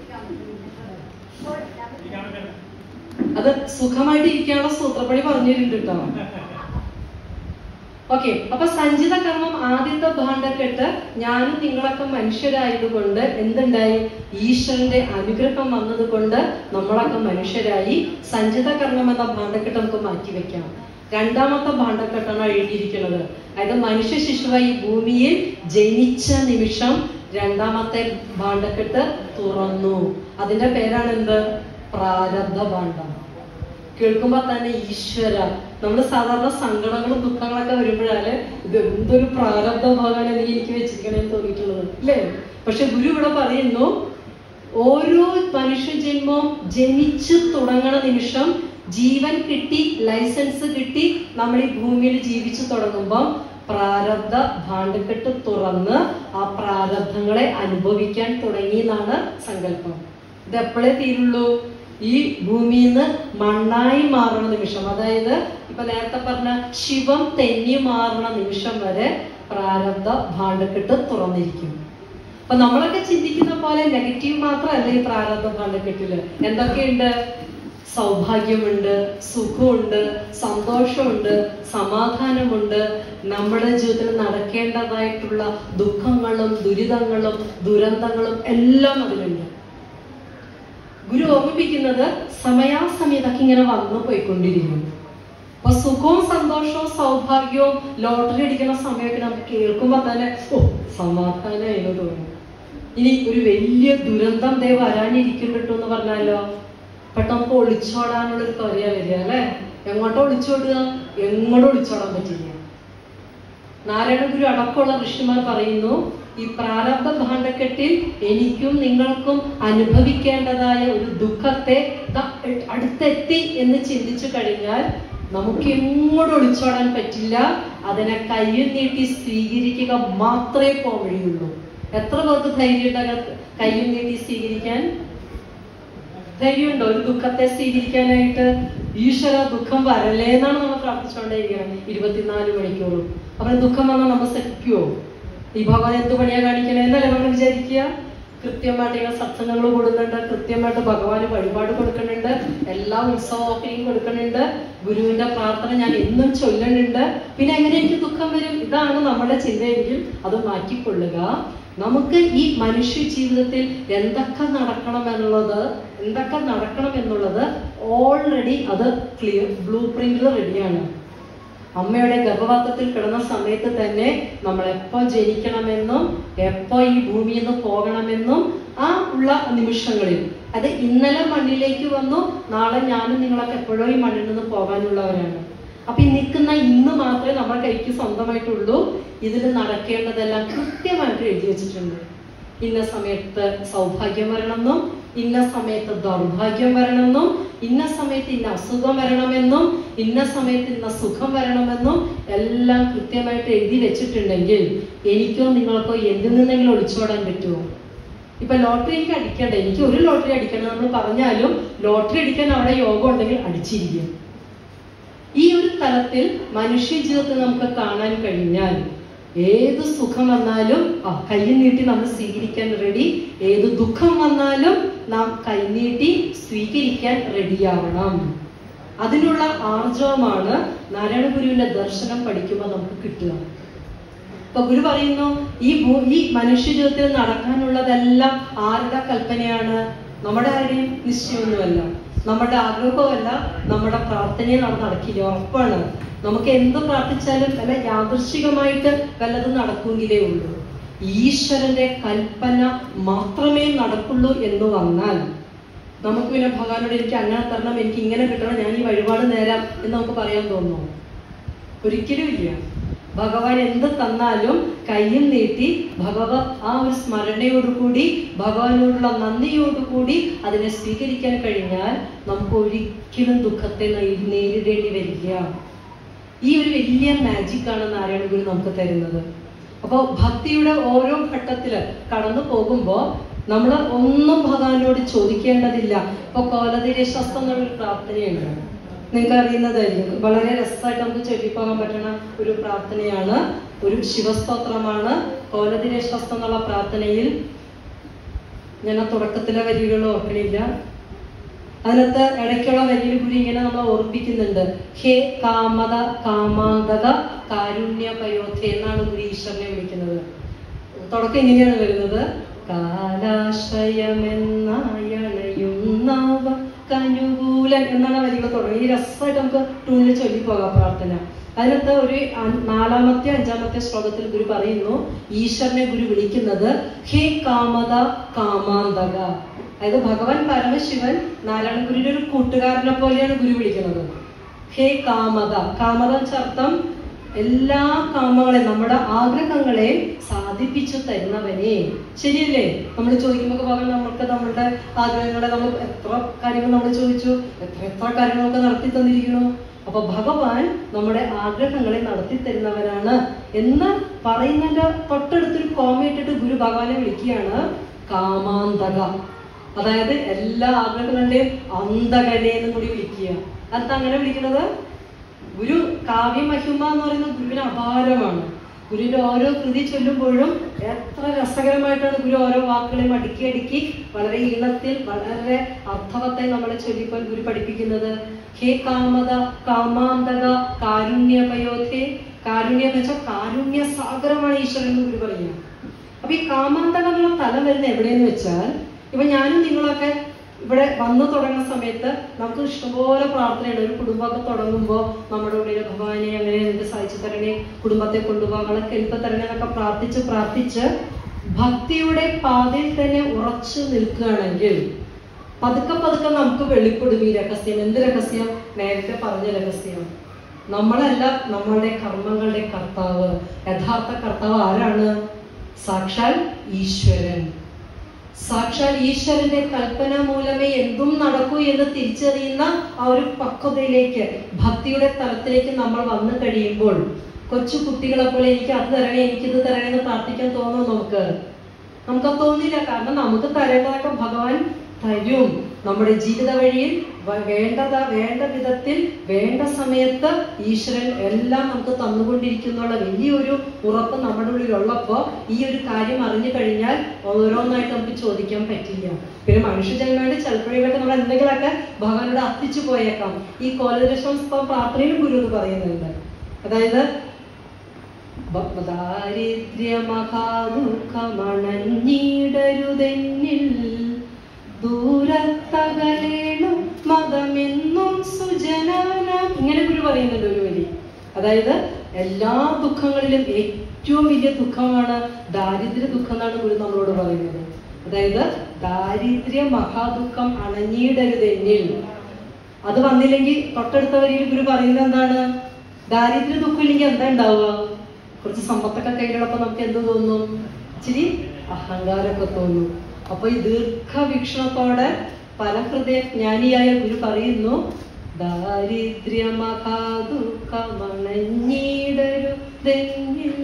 അത് സുഖമായിട്ട് ഇരിക്കാനുള്ള സൂത്രപ്പണി പറഞ്ഞിട്ടുണ്ട് കേട്ടോ ഓക്കെ അപ്പൊ സഞ്ചിത കർമ്മം ആദ്യത്തെ ഭാണ്ഡക്കെട്ട് ഞാനും നിങ്ങളൊക്കെ മനുഷ്യരായതുകൊണ്ട് എന്തുണ്ടായി ഈശ്വരന്റെ അനുഗ്രഹം വന്നതുകൊണ്ട് നമ്മളൊക്കെ മനുഷ്യരായി സഞ്ചിത കർമ്മം എന്ന ഭാണ്ഡക്കെട്ട് നമുക്ക് മാറ്റിവെക്കാം രണ്ടാമത്തെ ഭാണ്ഡക്കെട്ടാണ് എഴുതിയിരിക്കുന്നത് അതായത് മനുഷ്യ ശിശുവായി ഭൂമിയിൽ ജനിച്ച നിമിഷം രണ്ടാമത്തെ ഭാണ്ഡക്കെട്ട് തുറന്നു അതിന്റെ പേരാണ് എന്ത് പ്രാരബ്ധ ഭാണ്ഡം കേൾക്കുമ്പോ തന്നെ ഈശ്വര നമ്മൾ സാധാരണ സങ്കടങ്ങളും ദുഃഖങ്ങളൊക്കെ വരുമ്പോഴാണ് ഇത് എന്തൊരു പ്രാരബ്ധ ഭാഗമാണ് നീ എനിക്ക് വെച്ചിരിക്കണേന്ന് തോന്നിയിട്ടുള്ളത് അല്ലേ പക്ഷെ ഗുരു ഇവിടെ പറയുന്നു ഓരോ മനുഷ്യജന്മവും ജനിച്ചു തുടങ്ങണ നിമിഷം ജീവൻ കിട്ടി ലൈസൻസ് കിട്ടി നമ്മൾ ഈ ഭൂമിയിൽ ജീവിച്ചു തുടങ്ങുമ്പോൾ പ്രാരബ്ധ ഭാണ്ഡക്കെട്ട് തുറന്ന് ആ പ്രാരബ്ധങ്ങളെ അനുഭവിക്കാൻ തുടങ്ങി എന്നാണ് സങ്കല്പം ഇത് എപ്പോഴേ തീരുള്ളൂ ഈ ഭൂമിയിൽ നിന്ന് മണ്ണായി മാറുന്ന നിമിഷം അതായത് ഇപ്പൊ നേരത്തെ പറഞ്ഞ ശിവം തെന്നി മാറുന്ന നിമിഷം വരെ പ്രാരബ്ധ ഭാണ്ഡക്കെട്ട് തുറന്നിരിക്കും അപ്പൊ നമ്മളൊക്കെ ചിന്തിക്കുന്ന പോലെ നെഗറ്റീവ് മാത്രമല്ല ഈ പ്രാരബ്ധ ഭാണ്ഡക്കെട്ടില് എന്തൊക്കെയുണ്ട് സൗഭാഗ്യമുണ്ട് സുഖമുണ്ട് സന്തോഷമുണ്ട് സമാധാനമുണ്ട് നമ്മുടെ ജീവിതത്തിൽ നടക്കേണ്ടതായിട്ടുള്ള ദുഃഖങ്ങളും ദുരിതങ്ങളും ദുരന്തങ്ങളും എല്ലാം അതിലുണ്ട് ഗുരു ഓർമ്മിപ്പിക്കുന്നത് സമയാസമയത്തൊക്കെ ഇങ്ങനെ വന്നു പോയിക്കൊണ്ടിരിക്കും അപ്പൊ സുഖവും സന്തോഷവും സൗഭാഗ്യവും ലോട്ടറി അടിക്കുന്ന സമയമൊക്കെ നമുക്ക് കേൾക്കുമ്പോ തന്നെ ഓ സമാധാനമായിരുന്നു തോന്നും ഇനി ഒരു വലിയ ദുരന്തം ദേ വരാനിരിക്കുന്നുണ്ടോ എന്ന് പറഞ്ഞാലോ പെട്ടെന്ന് നമുക്ക് ഒളിച്ചോടാനുള്ള ഒരു ത്വരയ വരിക അല്ലെ എങ്ങോട്ടോ ഒളിച്ചോടുക എങ്ങോട്ടും ഒളിച്ചോടാൻ പറ്റില്ല നാരായണ ഗുരു അടക്കമുള്ള ഋഷിമാർ പറയുന്നു ഈ പ്രാരബ്ധ ഭാണ്ഡക്കെട്ടിൽ എനിക്കും നിങ്ങൾക്കും അനുഭവിക്കേണ്ടതായ ഒരു ദുഃഖത്തെ ദാ അടുത്തെത്തി എന്ന് ചിന്തിച്ചു കഴിഞ്ഞാൽ നമുക്ക് എങ്ങോട്ടും ഒളിച്ചോടാൻ പറ്റില്ല അതിനെ കയ്യിൽ നീട്ടി സ്വീകരിക്കുക മാത്രമേ പോവഴിയുള്ളൂ എത്ര പേർക്ക് ധൈര്യം ഉണ്ടാകാം കയ്യിൽ നീട്ടി സ്വീകരിക്കാൻ ധൈര്യമുണ്ടോ ഒരു ദുഃഖത്തെ സ്വീകരിക്കാനായിട്ട് ഈശ്വര ദുഃഖം വരല്ലേ എന്നാണ് നമ്മൾ പ്രാർത്ഥിച്ചുകൊണ്ടേയിരിക്കണം ഇരുപത്തിനാല് മണിക്കൂറും അവന് ദുഃഖം വന്നാൽ നമ്മൾ സഹിക്കുവോ ഈ ഭഗവാൻ എന്ത് പണിയാ കാണിക്കണേ എന്നല്ലേ നമ്മൾ വിചാരിക്കുക കൃത്യമായിട്ട് ഇങ്ങനെ സത്സംഗങ്ങൾ കൊടുക്കുന്നുണ്ട് കൃത്യമായിട്ട് ഭഗവാന് വഴിപാട് കൊടുക്കുന്നുണ്ട് എല്ലാ ഉത്സവമൊക്കെയും കൊടുക്കുന്നുണ്ട് ഗുരുവിന്റെ പ്രാർത്ഥന ഞാൻ എന്നും ചൊല്ലുന്നുണ്ട് പിന്നെ എങ്ങനെ എനിക്ക് ദുഃഖം വരും ഇതാണ് നമ്മുടെ ചിന്തയെങ്കിൽ അത് മാറ്റിക്കൊള്ളുക നമുക്ക് ഈ മനുഷ്യ ജീവിതത്തിൽ എന്തൊക്കെ നടക്കണം എന്നുള്ളത് എന്തൊക്കെ നടക്കണം എന്നുള്ളത് ഓൾറെഡി അത് ക്ലിയർ ബ്ലൂ പ്രിന്റിൽ റെഡിയാണ് അമ്മയുടെ ഗർഭപാത്രത്തിൽ കിടന്ന സമയത്ത് തന്നെ നമ്മൾ എപ്പോ ജനിക്കണമെന്നും എപ്പോ ഈ ഭൂമിയിൽ നിന്ന് പോകണമെന്നും ആ ഉള്ള നിമിഷങ്ങളിൽ അത് ഇന്നലെ മണ്ണിലേക്ക് വന്നു നാളെ ഞാനും നിങ്ങളൊക്കെ എപ്പോഴോ ഈ മണ്ണിൽ നിന്ന് പോകാനുള്ളവരാണ് അപ്പൊ ഈ നിൽക്കുന്ന ഇന്ന് മാത്രമേ നമ്മുടെ കൈക്ക് സ്വന്തമായിട്ടുള്ളൂ ഇതിൽ നടക്കേണ്ടതെല്ലാം കൃത്യമായിട്ട് എഴുതി വെച്ചിട്ടുണ്ട് ഇന്ന സമയത്ത് സൗഭാഗ്യം വരണമെന്നും ഇന്ന സമയത്ത് ദൗർഭാഗ്യം വരണമെന്നും ഇന്ന സമയത്ത് ഇന്ന അസുഖം വരണമെന്നും ഇന്ന സമയത്ത് ഇന്ന സുഖം വരണമെന്നും എല്ലാം കൃത്യമായിട്ട് എഴുതി വെച്ചിട്ടുണ്ടെങ്കിൽ എനിക്കോ നിങ്ങൾക്കോ എന്തിൽ നിന്നെങ്കിലും ഒളിച്ചോടാൻ പറ്റുമോ ഇപ്പൊ ലോട്ടറി എനിക്ക് അടിക്കണ്ട എനിക്ക് ഒരു ലോട്ടറി അടിക്കണം നമ്മൾ പറഞ്ഞാലും ലോട്ടറി അടിക്കാൻ അവിടെ യോഗം ഉണ്ടെങ്കിൽ അടിച്ചിരിക്കും ഈ ഒരു തലത്തിൽ മനുഷ്യ ജീവിതത്തിൽ നമുക്ക് കാണാൻ കഴിഞ്ഞാൽ ഏത് സുഖം വന്നാലും ആ കൈ നീട്ടി നമ്മൾ സ്വീകരിക്കാൻ റെഡി ഏത് ദുഃഖം വന്നാലും നാം കൈനീട്ടി സ്വീകരിക്കാൻ റെഡിയാവണം അതിനുള്ള ആർജവമാണ് നാരായണ ഗുരുവിന്റെ ദർശനം പഠിക്കുമ്പോൾ നമുക്ക് കിട്ടുക ഇപ്പൊ ഗുരു പറയുന്നു ഈ ഭൂ ഈ മനുഷ്യ ജീവിതത്തിൽ നടക്കാനുള്ളതെല്ലാം ആരുടെ കൽപ്പനയാണ് നമ്മുടെ ആരുടെയും നിശ്ചയമൊന്നുമല്ല നമ്മുടെ ആഗ്രഹവുമല്ല നമ്മുടെ പ്രാർത്ഥനയും നാം നടക്കില്ല ഉറപ്പാണ് നമുക്ക് എന്ത് പ്രാർത്ഥിച്ചാലും വല്ല യാദൃശികമായിട്ട് വല്ലതും നടക്കുമെങ്കിലേ ഉള്ളൂ ഈശ്വരന്റെ കൽപ്പന മാത്രമേ നടക്കുള്ളൂ എന്ന് വന്നാൽ നമുക്ക് പിന്നെ ഭഗവാനോട് എനിക്ക് അങ്ങനെ തരണം എനിക്ക് ഇങ്ങനെ കിട്ടണം ഞാൻ ഈ വഴിപാട് നേരാം എന്ന് നമുക്ക് പറയാൻ തോന്നുന്നു ഒരിക്കലും ഇല്ല ഭഗവാൻ എന്ത് തന്നാലും കയ്യിൽ നീട്ടി ഭഗവ ആ ഒരു സ്മരണയോടുകൂടി ഭഗവാനോടുള്ള നന്ദിയോടുകൂടി അതിനെ സ്വീകരിക്കാൻ കഴിഞ്ഞാൽ നമുക്ക് ഒരിക്കലും ദുഃഖത്തെ നേ- നേരിടേണ്ടി വരില്ല ഈ ഒരു വലിയ മാജിക് ആണ് നാരായണ ഗുരു നമുക്ക് തരുന്നത് അപ്പോൾ ഭക്തിയുടെ ഓരോ ഘട്ടത്തില് കടന്നു പോകുമ്പോൾ നമ്മൾ ഒന്നും ഭഗവാനോട് ചോദിക്കേണ്ടതില്ല ഇപ്പൊ കോലതിരെ ശസ്ത്രം എന്നൊരു പ്രാർത്ഥനയുണ്ട് നിങ്ങൾക്ക് അറിയുന്നതായിരിക്കും വളരെ രസമായിട്ട് നമുക്ക് ചൊല്ലിപ്പോകാൻ പറ്റുന്ന ഒരു പ്രാർത്ഥനയാണ് ഒരു ശിവസ്തോത്രമാണ് കോലതിരെ ശസ്ത്രം എന്നുള്ള പ്രാർത്ഥനയിൽ ഞാൻ ആ തുടക്കത്തിലെ വരികൾ ഓർക്കണില്ല അതിനകത്ത് ഇടയ്ക്കുള്ള വരിയിൽ ഗുരു ഇങ്ങനെ നമ്മൾ ഓർപ്പിക്കുന്നുണ്ട് ഹേ കാമത കാമാന്തക കാരുണ്യ പയോധ എന്നാണ് ഗുരു ഈശ്വരനെ വിളിക്കുന്നത് തുടക്കം ഇങ്ങനെയാണ് വരുന്നത് കാലാശ്രയമെന്നായണയുന്നവ കനുകൂലൻ എന്നാണ് വരികൾ തുടങ്ങി ഈ രസമായിട്ട് നമുക്ക് ടൂണിൽ ചൊല്ലിപ്പോകാം പ്രാർത്ഥന അതിനകത്ത് ഒരു അ- നാലാമത്തെ അഞ്ചാമത്തെ ശ്ലോകത്തിൽ ഗുരു പറയുന്നു ഈശ്വരനെ ഗുരു വിളിക്കുന്നത് ഹേ കാമത കാമാന്തക അതായത് ഭഗവാൻ പരമശിവൻ നാരായണ ഗുരുവിന്റെ ഒരു കൂട്ടുകാരനെ പോലെയാണ് ഗുരു വിളിക്കുന്നത് ഹേ കാമത കാമത അർത്ഥം എല്ലാ കാമങ്ങളെ നമ്മുടെ ആഗ്രഹങ്ങളെ സാധിപ്പിച്ചു തരുന്നവനെ ശരിയല്ലേ നമ്മൾ ചോദിക്കുമ്പോൾ ഭഗവാൻ നമ്മൾക്ക് നമ്മളുടെ ആഗ്രഹങ്ങളെ നമ്മൾ എത്ര കാര്യങ്ങൾ നമ്മൾ ചോദിച്ചു എത്ര എത്ര കാര്യങ്ങളൊക്കെ നടത്തി തന്നിരിക്കുന്നു അപ്പൊ ഭഗവാൻ നമ്മുടെ ആഗ്രഹങ്ങളെ നടത്തി തരുന്നവരാണ് എന്ന് പറയുന്നതിന്റെ തൊട്ടടുത്തൊരു കോമ ഇട്ടിട്ട് ഗുരു ഭഗവാനെ വിളിക്കുകയാണ് കാമാന്തക അതായത് എല്ലാ ആഗ്രഹങ്ങളുടെയും അന്തകനെ എന്നും കൂടി വിളിക്കുക അതെന്താ അങ്ങനെ വിളിക്കുന്നത് ഗുരു കാവ്യമഹിമ എന്ന് പറയുന്ന ഗുരുവിന് അപാരമാണ് ഗുരുവിന്റെ ഓരോ കൃതി ചൊല്ലുമ്പോഴും എത്ര രസകരമായിട്ടാണ് ഗുരു ഓരോ വാക്കുകളെയും അടുക്കി അടുക്കി വളരെ ഈണത്തിൽ വളരെ അർത്ഥവത്തായി നമ്മളെ ചൊല്ലിപ്പോൾ ഗുരു പഠിപ്പിക്കുന്നത് ഹേ കാമത കാമാന്തക കാരുണ്യപയോധേ കാരുണ്യം എന്ന് വെച്ചാൽ കാരുണ്യ സാഗരമാണ് ഈശ്വരൻ എന്ന് ഗുരു പറയുക അപ്പൊ ഈ കാമാന്തക എന്നുള്ള തലം വരുന്നത് എവിടെയെന്ന് വെച്ചാൽ ഇപ്പൊ ഞാനും നിങ്ങളൊക്കെ ഇവിടെ വന്നു തുടങ്ങുന്ന സമയത്ത് നമുക്ക് ഇഷ്ടംപോലെ പ്രാർത്ഥനയുണ്ട് ഒരു കുടുംബമൊക്കെ തുടങ്ങുമ്പോൾ നമ്മുടെ ഉള്ളിൽ ഭഗവാനെ അങ്ങനെ എനിക്ക് സഹായിച്ചു തരണേ കുടുംബത്തെ കൊണ്ടുപോകാൻ ഞങ്ങളെ കെൽപ്പ് തരണേ എന്നൊക്കെ പ്രാർത്ഥിച്ച് പ്രാർത്ഥിച്ച് ഭക്തിയുടെ പാതയിൽ തന്നെ ഉറച്ചു നിൽക്കുകയാണെങ്കിൽ പതുക്കെ പതുക്കെ നമുക്ക് വെളിപ്പെടും ഈ രഹസ്യം എന്ത് രഹസ്യം നേരത്തെ പറഞ്ഞ രഹസ്യം നമ്മളല്ല നമ്മളുടെ കർമ്മങ്ങളുടെ കർത്താവ് യഥാർത്ഥ കർത്താവ് ആരാണ് സാക്ഷാൽ ഈശ്വരൻ സാക്ഷാൽ ഈശ്വരന്റെ കൽപ്പന മൂലമേ എന്തും നടക്കൂ എന്ന് തിരിച്ചറിയുന്ന ആ ഒരു പക്വതയിലേക്ക് ഭക്തിയുടെ തലത്തിലേക്ക് നമ്മൾ വന്നു കഴിയുമ്പോൾ കൊച്ചു കുട്ടികളെ പോലെ എനിക്ക് അത് തരണേ എനിക്കിത് തരണേ എന്ന് പ്രാർത്ഥിക്കാൻ തോന്നുമോ നമുക്ക് നമുക്കത് തോന്നില്ല കാരണം നമുക്ക് തരേണ്ടതൊക്കെ ഭഗവാൻ തരും നമ്മുടെ ജീവിത വഴിയിൽ വ- വേണ്ടത വേണ്ട വിധത്തിൽ വേണ്ട സമയത്ത് ഈശ്വരൻ എല്ലാം നമുക്ക് തന്നുകൊണ്ടിരിക്കുന്നുള്ള വലിയൊരു ഉറപ്പ് നമ്മുടെ ഉള്ളിൽ ഉള്ളപ്പോ ഈ ഒരു കാര്യം അറിഞ്ഞു കഴിഞ്ഞാൽ ഓരോന്നായിട്ട് നമുക്ക് ചോദിക്കാൻ പറ്റില്ല പിന്നെ മനുഷ്യജന്മമായിട്ട് ചിലപ്പോഴൊക്കെ നമ്മൾ എന്തെങ്കിലുമൊക്കെ ഭഗവാനോട് അത്തിച്ചു പോയേക്കാം ഈ കോലദശം പ്രാർത്ഥനയിലും ഗുരു എന്ന് പറയുന്നുണ്ട് അതായത് ദാരിദ്ര്യമഹാദുഃഖമണഞ്ഞിടരുതെന്നിൽ ദൂരത്തകലേണു മതമെന്നും സുജനാനാം ഇങ്ങനെ ഗുരു പറയുന്നുണ്ട് ഒരു വരി അതായത് എല്ലാ ദുഃഖങ്ങളിലും ഏറ്റവും വലിയ ദുഃഖമാണ് ദാരിദ്ര്യ ദുഃഖം എന്നാണ് ഗുരു നമ്മളോട് പറയുന്നത് അതായത് ദാരിദ്ര്യ മഹാദുഃഖം അണഞ്ഞിടരുതെന്നിൽ അത് വന്നില്ലെങ്കിൽ തൊട്ടടുത്ത വരിയിൽ ഗുരു പറയുന്നത് എന്താണ് ദാരിദ്ര്യ ദുഃഖം ഇല്ലെങ്കിൽ എന്താ ഉണ്ടാവുക കുറച്ച് സമ്പത്തൊക്കെ കയ്യിലുള്ളപ്പോ നമുക്ക് എന്ത് തോന്നും ഇച്ചിരി അഹങ്കാരമൊക്കെ തോന്നും അപ്പൊ ഈ ദീർഘവീക്ഷണത്തോടെ പരഹൃദയ ജ്ഞാനിയായ ഗുരു പറയുന്നു ദാരിദ്ര്യമകാദുഃഖമണഞ്ഞിടരുതെന്നിൽ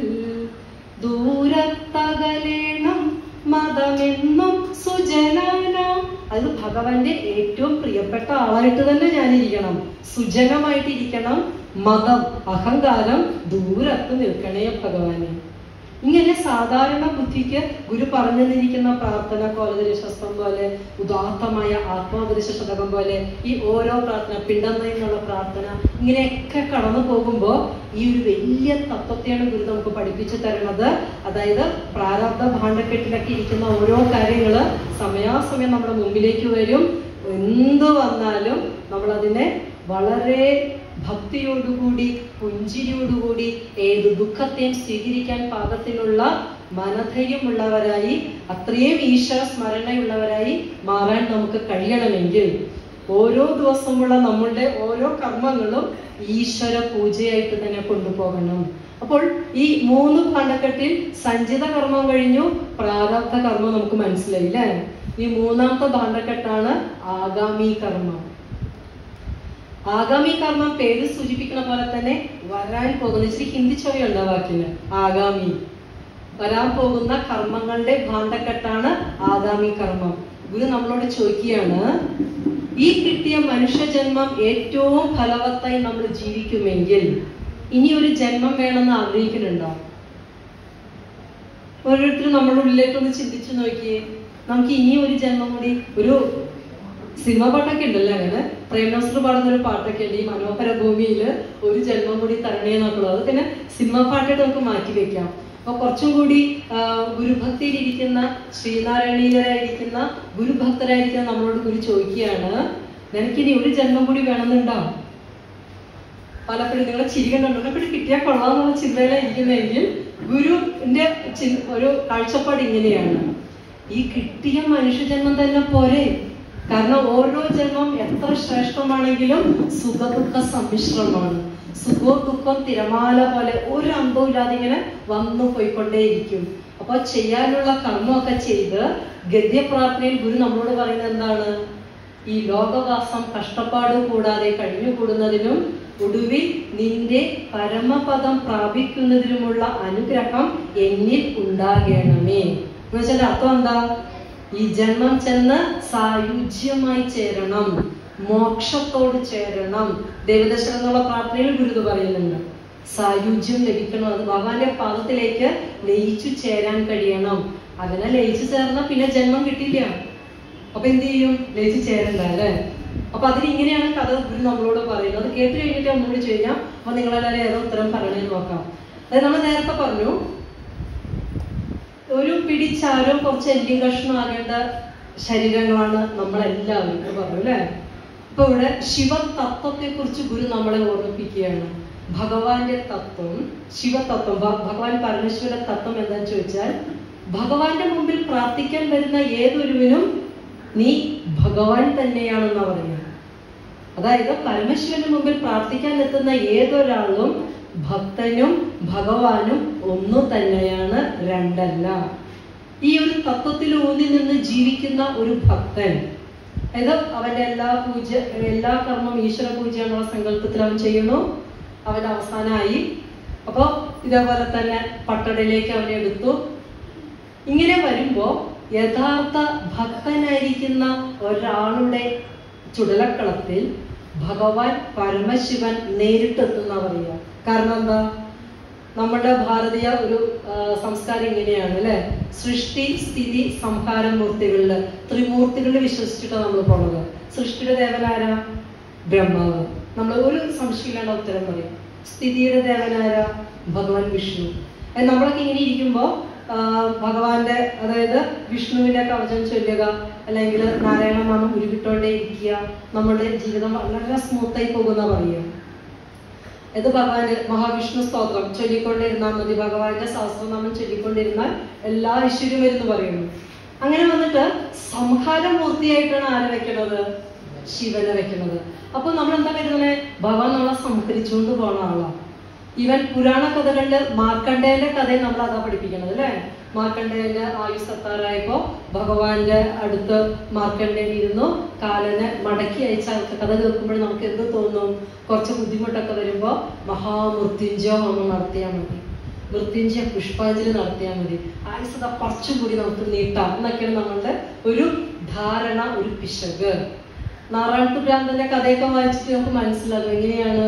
ദൂരത്തകലേണം മതമെന്നും സുജനാനാം അത് ഭഗവാന്റെ ഏറ്റവും പ്രിയപ്പെട്ട ആളായിട്ട് തന്നെ ഞാനിരിക്കണം സുജനമായിട്ടിരിക്കണം മതം അഹങ്കാരം ദൂരത്ത് നിൽക്കണേ ഭഗവാനെ ഇങ്ങനെ സാധാരണ ബുദ്ധിക്ക് ഗുരു പറഞ്ഞു തന്നിരിക്കുന്ന പ്രാർത്ഥന കോലദശസ്ത്രം പോലെ ഉദാത്തമായ ആത്മോപദേശ ശതകം പോലെ ഈ ഓരോ പ്രാർത്ഥന പിണ്ടം എന്നുള്ള പ്രാർത്ഥന ഇങ്ങനെയൊക്കെ കടന്നു പോകുമ്പോൾ ഈ ഒരു വലിയ തത്വത്തെയാണ് ഗുരു നമുക്ക് പഠിപ്പിച്ചു തരുന്നത് അതായത് പ്രാരബ്ധ ഭാണ്ഡക്കെട്ടിലൊക്കെ ഇരിക്കുന്ന ഓരോ കാര്യങ്ങള് സമയാസമയം നമ്മുടെ മുമ്പിലേക്ക് വരും എന്ത് വന്നാലും നമ്മൾ അതിനെ വളരെ ഭക്തിയോടുകൂടി പുഞ്ചിരിയോടുകൂടി ഏത് ദുഃഖത്തെയും സ്വീകരിക്കാൻ പാകത്തിനുള്ള മനധൈര്യമുള്ളവരായി അത്രയും ഈശ്വര സ്മരണയുള്ളവരായി മാറാൻ നമുക്ക് കഴിയണമെങ്കിൽ ഓരോ ദിവസമുള്ള നമ്മളുടെ ഓരോ കർമ്മങ്ങളും ഈശ്വര പൂജയായിട്ട് തന്നെ കൊണ്ടുപോകണം അപ്പോൾ ഈ മൂന്ന് ഭാണ്ഡക്കെട്ടിൽ സഞ്ചിത കർമ്മം കഴിഞ്ഞു പ്രാരബ്ധ കർമ്മം നമുക്ക് മനസ്സിലായി അല്ലേ ഈ മൂന്നാമത്തെ ഭാണ്ഡക്കെട്ടാണ് ആഗാമി കർമ്മം ആഗാമി കർമ്മം പേര് സൂചിപ്പിക്കുന്ന പോലെ തന്നെ വരാൻ പോകുന്ന ഇച്ചിരി ഹിന്ദി ചൊവ്യുണ്ട് ആ വാക്കിന് ആഗാമി വരാൻ പോകുന്ന കർമ്മങ്ങളുടെ ഭാണ്ഡക്കെട്ടാണ് ആഗാമി കർമ്മം ഗുരു നമ്മളോട് ചോദിക്കുകയാണ് ഈ കിട്ടിയ മനുഷ്യജന്മം ഏറ്റവും ഫലവത്തായി നമ്മൾ ജീവിക്കുമെങ്കിൽ ഇനി ഒരു ജന്മം വേണമെന്ന് ആഗ്രഹിക്കുന്നുണ്ടോ ഓരോരുത്തരും നമ്മുടെ ഉള്ളിലേക്കൊന്ന് ചിന്തിച്ചു നോക്കിയേ നമുക്ക് ഇനി ഒരു ജന്മം കൂടി ഒരു സിനിമ പാട്ടൊക്കെ ഉണ്ടല്ലോ അങ്ങനെ പ്രേംനസർ പാടുന്ന ഒരു പാട്ടൊക്കെ ഉണ്ട് ഈ മനോഹര ഭൂമിയിൽ ഒരു ജന്മം കൂടി തരണേ എന്നൊക്കെയുള്ളത് അത് പിന്നെ സിനിമ പാട്ടായിട്ട് നമുക്ക് മാറ്റി വെക്കാം അപ്പൊ കുറച്ചും കൂടി ആ, ഗുരുഭക്തിയിലിരിക്കുന്ന ശ്രീനാരായണീയരായിരിക്കുന്ന ഗുരുഭക്തരായിരിക്കുന്ന നമ്മളോട് ഗുരു ചോദിക്കുകയാണ് നിനക്കിനി ഒരു ജന്മം കൂടി വേണമെന്നുണ്ടോ പലപ്പോഴും നിങ്ങളെ ചിരി കണ്ടുണ്ട് എപ്പോഴും കിട്ടിയാൽ കൊള്ളാന്നുള്ള ചിന്തയിലായിരിക്കുന്നെങ്കിൽ ഗുരുവിന്റെ ചി- ഒരു കാഴ്ചപ്പാട് ഇങ്ങനെയാണ് ഈ കിട്ടിയ മനുഷ്യജന്മം തന്നെ പോരെ കാരണം ഓരോ ജന്മം എത്ര ശ്രേഷ്ഠമാണെങ്കിലും സുഖദുഃഖ സമ്മിശ്രമാണ് സുഖവും ദുഃഖവും തിരമാല പോലെ ഒരു അന്തവും ഇല്ലാതെ ഇങ്ങനെ വന്നു പോയിക്കൊണ്ടേയിരിക്കും അപ്പൊ ചെയ്യാനുള്ള കർമ്മമൊക്കെ ചെയ്ത് ഗദ്യപ്രാർത്ഥനയിൽ ഗുരു നമ്മളോട് പറയുന്നത് എന്താണ് ഈ ലോകവാസം കഷ്ടപ്പാട് കൂടാതെ കഴിഞ്ഞുകൂടുന്നതിനും ഒടുവിൽ നിന്റെ പരമപദം പ്രാപിക്കുന്നതിനുമുള്ള അനുഗ്രഹം എന്നിൽ ഉണ്ടാകണമേ എന്ന് വെച്ചാൽ അർത്ഥം എന്താ ഈ ജന്മം ചെന്ന് സായുജ്യമായി ചേരണം മോക്ഷത്തോട് ചേരണം ദേവദശനം എന്നുള്ള പ്രാർത്ഥനയിൽ ഗുരുത് പറയുന്നുണ്ട് സായുജ്യം ലഭിക്കണം അത് ഭഗവാന്റെ പാദത്തിലേക്ക് ലയിച്ചു ചേരാൻ കഴിയണം അങ്ങനെ ലയിച്ചു ചേർന്ന പിന്നെ ജന്മം കിട്ടില്ല അപ്പൊ എന്ത് ചെയ്യും ലയിച്ചു ചേരണ്ട അല്ലേ അപ്പൊ അതിന് ഇങ്ങനെയാണ് കഥ ഗുരു നമ്മളോട് പറയുന്നത് അത് കേട്ട് കഴിഞ്ഞിട്ട് ഒന്നുകൂടി ചെയ്യാം അപ്പൊ നിങ്ങളെല്ലാവരും ഏതോ ഉത്തരം പറയണേന്ന് നോക്കാം അതായത് നമ്മൾ നേരത്തെ പറഞ്ഞു ഒരു പിടിച്ചാരോ കുറച്ച് എല്ലും കഷ്ണം ആകേണ്ട ശരീരങ്ങളാണ് നമ്മളെല്ലാവരും എന്ന് പറഞ്ഞു അല്ലേ ഇപ്പൊ ഇവിടെ ശിവതത്വത്തെ കുറിച്ച് ഗുരു നമ്മളെ ഓർമ്മിപ്പിക്കുകയാണ് ഭഗവാന്റെ തത്വം ശിവതത്വം ഭ- ഭഗവാൻ പരമേശ്വര തത്വം എന്താന്ന് ചോദിച്ചാൽ ഭഗവാന്റെ മുമ്പിൽ പ്രാർത്ഥിക്കാൻ വരുന്ന ഏതൊരുവിനും നീ ഭഗവാൻ തന്നെയാണെന്നാ പറയുന്നത് അതായത് പരമശിവന്റെ മുമ്പിൽ പ്രാർത്ഥിക്കാൻ എത്തുന്ന ഏതൊരാളും ഭക്തനും ഭഗവാനും ഒന്നു തന്നെയാണ് രണ്ടല്ല ഈ ഒരു തത്വത്തിൽ ഊന്നി നിന്ന് ജീവിക്കുന്ന ഒരു ഭക്തൻ അതായത് അവന്റെ എല്ലാ പൂജ എല്ലാ കർമ്മം ഈശ്വര പൂജ എന്നുള്ള സങ്കല്പത്തിൽ അവൻ ചെയ്യുന്നു അവൻ അവസാനമായി അപ്പോ ഇതേപോലെ തന്നെ പട്ടടയിലേക്ക് അവനെ എടുത്തു ഇങ്ങനെ വരുമ്പോ യഥാർത്ഥ ഭക്തനായിരിക്കുന്ന ഒരാളുടെ ചുടലക്കളത്തിൽ ഭഗവാൻ പരമശിവൻ നേരിട്ടെത്തുന്ന പറയുക കാരണം എന്താ നമ്മുടെ ഭാരതീയ ഒരു ആ, സംസ്കാരം ഇങ്ങനെയാണ് അല്ലെ സൃഷ്ടി സ്ഥിതി സംഹാര മൂർത്തികളില് ത്രിമൂർത്തികളിൽ വിശ്വസിച്ചിട്ടാണ് നമ്മൾ പോണത് സൃഷ്ടിയുടെ ദേവനാര ബ്രഹ്മാവ് നമ്മൾ ഒരു സംശയമില്ലാണ്ട് ഉത്തരം പറയും സ്ഥിതിയുടെ ദേവനാര ഭഗവാൻ വിഷ്ണു അത് നമ്മളൊക്കെ ഇങ്ങനെ ഇരിക്കുമ്പോ ആ, ഭഗവാന്റെ അതായത് വിഷ്ണുവിന്റെ കവചം ചൊല്ലുക അല്ലെങ്കിൽ നാരായണ നാമം ഉരുവിട്ടോണ്ടേ ഇരിക്കുക നമ്മുടെ ജീവിതം വളരെ സ്മൂത്തായി പോകുന്ന പറയുക ഇത് ഭഗവാന്റെ മഹാവിഷ്ണു സ്തോത്രം ചൊല്ലിക്കൊണ്ടിരുന്നാൽ മതി ഭഗവാന്റെ സഹസ്രനാമം ചൊല്ലിക്കൊണ്ടിരുന്നാൽ എല്ലാ ഐശ്വര്യം വരുന്നു പറയുന്നു അങ്ങനെ വന്നിട്ട് സംഹാരമൂർത്തിയായിട്ടാണ് ആരെ വെക്കുന്നത് ശിവനെ വെക്കുന്നത് അപ്പൊ നമ്മൾ എന്താ കരുതുന്നത് ഭഗവാൻ നമ്മളെ സംഹരിച്ചുകൊണ്ട് പോണ ആളാണ് ഇവൻ പുരാണ കഥകളില് മാർക്കണ്ഡേയന്റെ കഥയെ നമ്മൾ അതാ പഠിപ്പിക്കുന്നത് അല്ലെ മാർക്കണ്ഡേയന്റെ ആയുസ് എത്താറായപ്പോ ഭഗവാന്റെ അടുത്ത് മാർക്കണ്ഡേയൻ ഇരുന്നു കാലനെ മടക്കി അയച്ച ആൾക്ക് കഥ കേൾക്കുമ്പോൾ നമുക്ക് എന്ത് തോന്നും കുറച്ച് ബുദ്ധിമുട്ടൊക്കെ വരുമ്പോ മഹാമൃത്യുഞ്ജയ ഹോമം നടത്തിയാൽ മതി മൃത്യുഞ്ജയ പുഷ്പാഞ്ജലി നടത്തിയാൽ മതി ആയുസത കുറച്ചും കൂടി നമുക്ക് നീട്ടാം എന്നൊക്കെയാണ് നമ്മളുടെ ഒരു ധാരണ ഒരു പിശക് നാറായണ ഭ്രാന്തന്റെ കഥയൊക്കെ വായിച്ചിട്ട് നമുക്ക് മനസ്സിലാകും എങ്ങനെയാണ്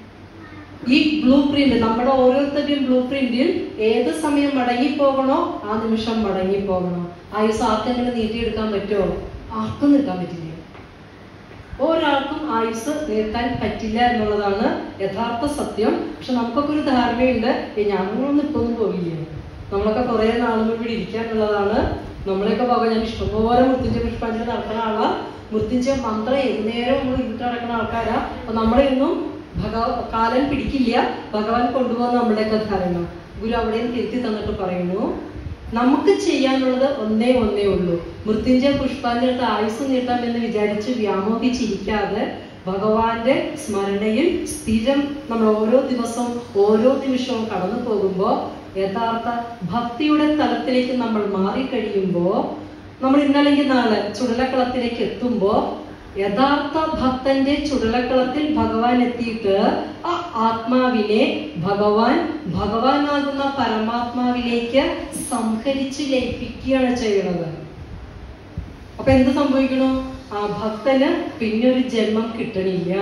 ഈ ബ്ലൂ പ്രിന്റ് നമ്മുടെ ഓരോരുത്തരുടെയും ബ്ലൂ പ്രിന്റിൽ ഏത് സമയം മടങ്ങി പോകണോ ആ നിമിഷം മടങ്ങി പോകണോ ആയുസ് ആർക്കെങ്കിലും നീട്ടിയെടുക്കാൻ പറ്റുമോ ആർക്കും നീട്ടാൻ പറ്റില്ല ഒരാൾക്കും ആയുസ് നീട്ടാൻ പറ്റില്ല എന്നുള്ളതാണ് യഥാർത്ഥ സത്യം പക്ഷെ നമുക്കൊക്കെ ഒരു ധാരണയുണ്ട് "ഏയ് ഞങ്ങളൊന്നും ഇപ്പൊ ഒന്നും പോകില്ല നമ്മളൊക്കെ കുറെ നാളും കൂടി ഇവിടെ ഇരിക്കാനുള്ളതാണ് നമ്മളെയൊക്കെ പോകാൻ ഞാൻ ഇഷ്ടംപോലെ മൃത്യുഞ്ജയ പുഷ്പാഞ്ജലി നടക്കുന്ന ആളാ മൃത്യുഞ്ജയ മന്ത്രം ഏത് നേരം നമ്മൾ ഇരുട്ട് നടക്കുന്ന ആൾക്കാരാ അപ്പൊ നമ്മളെയൊന്നും ഭഗ കാലൻ പിടിക്കില്ല ഭഗവാൻ കൊണ്ടുപോകുന്ന നമ്മുടെയൊക്കെ ധാരണ ഗുരു അവിടെയും തിരുത്തി തന്നിട്ട് പറയുന്നു നമുക്ക് ചെയ്യാനുള്ളത് ഒന്നേ ഒന്നേ ഉള്ളൂ മൃത്യുഞ്ജയ പുഷ്പാഞ്ജലത്തെ ആയുസ് നീട്ടാം എന്ന് വിചാരിച്ച് വ്യാമോഹിച്ചിരിക്കാതെ ഭഗവാന്റെ സ്മരണയിൽ സ്ഥിരം നമ്മൾ ഓരോ ദിവസവും ഓരോ നിമിഷവും കടന്നു പോകുമ്പോ യഥാർത്ഥ ഭക്തിയുടെ തലത്തിലേക്ക് നമ്മൾ മാറിക്കഴിയുമ്പോ നമ്മൾ ഇന്നല്ലെങ്കിൽ നാളെ ചുടലക്കളത്തിലേക്ക് എത്തുമ്പോ യഥാർത്ഥ ഭക്തന്റെ ചുടലക്കളത്തിൽ ഭഗവാൻ എത്തിയിട്ട് ആ ആത്മാവിനെ ഭഗവാൻ ഭഗവാനാകുന്ന പരമാത്മാവിലേക്ക് സംഹരിച്ച് ലയിപ്പിക്കുകയാണ് ചെയ്യുന്നത് അപ്പൊ എന്ത് സംഭവിക്കണു ആ ഭക്തന് പിന്നെ ഒരു ജന്മം കിട്ടണില്ല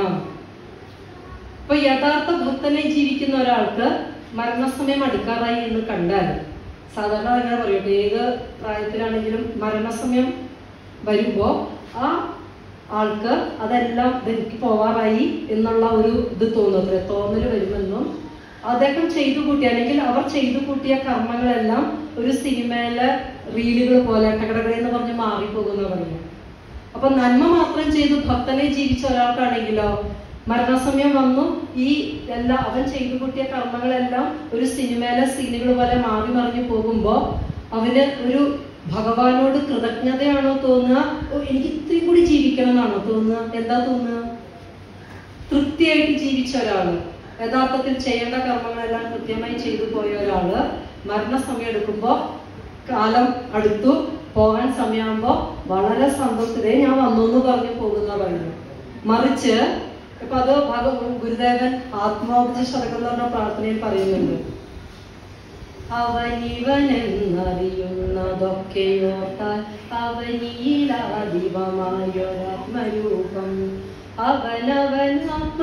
ഇപ്പൊ യഥാർത്ഥ ഭക്തനെ ജീവിക്കുന്ന ഒരാൾക്ക് മരണസമയം അടുക്കാറായി എന്ന് കണ്ടാൽ സാധാരണ അങ്ങനെ പറയട്ടെ ഏത് പ്രായത്തിലാണെങ്കിലും മരണസമയം വരുമ്പോ ആ ആൾക്ക് അതെല്ലാം ഇതെനിക്ക് പോവാറായി എന്നുള്ള ഒരു ഇത് തോന്നുന്നത് തോന്നൽ വരുമെന്നും അദ്ദേഹം ചെയ്തു കൂട്ടിയ അല്ലെങ്കിൽ അവർ ചെയ്തു കൂട്ടിയ കർമ്മങ്ങളെല്ലാം ഒരു സിനിമയിലെ റീലുകൾ പോലെ ടകടകട എന്ന് പറഞ്ഞ് മാറിപ്പോകുന്ന പറയുക അപ്പൊ നന്മ മാത്രം ചെയ്തു ഭക്തനെ ജീവിച്ച ഒരാൾക്കാണെങ്കിലോ മരണസമയം വന്നു ഈ എല്ലാ അവൻ ചെയ്തു കൂട്ടിയ കർമ്മങ്ങളെല്ലാം ഒരു സിനിമയിലെ സീനുകൾ പോലെ മാറി മറിഞ്ഞു പോകുമ്പോ അവന് ഒരു ഭഗവാനോട് കൃതജ്ഞതയാണോ തോന്നുക ഓ, എനിക്ക് ഇത്രയും കൂടി ജീവിക്കണം എന്നാണോ തോന്നുക എന്താ തോന്നുക തൃപ്തിയായിട്ട് ജീവിച്ച ഒരാള് യഥാർത്ഥത്തിൽ ചെയ്യേണ്ട കർമ്മങ്ങളെല്ലാം കൃത്യമായി ചെയ്തു പോയ ഒരാള് മരണസമയം എടുക്കുമ്പോ കാലം അടുത്തു പോകാൻ സമയമാകുമ്പോ വളരെ സന്തോഷത്തിലേ ഞാൻ വന്നു എന്ന് പറഞ്ഞു പോകുന്ന പറയുന്നു മറിച്ച് ഇപ്പൊ അത് ഭഗ ഗുരുദേവൻ ആത്മാവുപദേശ ശതകം എന്ന് പറഞ്ഞ പ്രാർത്ഥനയിൽ പറയുന്നുണ്ട് അവനിവനെന്നറിയുന്നതൊക്കെയോർത്താൽ അവനീലാദിവമായൊരാത്മരൂപം അവനവൻ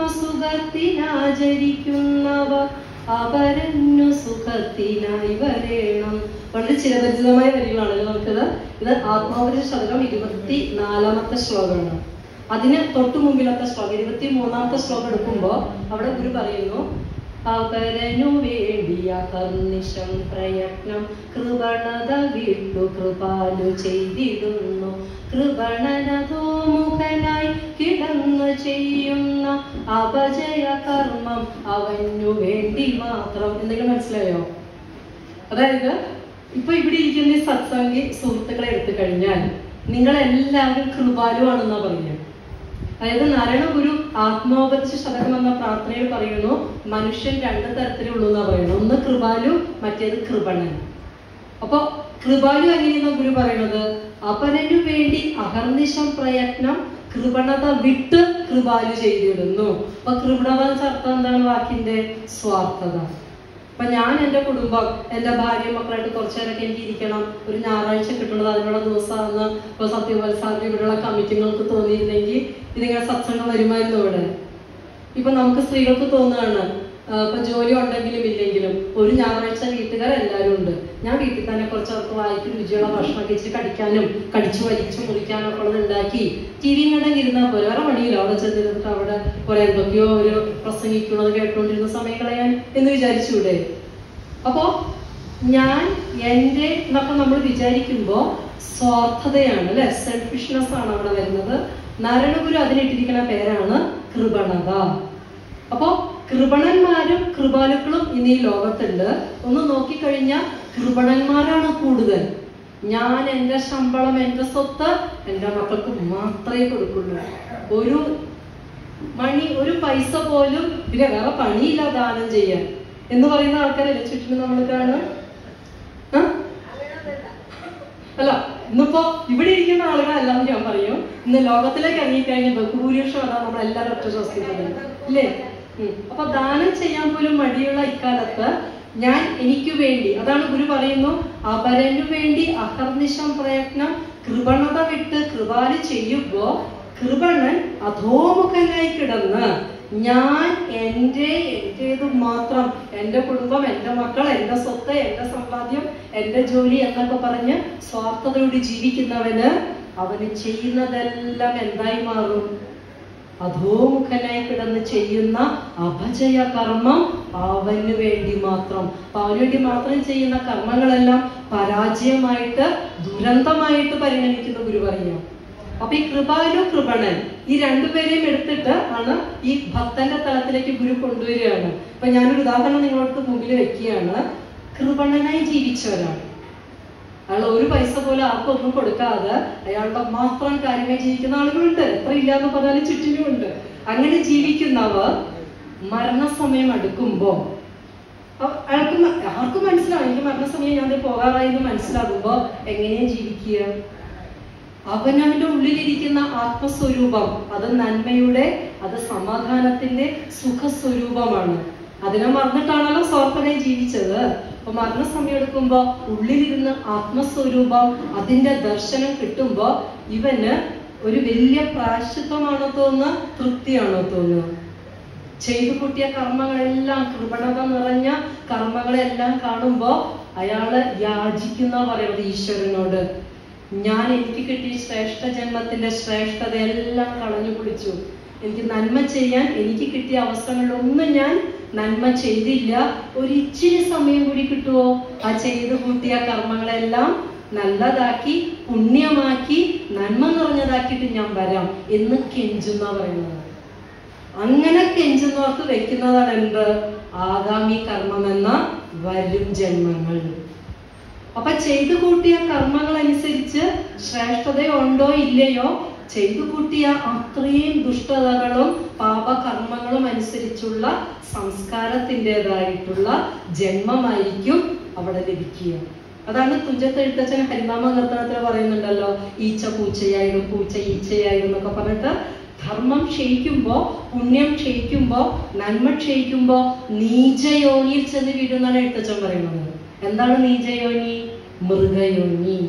ആത്മസുഖത്തിനാചരിക്കുന്നവ അവരന്നു സുഖത്തിനായി വരേണം വളരെ ചിരപരിചിതമായ വരികളാണല്ലോ നമുക്കിത് ഇത് ആത്മാവുപദേശ ശതകം ഇരുപത്തി നാലാമത്തെ ശ്ലോകമാണ് അതിന് തൊട്ടു മുമ്പിലത്തെ ശ്ലോകം ഇരുപത്തി മൂന്നാമത്തെ ശ്ലോകം എടുക്കുമ്പോ അവിടെ ഗുരു പറയുന്നു അവരനു വേണ്ടിയ കർനിശം പ്രയത്നം കൃപണത വിട്ടു കൃപാലു ചെയ്തിടുന്നു കൃപണനതോമുഖനായി കിടന്നു ചെയ്യുന്ന അപജയ കർമ്മം അവനു വേണ്ടി മാത്രം എന്തെങ്കിലും മനസ്സിലായോ അതായത് ഇപ്പൊ ഇവിടെ ഇരിക്കുന്ന ഈ സത്സംഗി സുഹൃത്തുക്കളെ എടുത്തു കഴിഞ്ഞാൽ നിങ്ങൾ എല്ലാവരും കൃപാലുവാണെന്നാ പറയുന്നത് അതായത് നാരായണ ഗുരു ആത്മോപദേശ ശതകം എന്ന പ്രാർത്ഥനയിൽ പറയുന്നു മനുഷ്യൻ രണ്ട് തരത്തിലുള്ളൂ എന്നാ പറയുന്നത് ഒന്ന് കൃപാലു മറ്റേത് കൃപണൻ അപ്പൊ കൃപാലു എങ്ങനെയെന്ന ഗുരു പറയണത് അപരനു വേണ്ടി അഹർനിശം പ്രയത്നം കൃപണത വിട്ട് കൃപാലു ചെയ്തിടുന്നു അപ്പൊ കൃപണത എന്ന് വെച്ചാൽ അർത്ഥം എന്താണ് വാക്കിന്റെ സ്വാർത്ഥത അപ്പൊ ഞാൻ എന്റെ കുടുംബം എന്റെ ഭാര്യ മക്കളായിട്ട് കുറച്ചു നേരമൊക്കെ എനിക്ക് ഇരിക്കണം ഒരു ഞായറാഴ്ച കിട്ടുന്നത് അതിനുള്ള ദിവസമാണെന്ന് ഇപ്പൊ സത്യപോലെ സാറിന് ഇവിടെയുള്ള കമ്മിറ്റികൾക്ക് തോന്നിയിരുന്നെങ്കിൽ ഇതിങ്ങനെ സത്സംഗം വരുമായിരുന്നു ഇവിടെ ഇപ്പൊ നമുക്ക് സ്ത്രീകൾക്ക് തോന്നുകയാണ് ആ, ഇപ്പൊ ജോലി ഉണ്ടെങ്കിലും ഇല്ലെങ്കിലും ഒരു ഞായറാഴ്ച വീട്ടുകാർ എല്ലാവരും ഉണ്ട് ഞാൻ വീട്ടിൽ തന്നെ കുറച്ച് അവർക്ക് വായിക്ക് രുചിയുള്ള ഭക്ഷണമൊക്കെ ഇച്ചിരി കടിക്കാനും കടിച്ചു വലിച്ചു മുറിക്കാനും ഒക്കെ ഉള്ളത് ഉണ്ടാക്കി ടി വി കണ്ടെങ്കിൽ ഇരുന്നാൽ പോലെ വേറെ പണിയില്ല അവിടെ ചെന്നിരുന്നിട്ട് അവിടെ കുറെ എന്തൊക്കെയോ ഒരു പ്രസംഗിക്കുന്നത് കേട്ടുകൊണ്ടിരുന്ന സമയം കളയാൻ എന്ന് വിചാരിച്ചൂടെ അപ്പോ ഞാൻ എൻ്റെ എന്നൊക്കെ നമ്മൾ വിചാരിക്കുമ്പോ സ്വാർത്ഥതയാണ് അല്ലെ സെൽഫിഷ്നെസ് ആണ് അവിടെ വരുന്നത് നാരായണഗുരു അതിനിട്ടിരിക്കുന്ന പേരാണ് കൃപണത അപ്പോ കൃപണന്മാരും കൃപാലുക്കളും ഇന്ന് ഈ ലോകത്തുണ്ട് ഒന്ന് നോക്കിക്കഴിഞ്ഞാൽ കൃപണന്മാരാണ് കൂടുതൽ ഞാൻ എൻ്റെ ശമ്പളം എൻ്റെ സ്വത്ത് എൻ്റെ മക്കൾക്ക് മാത്രമേ കൊടുക്കുള്ളൂ ഒരു മണി ഒരു പൈസ പോലും പിന്നെ വേറെ പണിയില്ല ദാനം ചെയ്യാൻ എന്ന് പറയുന്ന ആൾക്കാരല്ലേ ചുറ്റിനും നമ്മൾ കാണുക ആ? അല്ല ഇന്നിപ്പോ ഇവിടെ ഇരിക്കുന്ന ആളുകളല്ല എന്ന് ഞാൻ പറയും ഇന്ന് ലോകത്തിലേക്ക് ഇറങ്ങിക്കഴിഞ്ഞ ബഹുഭൂരിപക്ഷം അതാ നമ്മൾ എല്ലാവരും ഒറ്റ ശ്വസിക്കുന്നത് ഇല്ലേ ഉം. അപ്പൊ ദാനം ചെയ്യാൻ പോലും മടിയുള്ള ഇക്കാലത്ത് ഞാൻ എനിക്ക് വേണ്ടി അതാണ് ഗുരു പറയുന്നു അപരനു വേണ്ടി അഹർനിശം പ്രയത്നം കൃപണത വിട്ട് കൃപാല് ചെയ്യുമ്പോ കൃപണൻ അധോമുഖനായി കിടന്ന് ഞാൻ എൻ്റെ എന്റേത് മാത്രം എൻ്റെ കുടുംബം എൻ്റെ മക്കൾ എൻ്റെ സ്വത്ത് എൻ്റെ സമ്പാദ്യം എൻ്റെ ജോലി എന്നൊക്കെ പറഞ്ഞ് സ്വാർത്ഥതയോട് ജീവിക്കുന്നവന് അവന് ചെയ്യുന്നതെല്ലാം എന്തായി മാറും അധോമുഖനായി കിടന്ന് ചെയ്യുന്ന അപജയ കർമ്മം അവന് വേണ്ടി മാത്രം അപ്പൊ അവന് വേണ്ടി മാത്രം ചെയ്യുന്ന കർമ്മങ്ങളെല്ലാം പരാജയമായിട്ട് ദുരന്തമായിട്ട് പരിഗണിക്കുന്ന ഗുരു പറയാം അപ്പൊ ഈ കൃപാലു കൃപണൻ ഈ രണ്ടുപേരെയും എടുത്തിട്ട് ആണ് ഈ ഭക്തന്റെ തലത്തിലേക്ക് ഗുരു കൊണ്ടുവരികയാണ് അപ്പൊ ഞാനൊരു ഉദാഹരണം നിങ്ങൾക്ക് മുമ്പിൽ വെക്കുകയാണ് കൃപണനായി ജീവിച്ച ഒരാൾ അയാൾ ഒരു പൈസ പോലും ആർക്കും ഒന്നും കൊടുക്കാതെ അയാളുടെ മാത്രം കാര്യമായി ജീവിക്കുന്ന ആളുകളുണ്ട് എത്ര ഇല്ലാന്ന് പറഞ്ഞാലും ചുറ്റിനുമുണ്ട് അങ്ങനെ ജീവിക്കുന്നവർ മരണസമയം അടുക്കുമ്പോ അ- അയാൾക്ക് മ- ആർക്കും മനസ്സിലാവും എനിക്ക് മരണസമയം ഞാൻ ദേ പോകാറായി എന്ന് മനസ്സിലാകുമ്പോ എങ്ങനെയാ ജീവിക്കുക അവനവന്റെ ഉള്ളിലിരിക്കുന്ന ആത്മസ്വരൂപം അത് നന്മയുടെ അത് സമാധാനത്തിന്റെ സുഖസ്വരൂപമാണ് അതിനെ മറന്നിട്ടാണല്ലോ സ്വാർത്ഥനെ ജീവിച്ചത് അപ്പൊ മരണസമയം എടുക്കുമ്പോ ഉള്ളിലിരുന്ന് ആത്മസ്വരൂപം അതിന്റെ ദർശനം കിട്ടുമ്പോ ഇവന് ഒരു വലിയ പ്രായശ്ചിത്വമാണോ തോന്നുക തൃപ്തിയാണോ തോന്നുക ചെയ്തു കൂട്ടിയ കർമ്മങ്ങളെല്ലാം കൃപണത നിറഞ്ഞ കർമ്മങ്ങളെല്ലാം കാണുമ്പോ അയാള് യാചിക്കുന്ന പറയുന്നത് ഈശ്വരനോട് ഞാൻ എനിക്ക് കിട്ടിയ ശ്രേഷ്ഠ ജന്മത്തിന്റെ ശ്രേഷ്ഠത എല്ലാം കളഞ്ഞു കുളിച്ചു എനിക്ക് നന്മ ചെയ്യാൻ എനിക്ക് കിട്ടിയ അവസരങ്ങളിലൊന്നും ഞാൻ നന്മ ചെയ്തില്ല ഒരു ഇച്ചിരി സമയം കൂടി കിട്ടുമോ ആ ചെയ്തു കൂട്ടിയ കർമ്മങ്ങളെല്ലാം നല്ലതാക്കി പുണ്യമാക്കി നന്മ നിറഞ്ഞതാക്കിയിട്ട് ഞാൻ വരാം എന്ന് കെഞ്ചുന്ന പറയുന്നത് അങ്ങനെ കെഞ്ചുന്നവർക്ക് വെക്കുന്നതാണ് എന്ത് ആഗാമി കർമ്മം എന്ന വരും ജന്മങ്ങൾ അപ്പൊ ചെയ്തു കൂട്ടിയ കർമ്മങ്ങൾ അനുസരിച്ച് ശ്രേഷ്ഠതയുണ്ടോ ഇല്ലയോ ചെയ്തു കൂട്ടിയ അത്രയും ദുഷ്ടതകളും പാപകർമ്മങ്ങളും അനുസരിച്ചുള്ള സംസ്കാരത്തിൻ്റെതായിട്ടുള്ള ജന്മമായിരിക്കും അവിടെ ലഭിക്കുക അതാണ് തുഞ്ചത്ത് എഴുത്തച്ഛൻ ഹരിനാമ കീർത്തനത്തിൽ പറയുന്നുണ്ടല്ലോ ഈച്ച പൂച്ചയായിടും പൂച്ച ഈച്ചയായിടും എന്നൊക്കെ പറഞ്ഞിട്ട് ധർമ്മം ക്ഷയിക്കുമ്പോ പുണ്യം ക്ഷയിക്കുമ്പോ നന്മ ക്ഷയിക്കുമ്പോ നീചയോനിയിൽ ചെന്ന് വീഴുന്നാണ് എഴുത്തച്ഛൻ പറയുന്നത് എന്താണ് നീചയോനി മൃഗയോനി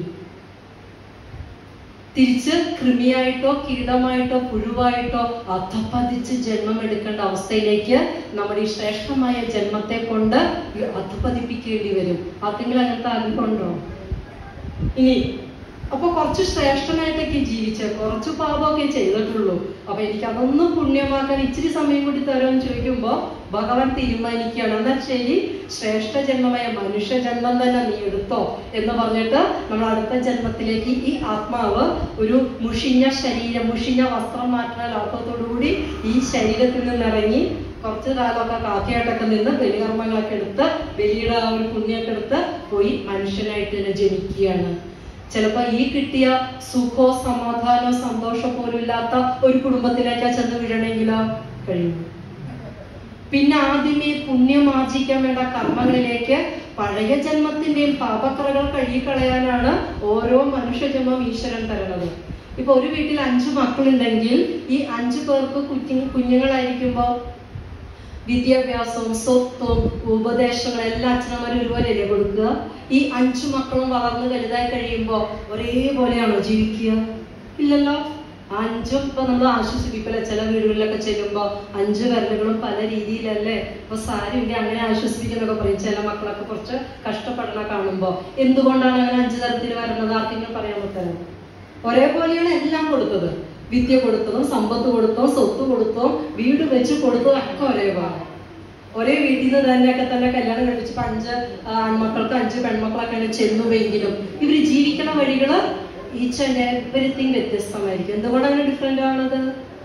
തിരിച്ച് കൃമിയായിട്ടോ കീടമായിട്ടോ പുഴുവായിട്ടോ അധപ്പതിച്ച് ജന്മം എടുക്കേണ്ട അവസ്ഥയിലേക്ക് നമ്മുടെ ഈ ശ്രേഷ്ഠമായ ജന്മത്തെ കൊണ്ട് ഈ അധപ്പതിപ്പിക്കേണ്ടി വരും ആർക്കെങ്കിലും അങ്ങനത്തെ ആഗ്രഹമുണ്ടോ ഇനി അപ്പൊ കുറച്ച് ശ്രേഷ്ഠനായിട്ടൊക്കെ ജീവിച്ച കുറച്ച് പാപമൊക്കെ ചെയ്തിട്ടുള്ളൂ അപ്പൊ എനിക്ക് അതൊന്നും പുണ്യമാക്കാൻ ഇച്ചിരി സമയം കൂടി തരുമെന്ന് ചോദിക്കുമ്പോ ഭഗവാൻ തീരുമാനിക്കുകയാണ് എന്നാൽ ശരി ശ്രേഷ്ഠ ജന്മമായ മനുഷ്യ ജന്മം തന്നെ നീ എടുത്തോ എന്ന് പറഞ്ഞിട്ട് നമ്മൾ അടുത്ത ജന്മത്തിലേക്ക് ഈ ആത്മാവ് ഒരു മുഷിഞ്ഞ ശരീരം മുഷിഞ്ഞ വസ്ത്രം മാറ്റുന്ന ലാഭത്തോടുകൂടി ഈ ശരീരത്തിൽ നിന്നിറങ്ങി കുറച്ചു കാലമൊക്കെ കാക്കയായിട്ടൊക്കെ നിന്ന് ബലികർമ്മങ്ങളൊക്കെ എടുത്ത് ബലിയുടെ ആ ഒരു പുണ്യമൊക്കെ എടുത്ത് പോയി മനുഷ്യനായിട്ട് തന്നെ ജനിക്കുകയാണ് ചിലപ്പോ ഈ കിട്ടിയ സുഖോ സമാധാനോ സന്തോഷോ പോലും ഇല്ലാത്ത ഒരു കുടുംബത്തിലേക്കാ ചെന്ന് വീഴണമെങ്കിലോ കഴിയും പിന്നെ ആദ്യമേ പുണ്യം ആർജിക്കാൻ വേണ്ട കർമ്മങ്ങളിലേക്ക് പഴയ ജന്മത്തിന്റെയും പാപക്കറകൾ കഴുകിക്കളയാനാണ് ഓരോ മനുഷ്യജന്മം ഈശ്വരൻ തരുന്നത് ഇപ്പൊ ഒരു വീട്ടിൽ അഞ്ചു മക്കളുണ്ടെങ്കിൽ ഈ അഞ്ചു പേർക്ക് കുഞ്ഞു കുഞ്ഞുങ്ങളായിരിക്കുമ്പോ വിദ്യാഭ്യാസവും സ്വത്തും ഉപദേശങ്ങളും എല്ലാം അച്ഛനമ്മമാരും ഒരുപോലെയല്ലേ കൊടുക്കുക ഈ അഞ്ചു മക്കളും വളർന്ന് വലുതായി കഴിയുമ്പോൾ ഒരേപോലെയാണോ ജീവിക്കുക ഇല്ലല്ലോ അഞ്ചും ഇപ്പൊ നമ്മൾ ആശ്വസിപ്പിക്കല്ലേ ചില വീടുകളിലൊക്കെ ചെല്ലുമ്പോ അഞ്ചു വിരലുകളും പല രീതിയിലല്ലേ ഇപ്പൊ സാരിയില്ല അങ്ങനെ ആശ്വസിപ്പിക്കുന്നൊക്കെ പറയും ചില മക്കളൊക്കെ കുറച്ച് കഷ്ടപ്പെടണ കാണുമ്പോ എന്തുകൊണ്ടാണ് അങ്ങനെ അഞ്ചു തരത്തിൽ വരുന്നത് ആർക്കെങ്കിലും പറയാൻ പറ്റാൻ ഒരേപോലെയാണ് എല്ലാം കൊടുത്തത് വിദ്യ കൊടുത്തതും സമ്പത്ത് കൊടുത്തതും സ്വത്ത് കൊടുത്തതും വീട് വെച്ച് കൊടുത്തതും ഒക്കെ ഒരേപോലെ ഒരേ വീട്ടിൽ നിന്ന് തന്നെയൊക്കെ തന്നെ കല്യാണം കഴിപ്പിച്ചപ്പോ അഞ്ച് ആ, ആൺമക്കൾക്ക് അഞ്ച് പെൺമക്കളൊക്കെയാണ് ചെന്നുവെങ്കിലും ഇവര് ജീവിക്കണ വഴികള് ഈച്ച് ആൻഡ് എവരിത്തിങ് വ്യത്യസ്തമായിരിക്കും എന്തുകൊണ്ട് അങ്ങനെ ഡിഫറെന്റ് ആണത്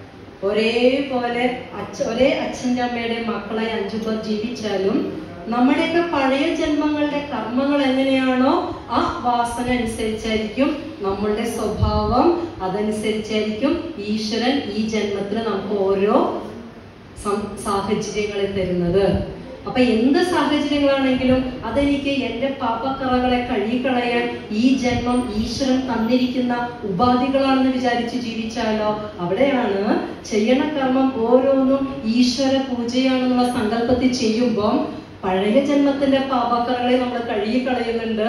ഒരേപോലെ അച്ഛ ഒരേ അച്ഛൻ്റെ അമ്മയുടെ മക്കളെ അഞ്ചു പേർ ജീവിച്ചാലും നമ്മുടെയൊക്കെ പഴയ ജന്മങ്ങളുടെ കർമ്മങ്ങൾ എങ്ങനെയാണോ ആ വാസന അനുസരിച്ചായിരിക്കും നമ്മളുടെ സ്വഭാവം അതനുസരിച്ചായിരിക്കും ഈശ്വരൻ ഈ ജന്മത്തിൽ നമുക്ക് ഓരോ സം- സാഹചര്യങ്ങളെ തരുന്നത് അപ്പൊ എന്ത് സാഹചര്യങ്ങളാണെങ്കിലും അതെനിക്ക് എന്റെ പാപക്കറകളെ കഴുകിക്കളയാൻ ഈ ജന്മം ഈശ്വരൻ തന്നിരിക്കുന്ന ഉപാധികളാണെന്ന് വിചാരിച്ച് ജീവിച്ചാലോ അവിടെയാണ് ചെയ്യണ കർമ്മം ഓരോന്നും ഈശ്വര പൂജയാണെന്നുള്ള സങ്കല്പത്തിൽ ചെയ്യുമ്പോൾ പഴയ ജന്മത്തിന്റെ പാപക്കറകളെ നമ്മൾ കഴുകിക്കളയുന്നുണ്ട്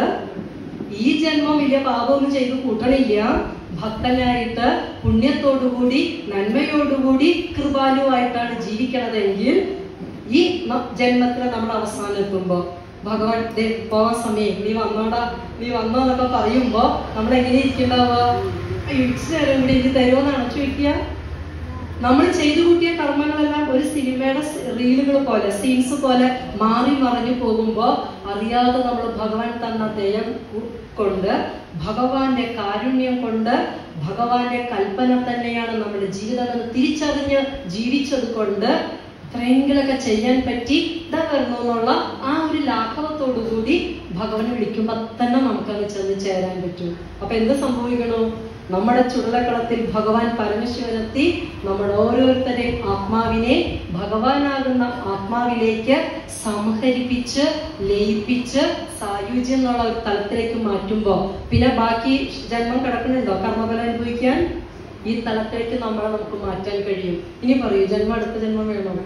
ഈ ജന്മം വലിയ പാപമൊന്നും ചെയ്ത് കൂട്ടണില്ല ഭക്തനായിട്ട് പുണ്യത്തോടുകൂടി നന്മയോടുകൂടി കൃപാലുവായിട്ടാണ് ജീവിക്കണതെങ്കിൽ ഈ ന- ജന്മത്തിൽ നമ്മൾ അവസാനം എത്തുമ്പോ ഭഗവാൻ ദേ പോവാൻ സമയം നീ വന്നോടാ നീ വന്നോ എന്നൊക്കെ പറയുമ്പോ നമ്മൾ എങ്ങനെ ഇരിക്കണ്ടാവുക ഇച്ചിരി നേരം കൂടി എനിക്ക് തരുമോന്നാണ് ചോദിക്കുക നമ്മൾ ചെയ്തു കൂട്ടിയ കർമ്മങ്ങളെല്ലാം ഒരു സിനിമയുടെ റീലുകൾ പോലെ സീൻസ് പോലെ മാറി മറിഞ്ഞു പോകുമ്പോൾ അറിയാതെ നമ്മൾ ഭഗവാൻ തന്ന ദയം കു- കൊണ്ട് ഭഗവാന്റെ കാരുണ്യം കൊണ്ട് ഭഗവാന്റെ കൽപ്പന തന്നെയാണ് നമ്മുടെ ജീവിതം എന്ന് തിരിച്ചറിഞ്ഞ് ജീവിച്ചത് കൊണ്ട് ഇത്രയെങ്കിലൊക്കെ ചെയ്യാൻ പറ്റി ഇതാ വരുന്നു എന്നുള്ള ആ ഒരു ലാഘവത്തോടു കൂടി ഭഗവാനെ വിളിക്കുമ്പോൾ തന്നെ നമുക്കങ്ങ് ചെന്ന് ചേരാൻ പറ്റും അപ്പൊ എന്ത് സംഭവിക്കണോ നമ്മുടെ ചുടലക്കളത്തിൽ ഭഗവാൻ പരമശിവനെത്തി നമ്മുടെ ഓരോരുത്തരെയും ആത്മാവിനെ ഭഗവാനാകുന്ന ആത്മാവിലേക്ക് സംഹരിപ്പിച്ച് ലയിപ്പിച്ച് സായുജ്യം എന്നുള്ള ഒരു തലത്തിലേക്ക് മാറ്റുമ്പോൾ പിന്നെ ബാക്കി ജന്മം കിടക്കുന്നുണ്ടോ കർമ്മഫലം അനുഭവിക്കാൻ ഈ തലത്തിലേക്ക് നമ്മളെ നമുക്ക് മാറ്റാൻ കഴിയും ഇനി പറയൂ ജന്മം അടുത്ത ജന്മം വേണോ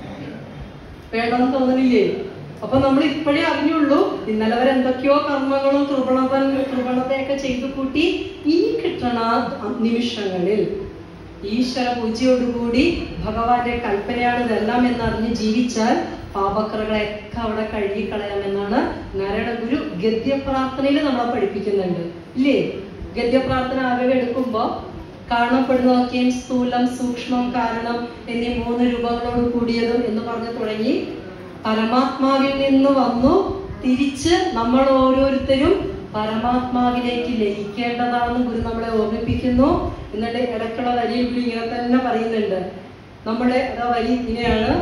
വേണമെന്ന് തോന്നണില്ലേ അപ്പൊ നമ്മൾ ഇപ്പോഴേ അറിഞ്ഞുള്ളൂ ഇന്നലെ വരെ എന്തൊക്കെയോ കർമ്മങ്ങളും കൃപണത കൃപണതയൊക്കെ ചെയ്തു കൂട്ടി ഇനി കിട്ടണ നിമിഷങ്ങളിൽ ഈശ്വര പൂജയോടുകൂടി ഭഗവാന്റെ കൽപ്പനയാണ് ഇതെല്ലാം എന്നറിഞ്ഞ് ജീവിച്ചാൽ പാപക്കറകളെയൊക്കെ അവിടെ കഴുകിക്കളയാമെന്നാണ് നാരായണ ഗുരു ഗദ്യപ്രാർത്ഥനയിൽ നമ്മളെ പഠിപ്പിക്കുന്നുണ്ട് ഇല്ലേ ഗദ്യപ്രാർത്ഥന ആകെ എടുക്കുമ്പോ കാണപ്പെടുന്നതൊക്കെയും സ്ഥൂലം സൂക്ഷ്മം കാരണം എന്നീ മൂന്ന് രൂപങ്ങളോട് കൂടിയതും എന്ന് പറഞ്ഞു തുടങ്ങി പരമാത്മാവിൽ നിന്ന് വന്നു തിരിച്ച് നമ്മൾ ഓരോരുത്തരും പരമാത്മാവിലേക്ക് ലയിക്കേണ്ടതാണെന്ന് ഗുരു നമ്മളെ ഓർമ്മിപ്പിക്കുന്നു എന്നിട്ട് ഇടയ്ക്കുള്ള വരിയിൽ ഗുരു ഇങ്ങനെ തന്നെ പറയുന്നുണ്ട് നമ്മുടെ ആ വരി ഇങ്ങനെയാണ്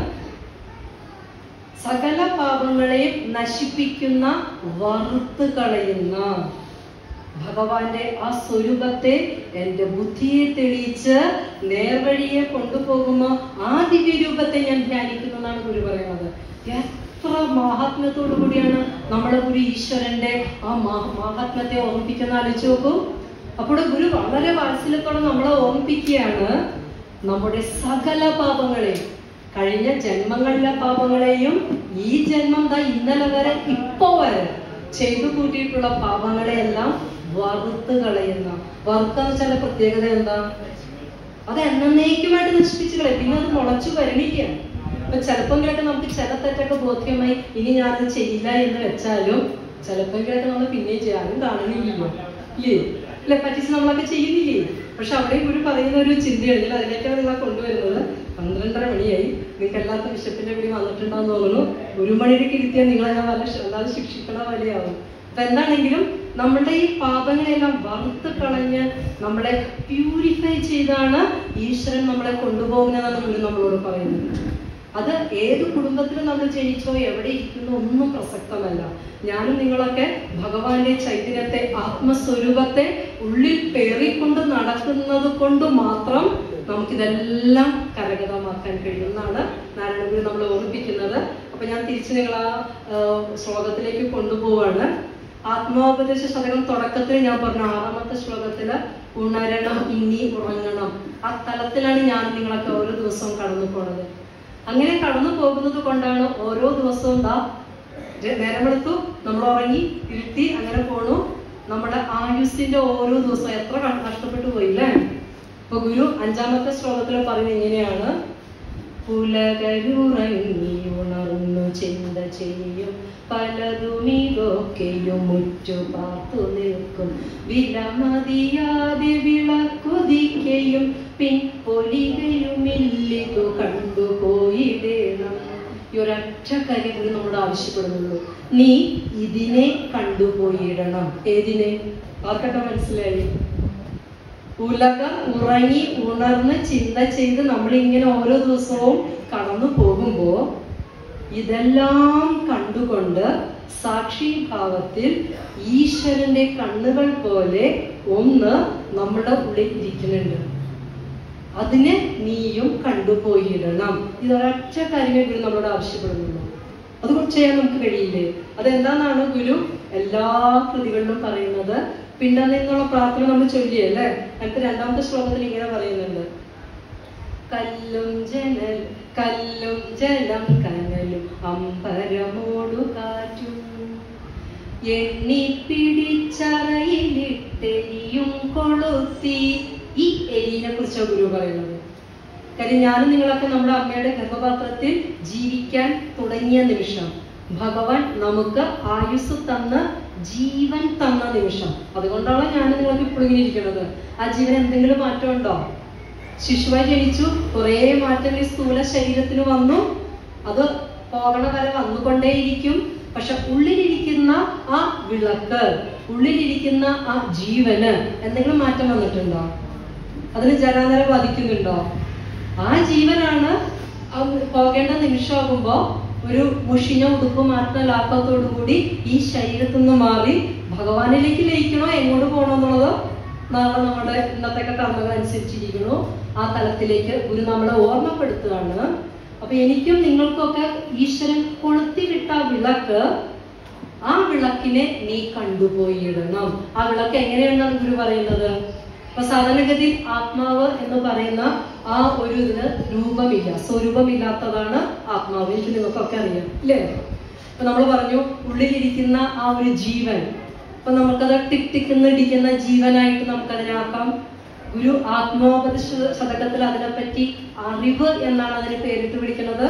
സകല പാപങ്ങളെയും നശിപ്പിക്കുന്ന വറുത്ത് കളയുന്ന ഭഗവാന്റെ ആ സ്വരൂപത്തെ എൻ്റെ ബുദ്ധിയെ തെളിയിച്ച് നേർവഴിയെ കൊണ്ടുപോകുമ്പോൾ ആ ദിവ്യരൂപത്തെ ഞാൻ ധ്യാനിക്കുന്നു എന്നാണ് ഗുരു പറയുന്നത് എത്ര മാഹാത്മ്യത്തോടു കൂടിയാണ് നമ്മുടെ ഗുരു ഈശ്വരന്റെ ആ മാ- മാഹാത്മ്യത്തെ ഓർമ്മിപ്പിക്കുന്ന ആലോചിച്ച് നോക്കൂ അപ്പോൾ ഗുരു വളരെ വാത്സല്യത്തോടെ നമ്മളെ ഓർമ്മിപ്പിക്കുകയാണ് നമ്മുടെ സകല പാപങ്ങളെയും കഴിഞ്ഞ ജന്മങ്ങളിലെ പാപങ്ങളെയും ഈ ജന്മം ദാ ഇന്നലെ വരെ ഇപ്പോ വരെ ചെയ്തു കൂട്ടിയിട്ടുള്ള പാപങ്ങളെയെല്ലാം വറുത്ത് കളയുന്ന വറുത്തെന്ന് വെച്ചാൽ പ്രത്യേകത എന്താ അത് എന്നേക്കുമായിട്ട് നശിപ്പിച്ചു കളയും പിന്നെ അത് മുളച്ചു വരണിക്കുകയാണ് അപ്പൊ ചിലപ്പോഴൊക്കെ നമുക്ക് ചില തെറ്റൊക്കെ ബോധ്യമായി ഇനി ഞാനത് ചെയ്യില്ല എന്ന് വെച്ചാലും ചിലപ്പോഴൊക്കെ നമ്മൾ പിന്നെയും ചെയ്യാനും കാണുന്നില്ലല്ലോ ഇല്ലേ അല്ലെ പറ്റിച്ച് നമ്മളൊക്കെ ചെയ്യുന്നില്ലേ പക്ഷെ അവിടെ ഗുരു പറയുന്ന ഒരു ചിന്തയാണ് ഞാൻ അതിലേക്കാണ് നിങ്ങളെ കൊണ്ടുവരുന്നത് പന്ത്രണ്ടര മണിയായി നിങ്ങൾക്ക് എല്ലാത്ത ബിഷപ്പിന്റെ കൂടി വന്നിട്ടുണ്ടാന്ന് തോന്നുന്നു ഒരു മണിയിലേക്ക് ഇരുത്തിയാൽ നിങ്ങളെ ഞാൻ വല്ല ശ- അല്ലാതെ ശിക്ഷിക്കണ പോലെയാവും അപ്പൊ എന്താണെങ്കിലും നമ്മുടെ ഈ പാപങ്ങളെല്ലാം വറുത്ത് കളഞ്ഞ് നമ്മളെ പ്യൂരിഫൈ ചെയ്താണ് ഈശ്വരൻ നമ്മളെ കൊണ്ടുപോകുന്നതെന്നാണ് ഗുരു നമ്മളോട് പറയുന്നത് അത് ഏത് കുടുംബത്തിലും നമ്മൾ ജനിച്ചോ എവിടെ ഇരിക്കുന്നോ ഒന്നും പ്രസക്തമല്ല ഞാനും നിങ്ങളൊക്കെ ഭഗവാന്റെ ചൈതന്യത്തെ ആത്മസ്വരൂപത്തെ ഉള്ളിൽ പേറിക്കൊണ്ട് നടക്കുന്നത് കൊണ്ട് മാത്രം നമുക്കിതെല്ലാം കരഗതമാക്കാൻ കഴിയുമെന്നാണ് നാരായണഗുരു നമ്മളെ ഓർമ്മിപ്പിക്കുന്നത് അപ്പൊ ഞാൻ തിരിച്ചു നിങ്ങൾ ആ ആ, ശ്ലോകത്തിലേക്ക് കൊണ്ടുപോവാണ് ആത്മോപദേശ ശതകം തുടക്കത്തിൽ ഞാൻ പറഞ്ഞു ആറാമത്തെ ശ്ലോകത്തില് ഉണരണം ഇനി ഉറങ്ങണം ആ തലത്തിലാണ് ഞാൻ നിങ്ങളൊക്കെ ഓരോ ദിവസവും കടന്നു പോണത് അങ്ങനെ കടന്നു പോകുന്നത് കൊണ്ടാണ് ഓരോ ദിവസവും ദാ ര- നേരം വെളുത്തു നമ്മൾ ഉറങ്ങി ഇരുത്തി അങ്ങനെ പോണു നമ്മുടെ ആയുസിന്റെ ഓരോ ദിവസവും എത്ര ക- നഷ്ടപ്പെട്ടു പോയില്ലേ അപ്പൊ ഗുരു അഞ്ചാമത്തെ ശ്ലോകത്തിൽ പറയുന്നത് ഇങ്ങനെയാണ് പുലകരുറങ്ങി ഉണർന്നു ചിന്ത ചെയ്യും പലതുമിതൊക്കെയും മുറ്റു പാർത്തു നിൽക്കും വിലമതിയാതെ വിളക്കൊതിക്കയും പിൻപൊലികയുമില്ലിതു കണ്ടുപോയിടേണം ഈ ഒരൊറ്റ കാര്യം കൂടി നമ്മോട് ആവശ്യപ്പെടുന്നുള്ളൂ നീ ഇതിനെ കണ്ടുപോയിടണം ഏതിനെ ആർക്കൊക്കെ മനസ്സിലായി ഉലകം ഉറങ്ങി ഉണർന്ന് ചിന്ത ചെയ്ത് നമ്മളിങ്ങനെ ഓരോ ദിവസവും കടന്നു പോകുമ്പോ ഇതെല്ലാം കണ്ടുകൊണ്ട് സാക്ഷിഭാവത്തിൽ ഈശ്വരന്റെ കണ്ണുകൾ പോലെ ഒന്ന് നമ്മുടെ ഉള്ളിൽ ഇരിക്കുന്നുണ്ട് അതിനെ നീയും കണ്ടുപോയിടണം ഇതൊരൊറ്റ കാര്യമേ ഗുരു നമ്മളോട് ആവശ്യപ്പെടുന്നുള്ളൂ അത് ചെയ്യാൻ നമുക്ക് കഴിയില്ലേ അതെന്താന്നാണ് ഗുരു എല്ലാ കൃതികളിലും പറയുന്നത് പിന്നെ നിന്നുള്ള പ്രാർത്ഥന നമ്മൾ ചൊല്ലിയല്ലേ അടുത്ത രണ്ടാമത്തെ ശ്ലോകത്തിൽ ഇങ്ങനെ പറയുന്നുണ്ട് കല്ലും ജനൽ കല്ലും ജലം കനലും അമ്പരമോടു കാറ്റും എണ്ണി പിടിച്ചറയിലിട്ടെരിയും കൊളുത്തി ഈ എലിനെ കുറിച്ചാണ് ഗുരു പറയുന്നത് കാര്യം ഞാനും നിങ്ങളൊക്കെ നമ്മുടെ അമ്മയുടെ ഗർഭപാത്രത്തിൽ ജീവിക്കാൻ തുടങ്ങിയ നിമിഷം ഭഗവാൻ നമുക്ക് ആയുസ് തന്ന് ജീവൻ തന്ന നിമിഷം അതുകൊണ്ടാണ് ഞാൻ നിങ്ങൾക്ക് ഇപ്പോൾ ഇങ്ങനെ ഇരിക്കുന്നത് ആ ജീവൻ എന്തെങ്കിലും മാറ്റം ഉണ്ടോ ശിശുവായി ജനിച്ചു കുറേ മാറ്റങ്ങൾ ഈ സ്ഥൂല ശരീരത്തിന് വന്നു അത് പോകണ വരെ വന്നുകൊണ്ടേയിരിക്കും പക്ഷെ ഉള്ളിലിരിക്കുന്ന ആ വിളക്ക് ഉള്ളിലിരിക്കുന്ന ആ ജീവന് എന്തെങ്കിലും മാറ്റം വന്നിട്ടുണ്ടോ അതിന് ജരാനര ബാധിക്കുന്നുണ്ടോ ആ ജീവനാണ് ആ പോകേണ്ട നിമിഷമാകുമ്പോ ഒരു മുഷിഞ്ഞ ഉടുപ്പ് മാറ്റുന്ന ലാഭത്തോടു കൂടി ഈ ശരീരത്തിൽ നിന്ന് മാറി ഭഗവാനിലേക്ക് ലയിക്കണോ എങ്ങോട്ട് പോകണോ എന്നുള്ളത് നാളെ നമ്മുടെ ഇന്നത്തെ കർമ്മങ്ങൾ അനുസരിച്ചിരിക്കണു ആ തലത്തിലേക്ക് ഗുരു നമ്മളെ ഓർമ്മപ്പെടുത്തുകയാണ് അപ്പൊ എനിക്കും നിങ്ങൾക്കൊക്കെ ഈശ്വരൻ കൊളുത്തി വിട്ട വിളക്ക് ആ വിളക്കിനെ നീ കണ്ടുപോയിടണം ആ വിളക്ക് എങ്ങനെയാണെന്നാണ് ഗുരു പറയുന്നത് അപ്പൊ സാധാരണഗതിയിൽ ആത്മാവ് എന്ന് പറയുന്ന ആ ഒരു ഇതിന് രൂപമില്ല സ്വരൂപമില്ലാത്തതാണ് ആത്മാവ് എനിക്ക് നിങ്ങൾക്കൊക്കെ അറിയാം ഇല്ലേ അപ്പൊ നമ്മൾ പറഞ്ഞു ഉള്ളിലിരിക്കുന്ന ആ ഒരു ജീവൻ അപ്പൊ നമുക്കത് ടിക് ടിക്കുന്ന ഇടിക്കുന്ന ജീവനായിട്ട് നമുക്കതിനാക്കാം ഗുരു ആത്മോപദേശ ശതകത്തിൽ അതിനെപ്പറ്റി അറിവ് എന്നാണ് അതിന് പേരിട്ട് വിളിക്കുന്നത്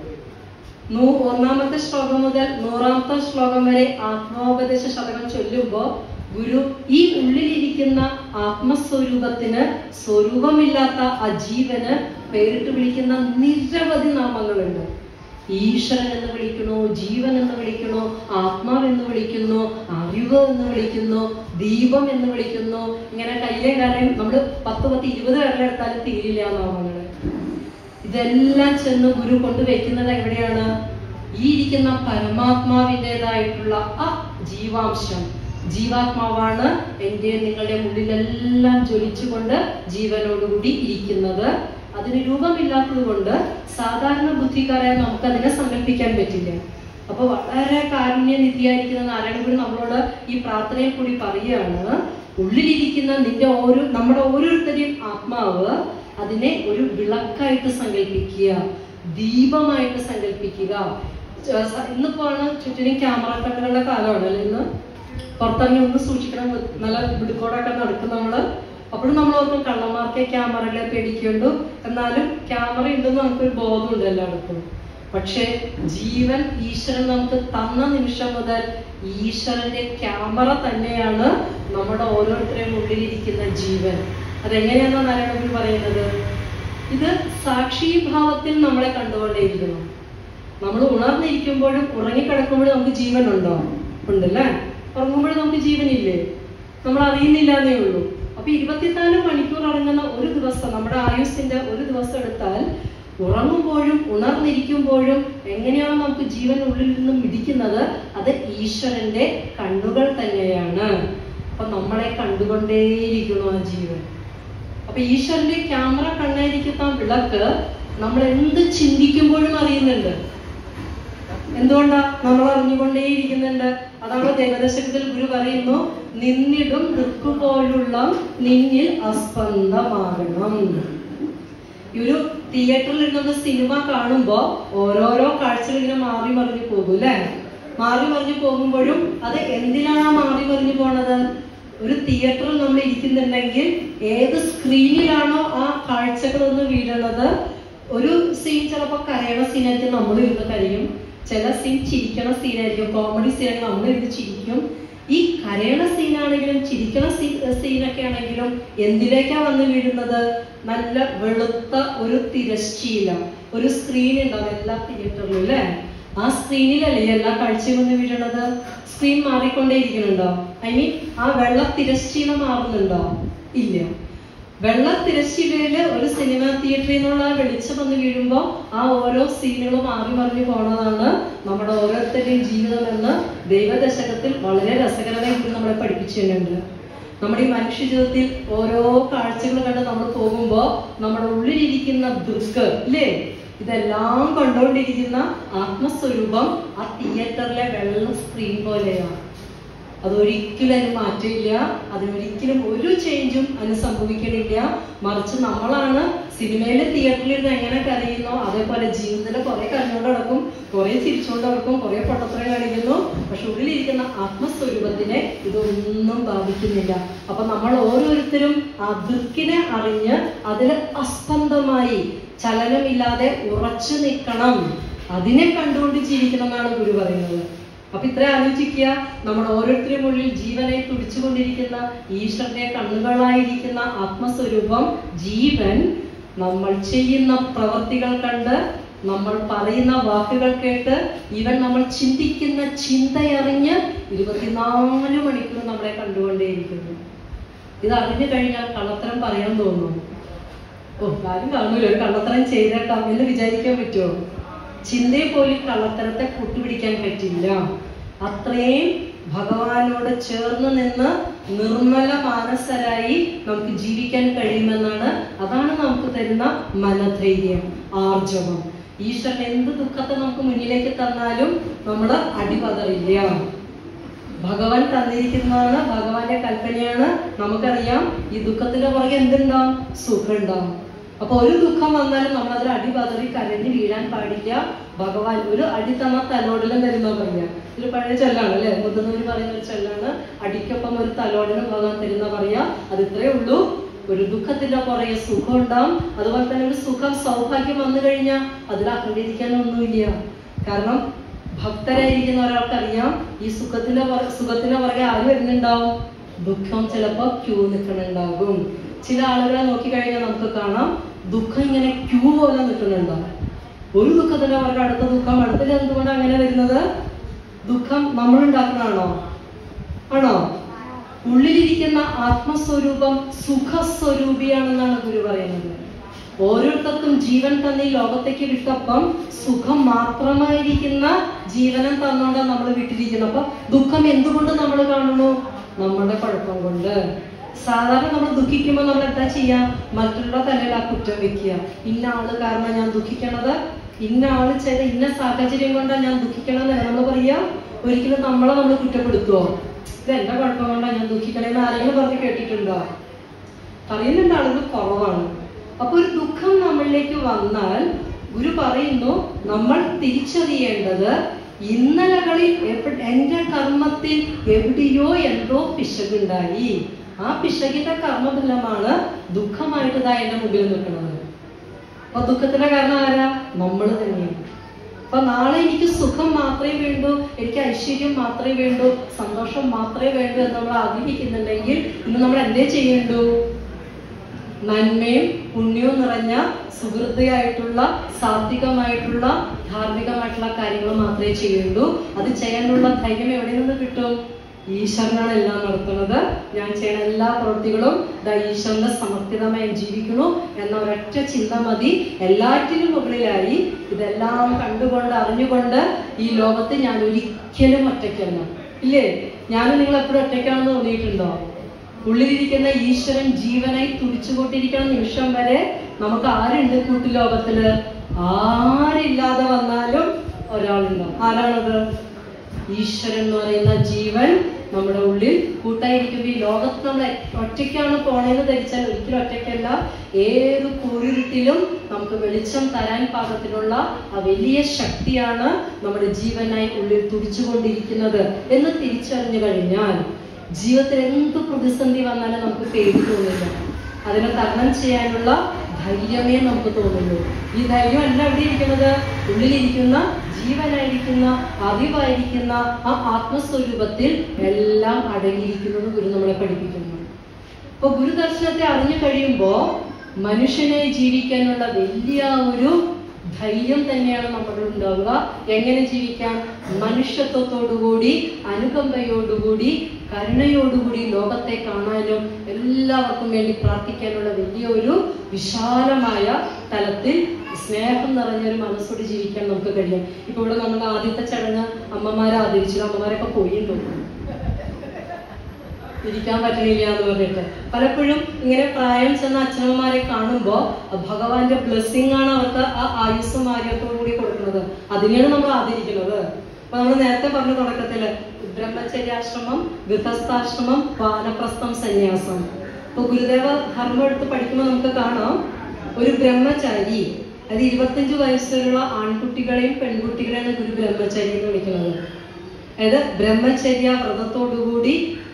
നൂ ഒന്നാമത്തെ ശ്ലോകം മുതൽ നൂറാമത്തെ ശ്ലോകം വരെ ആത്മോപദേശ ശതകം ചൊല്ലുമ്പോ ഗുരു ഈ ഉള്ളിലിരിക്കുന്ന ആത്മസ്വരൂപത്തിന് സ്വരൂപമില്ലാത്ത ആ ജീവന് പേരിട്ട് വിളിക്കുന്ന നിരവധി നാമങ്ങളുണ്ട് ഈശ്വരൻ എന്ന് വിളിക്കണോ ജീവൻ എന്ന് വിളിക്കണോ ആത്മാവ് എന്ന് വിളിക്കുന്നു അറിവ് എന്ന് വിളിക്കുന്നു ദീപം എന്ന് വിളിക്കുന്നു ഇങ്ങനെ കയ്യിലെ കാര്യം നമ്മൾ പത്ത് പത്ത് ഇരുപത് പേരിലെടുത്താലും തീരില്ല ആ നാമങ്ങള് ഇതെല്ലാം ചെന്ന് ഗുരു കൊണ്ടുവയ്ക്കുന്നത് എവിടെയാണ് ഈ ഇരിക്കുന്ന പരമാത്മാവിൻ്റെതായിട്ടുള്ള ആ ജീവാംശം ജീവാത്മാവാണ് എൻ്റെ നിങ്ങളുടെ ഉള്ളിലെല്ലാം ജ്വലിച്ചുകൊണ്ട് ജീവനോടുകൂടി ഇരിക്കുന്നത് അതിന് രൂപമില്ലാത്തത് കൊണ്ട് സാധാരണ ബുദ്ധിക്കാരായ നമുക്ക് അതിനെ സങ്കല്പിക്കാൻ പറ്റില്ല അപ്പൊ വളരെ കാരുണ്യനിധിയായിരിക്കുന്ന നാരായണഗുരു നമ്മളോട് ഈ പ്രാർത്ഥനയിൽ കൂടി പറയുകയാണ് ഉള്ളിലിരിക്കുന്ന നിന്റെ ഓരോ നമ്മുടെ ഓരോരുത്തരെയും ആത്മാവ് അതിനെ ഒരു വിളക്കായിട്ട് സങ്കല്പിക്കുക ദീപമായിട്ട് സങ്കല്പിക്കുക ച- സ- ഇന്നിപ്പോ ആണ് ചുറ്റിനും ക്യാമറ കണ്ണുകളുടെ കാലമാണ് അല്ലെ ഇന്ന് പുറത്തിറങ്ങി ഒന്ന് സൂക്ഷിക്കണം നല്ല വിടുക്കോടൊക്കെ നടക്കും നമ്മള് അപ്പോഴും നമ്മൾ ഓർക്കും കള്ളന്മാർക്കെ ക്യാമറകളെ പേടിക്കുള്ളൂ എന്നാലും ക്യാമറ ഉണ്ടെന്ന് നമുക്കൊരു ബോധമുണ്ട് എല്ലായിടത്തും പക്ഷേ ജീവൻ ഈശ്വരൻ നമുക്ക് തന്ന നിമിഷം മുതൽ ഈശ്വരന്റെ ക്യാമറ തന്നെയാണ് നമ്മുടെ ഓരോരുത്തരെയും ഉള്ളിലിരിക്കുന്ന ജീവൻ അതെങ്ങനെയാണെന്ന് നാരായണഗുരു പറയുന്നത് ഇത് സാക്ഷീഭാവത്തിൽ നമ്മളെ കണ്ടുകൊണ്ടേയിരിക്കണം നമ്മൾ ഉണർന്നിരിക്കുമ്പോഴും ഉറങ്ങിക്കിടക്കുമ്പോഴും നമുക്ക് ജീവനുണ്ടോ ഉണ്ടല്ലേ ഉറങ്ങുമ്പോഴും നമുക്ക് ജീവനില്ലേ നമ്മൾ അറിയുന്നില്ല എന്നേ ഉള്ളൂ അപ്പൊ ഇരുപത്തിനാല് മണിക്കൂർ അടങ്ങുന്ന ഒരു ദിവസം നമ്മുടെ ആയുസിന്റെ ഒരു ദിവസം എടുത്താൽ ഉറങ്ങുമ്പോഴും ഉണർന്നിരിക്കുമ്പോഴും എങ്ങനെയാണോ നമുക്ക് ജീവൻ ഉള്ളിൽ നിന്നും ഇടിക്കുന്നത് അത് ഈശ്വരന്റെ കണ്ണുകൾ തന്നെയാണ് അപ്പൊ നമ്മളെ കണ്ടുകൊണ്ടേയിരിക്കുന്നു ആ ജീവൻ അപ്പൊ ഈശ്വരന്റെ ക്യാമറ കണ്ണായിരിക്കുന്ന ആ വിളക്ക് നമ്മൾ എന്ത് ചിന്തിക്കുമ്പോഴും അറിയുന്നുണ്ട് എന്തുകൊണ്ടാ നമ്മൾ അറിഞ്ഞുകൊണ്ടേയിരിക്കുന്നുണ്ട് അതാണ് ദേവദശകത്തിൽ ഗുരു പറയുന്നു നിന്നിടും ദൃക്കു പോലുള്ള നിന്നിൽ അസ്പന്ദമാകണം ഈ ഒരു തിയേറ്ററിൽ ഇരുന്ന സിനിമ കാണുമ്പോ ഓരോരോ കാഴ്ചകൾ ഇങ്ങനെ മാറി മറിഞ്ഞു പോകും അല്ലെ മാറി മറിഞ്ഞു പോകുമ്പോഴും അത് എന്തിനാണ് ആ മാറി മറിഞ്ഞു പോണത് ഒരു തിയേറ്ററിൽ നമ്മൾ ഇരിക്കുന്നുണ്ടെങ്കിൽ ഏത് സ്ക്രീനിലാണോ ആ കാഴ്ചകളൊന്ന് വീഴുന്നത് ഒരു സീൻ ചിലപ്പോൾ കരയണ സീനായിരിക്കും നമ്മൾ ഇരുന്ന് കരയും ചില സീൻ ചിരിക്കണ സീനായിരിക്കും കോമഡി സീനായിരിക്കും നമ്മൾ ഇരുന്ന് ചിരിക്കും ഈ കരയണ സീനാണെങ്കിലും ചിരിക്കണ സീനൊക്കെ ആണെങ്കിലും എന്തിലേക്കാ വന്ന് വീഴുന്നത് നല്ല വെളുത്ത ഒരു തിരശ്ശീല ഒരു സ്ക്രീൻ ഉണ്ടാവും എല്ലാ തിയേറ്ററിലും അല്ലേ ആ സ്ക്രീനിലല്ലേ എല്ലാ കാഴ്ചയും വന്ന് വീഴണത് സ്ക്രീൻ മാറിക്കൊണ്ടേയിരിക്കുന്നുണ്ടോ ഐ മീൻ ആ വെള്ള തിരശ്ശീല മാറുന്നുണ്ടോ ഇല്ല വെള്ള തിരശ്ശീലയില് ഒരു സിനിമ തിയേറ്ററിൽ നിന്നുള്ള ആ വെളിച്ചം വന്ന് വീഴുമ്പോൾ ആ ഓരോ സീനുകളും മാറി മറിഞ്ഞു പോണതാണ് നമ്മുടെ ഓരോരുത്തരുടെയും ജീവിതം എന്ന് ദൈവദശകത്തിൽ വളരെ രസകരമായി കൂടി നമ്മളെ പഠിപ്പിച്ചു തരുന്നുണ്ട് നമ്മുടെ ഈ മനുഷ്യ ജീവിതത്തിൽ ഓരോ കാഴ്ചകൾ കണ്ട് നമ്മൾ പോകുമ്പോൾ നമ്മുടെ ഉള്ളിലിരിക്കുന്ന ദുഃഖ് ഇല്ലേ ഇതെല്ലാം കണ്ടുകൊണ്ടിരിക്കുന്ന ആത്മസ്വരൂപം ആ തിയേറ്ററിലെ വെള്ള സ്ക്രീൻ പോലെയാണ് അതൊരിക്കലും അതിന് മാറ്റമില്ല അതിനൊരിക്കലും ഒരു ചേഞ്ചും അതിന് സംഭവിക്കണില്ല മറിച്ച് നമ്മളാണ് സിനിമയിലെ തിയേറ്ററിൽ ഇരുന്ന് എങ്ങനെ കരയുന്നോ അതേപോലെ ജീവിതത്തിൽ കുറെ കരഞ്ഞുകൊണ്ട് നടക്കും കുറെ ചിരിച്ചുകൊണ്ട് നടക്കും കുറെ പൊട്ടത്തരം കാണിക്കുന്നു പക്ഷെ ഉള്ളിലിരിക്കുന്ന ആത്മസ്വരൂപത്തിനെ ഇതൊന്നും ബാധിക്കുന്നില്ല അപ്പൊ നമ്മൾ ഓരോരുത്തരും ആ ദുഃഖിനെ അറിഞ്ഞ് അതിൽ അസ്പന്ദമായി ചലനമില്ലാതെ ഉറച്ചു നിൽക്കണം അതിനെ കണ്ടുകൊണ്ട് ജീവിക്കണം എന്നാണ് ഗുരു പറയുന്നത് അപ്പൊ ഇത്ര ആലോചിക്കുക നമ്മുടെ ഓരോരുത്തരും ഉള്ളിൽ ജീവനെ തുടിച്ചുകൊണ്ടിരിക്കുന്ന ഈശ്വരന്റെ കണ്ണുകളായിരിക്കുന്ന ആത്മസ്വരൂപം ജീവൻ നമ്മൾ ചെയ്യുന്ന പ്രവർത്തികൾ കണ്ട് നമ്മൾ പറയുന്ന വാക്കുകൾ കേട്ട് ഇവൻ നമ്മൾ ചിന്തിക്കുന്ന ചിന്തയറിഞ്ഞ് ഇരുപത്തിനാല് മണിക്കൂർ നമ്മളെ കണ്ടുകൊണ്ടേയിരിക്കുന്നു ഇത് അറിഞ്ഞു കഴിഞ്ഞാൽ കള്ളത്തരം പറയാൻ തോന്നുന്നു ഓ ആരും കാണൂല ഒരു കള്ളത്തരം ചെയ്തേക്കാം എന്ന് വിചാരിക്കാൻ പറ്റുമോ ചിന്തയെ പോലും കള്ളത്തരത്തെ കൂട്ടുപിടിക്കാൻ പറ്റില്ല അത്രയും ഭഗവാനോട് ചേർന്ന് നിന്ന് നിർമ്മല മാനസരായി നമുക്ക് ജീവിക്കാൻ കഴിയുമെന്നാണ് അതാണ് നമുക്ക് തരുന്ന മനധൈര്യം ആർജവം ഈശ്വരൻ എന്ത് ദുഃഖത്തെ നമുക്ക് മുന്നിലേക്ക് തന്നാലും നമ്മൾ അടിപതറില്ല ഭഗവാൻ തന്നിരിക്കുന്നതാണ് ഭഗവാന്റെ കൽപ്പനയാണ് നമുക്കറിയാം ഈ ദുഃഖത്തിന്റെ പുറകെ എന്തുണ്ടാവും സുഖം ഉണ്ടാവും അപ്പൊ ഒരു ദുഃഖം വന്നാലും നമ്മൾ അതിൽ അടി പതറി കരഞ്ഞ് വീഴാൻ പാടില്ല ഭഗവാൻ ഒരു അടി തന്ന തലോടലും തരുന്ന പറയാ ഒരു പഴയ ചൊല്ലാണ് അല്ലെ മുതിർന്നവർ പറയുന്ന ഒരു ചൊല്ലാണ് അടിക്കൊപ്പം ഒരു തലോടലും ഭഗവാൻ തരുന്ന പറയാ അത് ഇത്രേ ഉള്ളൂ ഒരു ദുഃഖത്തിന്റെ പുറകെ സുഖം ഉണ്ടാവും അതുപോലെ തന്നെ ഒരു സുഖം സൗഭാഗ്യം വന്നു കഴിഞ്ഞാൽ അതിൽ അഹങ്കരിക്കാനൊന്നുമില്ല കാരണം ഭക്തരായിരിക്കുന്ന ഒരാൾക്കറിയാം ഈ സുഖത്തിന്റെ പുറ- സുഖത്തിന്റെ പുറകെ ആര് വരുന്നുണ്ടാവും ദുഃഖം ചിലപ്പോ ക്യൂ നിൽക്കുന്നുണ്ടാകും ചില ആളുകളെ നോക്കിക്കഴിഞ്ഞാൽ നമുക്ക് കാണാം ദുഃഖം ഇങ്ങനെ ക്യൂ പോലെ നിൽക്കുന്നുണ്ടാവും ഒരു ദുഃഖത്തിന്റെ പുറകെ അടുത്ത ദുഃഖം അടുത്തത് എന്തുകൊണ്ട് അങ്ങനെ വരുന്നത് ദുഃഖം നമ്മൾ ഉണ്ടാക്കുന്നതാണോ ആണോ ഉള്ളിലിരിക്കുന്ന ആത്മസ്വരൂപം സുഖസ്വരൂപിയാണെന്നാണ് ഗുരു പറയുന്നത് ഓരോരുത്തർക്കും ജീവൻ തന്നെ ഈ ലോകത്തേക്ക് വിട്ടപ്പം സുഖം മാത്രമായിരിക്കുന്ന ജീവനം തന്നോണ്ടാണ് നമ്മൾ വിട്ടിരിക്കുന്നത് അപ്പൊ ദുഃഖം എന്തുകൊണ്ട് നമ്മൾ കാണുന്നു നമ്മുടെ കുഴപ്പം കൊണ്ട് സാധാരണ നമ്മൾ ദുഃഖിക്കുമ്പോൾ നമ്മൾ എന്താ ചെയ്യാ മറ്റുള്ള തലയിൽ ആ കുറ്റം വെക്കുക ഇന്ന ആള് കാരണം ഞാൻ ദുഃഖിക്കണത് ഇന്ന ആള് ചെയ്ത ഇന്ന സാഹചര്യം കൊണ്ടാണ് ഞാൻ ദുഃഖിക്കണമെന്നല്ല നമ്മൾ പറയാ ഒരിക്കലും നമ്മളെ നമ്മൾ കുറ്റപ്പെടുത്തുവോ ഇത് എന്റെ കുഴപ്പം കൊണ്ടാണ് ഞാൻ ദുഃഖിക്കണേന്ന് ആരെങ്കിലും പറഞ്ഞ് കേട്ടിട്ടുണ്ടോ പറയുന്നുണ്ട് ആളുകൾ കുറവാണ് അപ്പൊ ഒരു ദുഃഖം നമ്മളിലേക്ക് വന്നാൽ ഗുരു പറയുന്നു നമ്മൾ തിരിച്ചറിയേണ്ടത് ഇന്നലകളിൽ എപ്പ- എന്റെ കർമ്മത്തിൽ എവിടെയോ എന്തോ പിശകുണ്ടായി ആ പിശകിന്റെ കർമ്മഫലമാണ് ദുഃഖമായിട്ട് ഇതാ എന്റെ മുമ്പിൽ നിൽക്കുന്നത് അപ്പൊ ദുഃഖത്തിന്റെ കാരണം ആരാ നമ്മൾ തന്നെയാണ് അപ്പൊ നാളെ എനിക്ക് സുഖം മാത്രമേ വേണ്ടൂ എനിക്ക് ഐശ്വര്യം മാത്രമേ വേണ്ടൂ സന്തോഷം മാത്രമേ വേണ്ടൂ എന്ന് നമ്മൾ ആഗ്രഹിക്കുന്നുണ്ടെങ്കിൽ ഇന്ന് നമ്മൾ എന്തേ ചെയ്യേണ്ടൂ നന്മയും പുണ്യവും നിറഞ്ഞ സുഹൃത്തിയായിട്ടുള്ള സാത്വികമായിട്ടുള്ള ധാർമ്മികമായിട്ടുള്ള കാര്യങ്ങൾ മാത്രമേ ചെയ്യുള്ളൂ അത് ചെയ്യാനുള്ള ധൈര്യം എവിടെ നിന്ന് കിട്ടും ഈശ്വരനാണ് എല്ലാം നടത്തുന്നത് ഞാൻ ചെയ്യുന്ന എല്ലാ പ്രവൃത്തികളും ദാ ഈശ്വരന്റെ സമർപ്പിതമായി ജീവിക്കുന്നു എന്ന ഒരൊറ്റ ചിന്ത മതി എല്ലാറ്റിനും മുകളിലായി ഇതെല്ലാം കണ്ടുകൊണ്ട് അറിഞ്ഞുകൊണ്ട് ഈ ലോകത്ത് ഞാൻ ഒരിക്കലും ഒറ്റയ്ക്കല്ല ഇല്ലേ ഞാൻ നിങ്ങൾ എപ്പോഴും ഒറ്റയ്ക്കാണെന്ന് തോന്നിയിട്ടുണ്ടോ ഉള്ളിലിരിക്കുന്ന ഈശ്വരൻ ജീവനായി തുടിച്ചുകൊണ്ടിരിക്കുന്ന നിമിഷം വരെ നമുക്ക് ആരുണ്ട് കൂട്ടുലോകത്തില് ആരില്ലാതെ വന്നാലും ഒരാളുണ്ടാവും ആരാണത് ഈശ്വരൻ എന്ന് പറയുന്ന ജീവൻ നമ്മുടെ ഉള്ളിൽ കൂട്ടായിരിക്കുമ്പോൾ ഈ ലോകത്ത് നമ്മൾ ഒറ്റയ്ക്കാണ് പോണേന്ന് ധരിച്ചാൽ ഒരിക്കലും ഒറ്റയ്ക്കല്ല ഏത് കൂരിരുട്ടിലും നമുക്ക് വെളിച്ചം തരാൻ പാകത്തിനുള്ള ആ വലിയ ശക്തിയാണ് നമ്മുടെ ജീവനായി ഉള്ളിൽ തുടിച്ചുകൊണ്ടിരിക്കുന്നത് എന്ന് തിരിച്ചറിഞ്ഞു കഴിഞ്ഞാൽ ജീവിതത്തിൽ എന്ത് പ്രതിസന്ധി വന്നാലും നമുക്ക് പേടി തോന്നില്ല അതിനെ തരണം ചെയ്യാനുള്ള ധൈര്യമേ നമുക്ക് തോന്നുള്ളൂ ഈ ധൈര്യം അല്ല എവിടെ ഇരിക്കുന്നത് ഉള്ളിലിരിക്കുന്ന ജീവനായിരിക്കുന്ന അറിവായിരിക്കുന്ന ആ ആത്മസ്വരൂപത്തിൽ എല്ലാം അടങ്ങിയിരിക്കുന്നത് ഗുരു നമ്മളെ പഠിപ്പിക്കുന്നു അപ്പൊ ഗുരുദർശനത്തെ അറിഞ്ഞു കഴിയുമ്പോ മനുഷ്യനെ ജീവിക്കാനുള്ള വലിയ ഒരു ധൈര്യം തന്നെയാണ് നമ്മുടെ ഉണ്ടാവുക എങ്ങനെ ജീവിക്കാൻ മനുഷ്യത്വത്തോടുകൂടി അനുകമ്പയോടുകൂടി കരുണയോടുകൂടി ലോകത്തെ കാണാനും എല്ലാവർക്കും വേണ്ടി പ്രാർത്ഥിക്കാനുള്ള വലിയ ഒരു വിശാലമായ തലത്തിൽ സ്നേഹം നിറഞ്ഞൊരു മനസ്സോട് ജീവിക്കാൻ നമുക്ക് കഴിയും ഇപ്പൊ ഇവിടെ നമ്മുടെ ആദ്യത്തെ ചടങ്ങ് അമ്മമാരെ ആദരിച്ചു അമ്മമാരൊക്കെ പോയി തോന്നുന്നു ഇരിക്കാൻ പറ്റണില്ല എന്ന് പറഞ്ഞിട്ട് പലപ്പോഴും ഇങ്ങനെ പ്രായം ചെന്ന അച്ഛനമ്മമാരെ കാണുമ്പോൾ ഭഗവാന്റെ ബ്ലെസ്സിങ് ആണ് അവർക്ക് ആ ആയുസ്സും ആരോഗ്യത്തോടു കൂടി കൊടുക്കുന്നത് അതിനെയാണ് നമ്മൾ ആദരിക്കുന്നത് അപ്പൊ നമ്മൾ നേരത്തെ പറഞ്ഞ തുടക്കത്തില് ബ്രഹ്മചര്യാശ്രമം ഗൃഹസ്ഥാശ്രമം വാനപ്രസ്ഥം സന്യാസം ഇപ്പൊ ഗുരുദേവ ധർമ്മം എടുത്ത് പഠിക്കുമ്പോൾ നമുക്ക് കാണാം ഒരു ബ്രഹ്മചാരി അത് ഇരുപത്തഞ്ച് വയസ്സുള്ള ആൺകുട്ടികളെയും പെൺകുട്ടികളെയാണ് ഗുരു ബ്രഹ്മചാരി എന്ന് വിളിക്കുന്നത് അതായത് ബ്രഹ്മചര്യ വ്രതത്തോടുകൂടി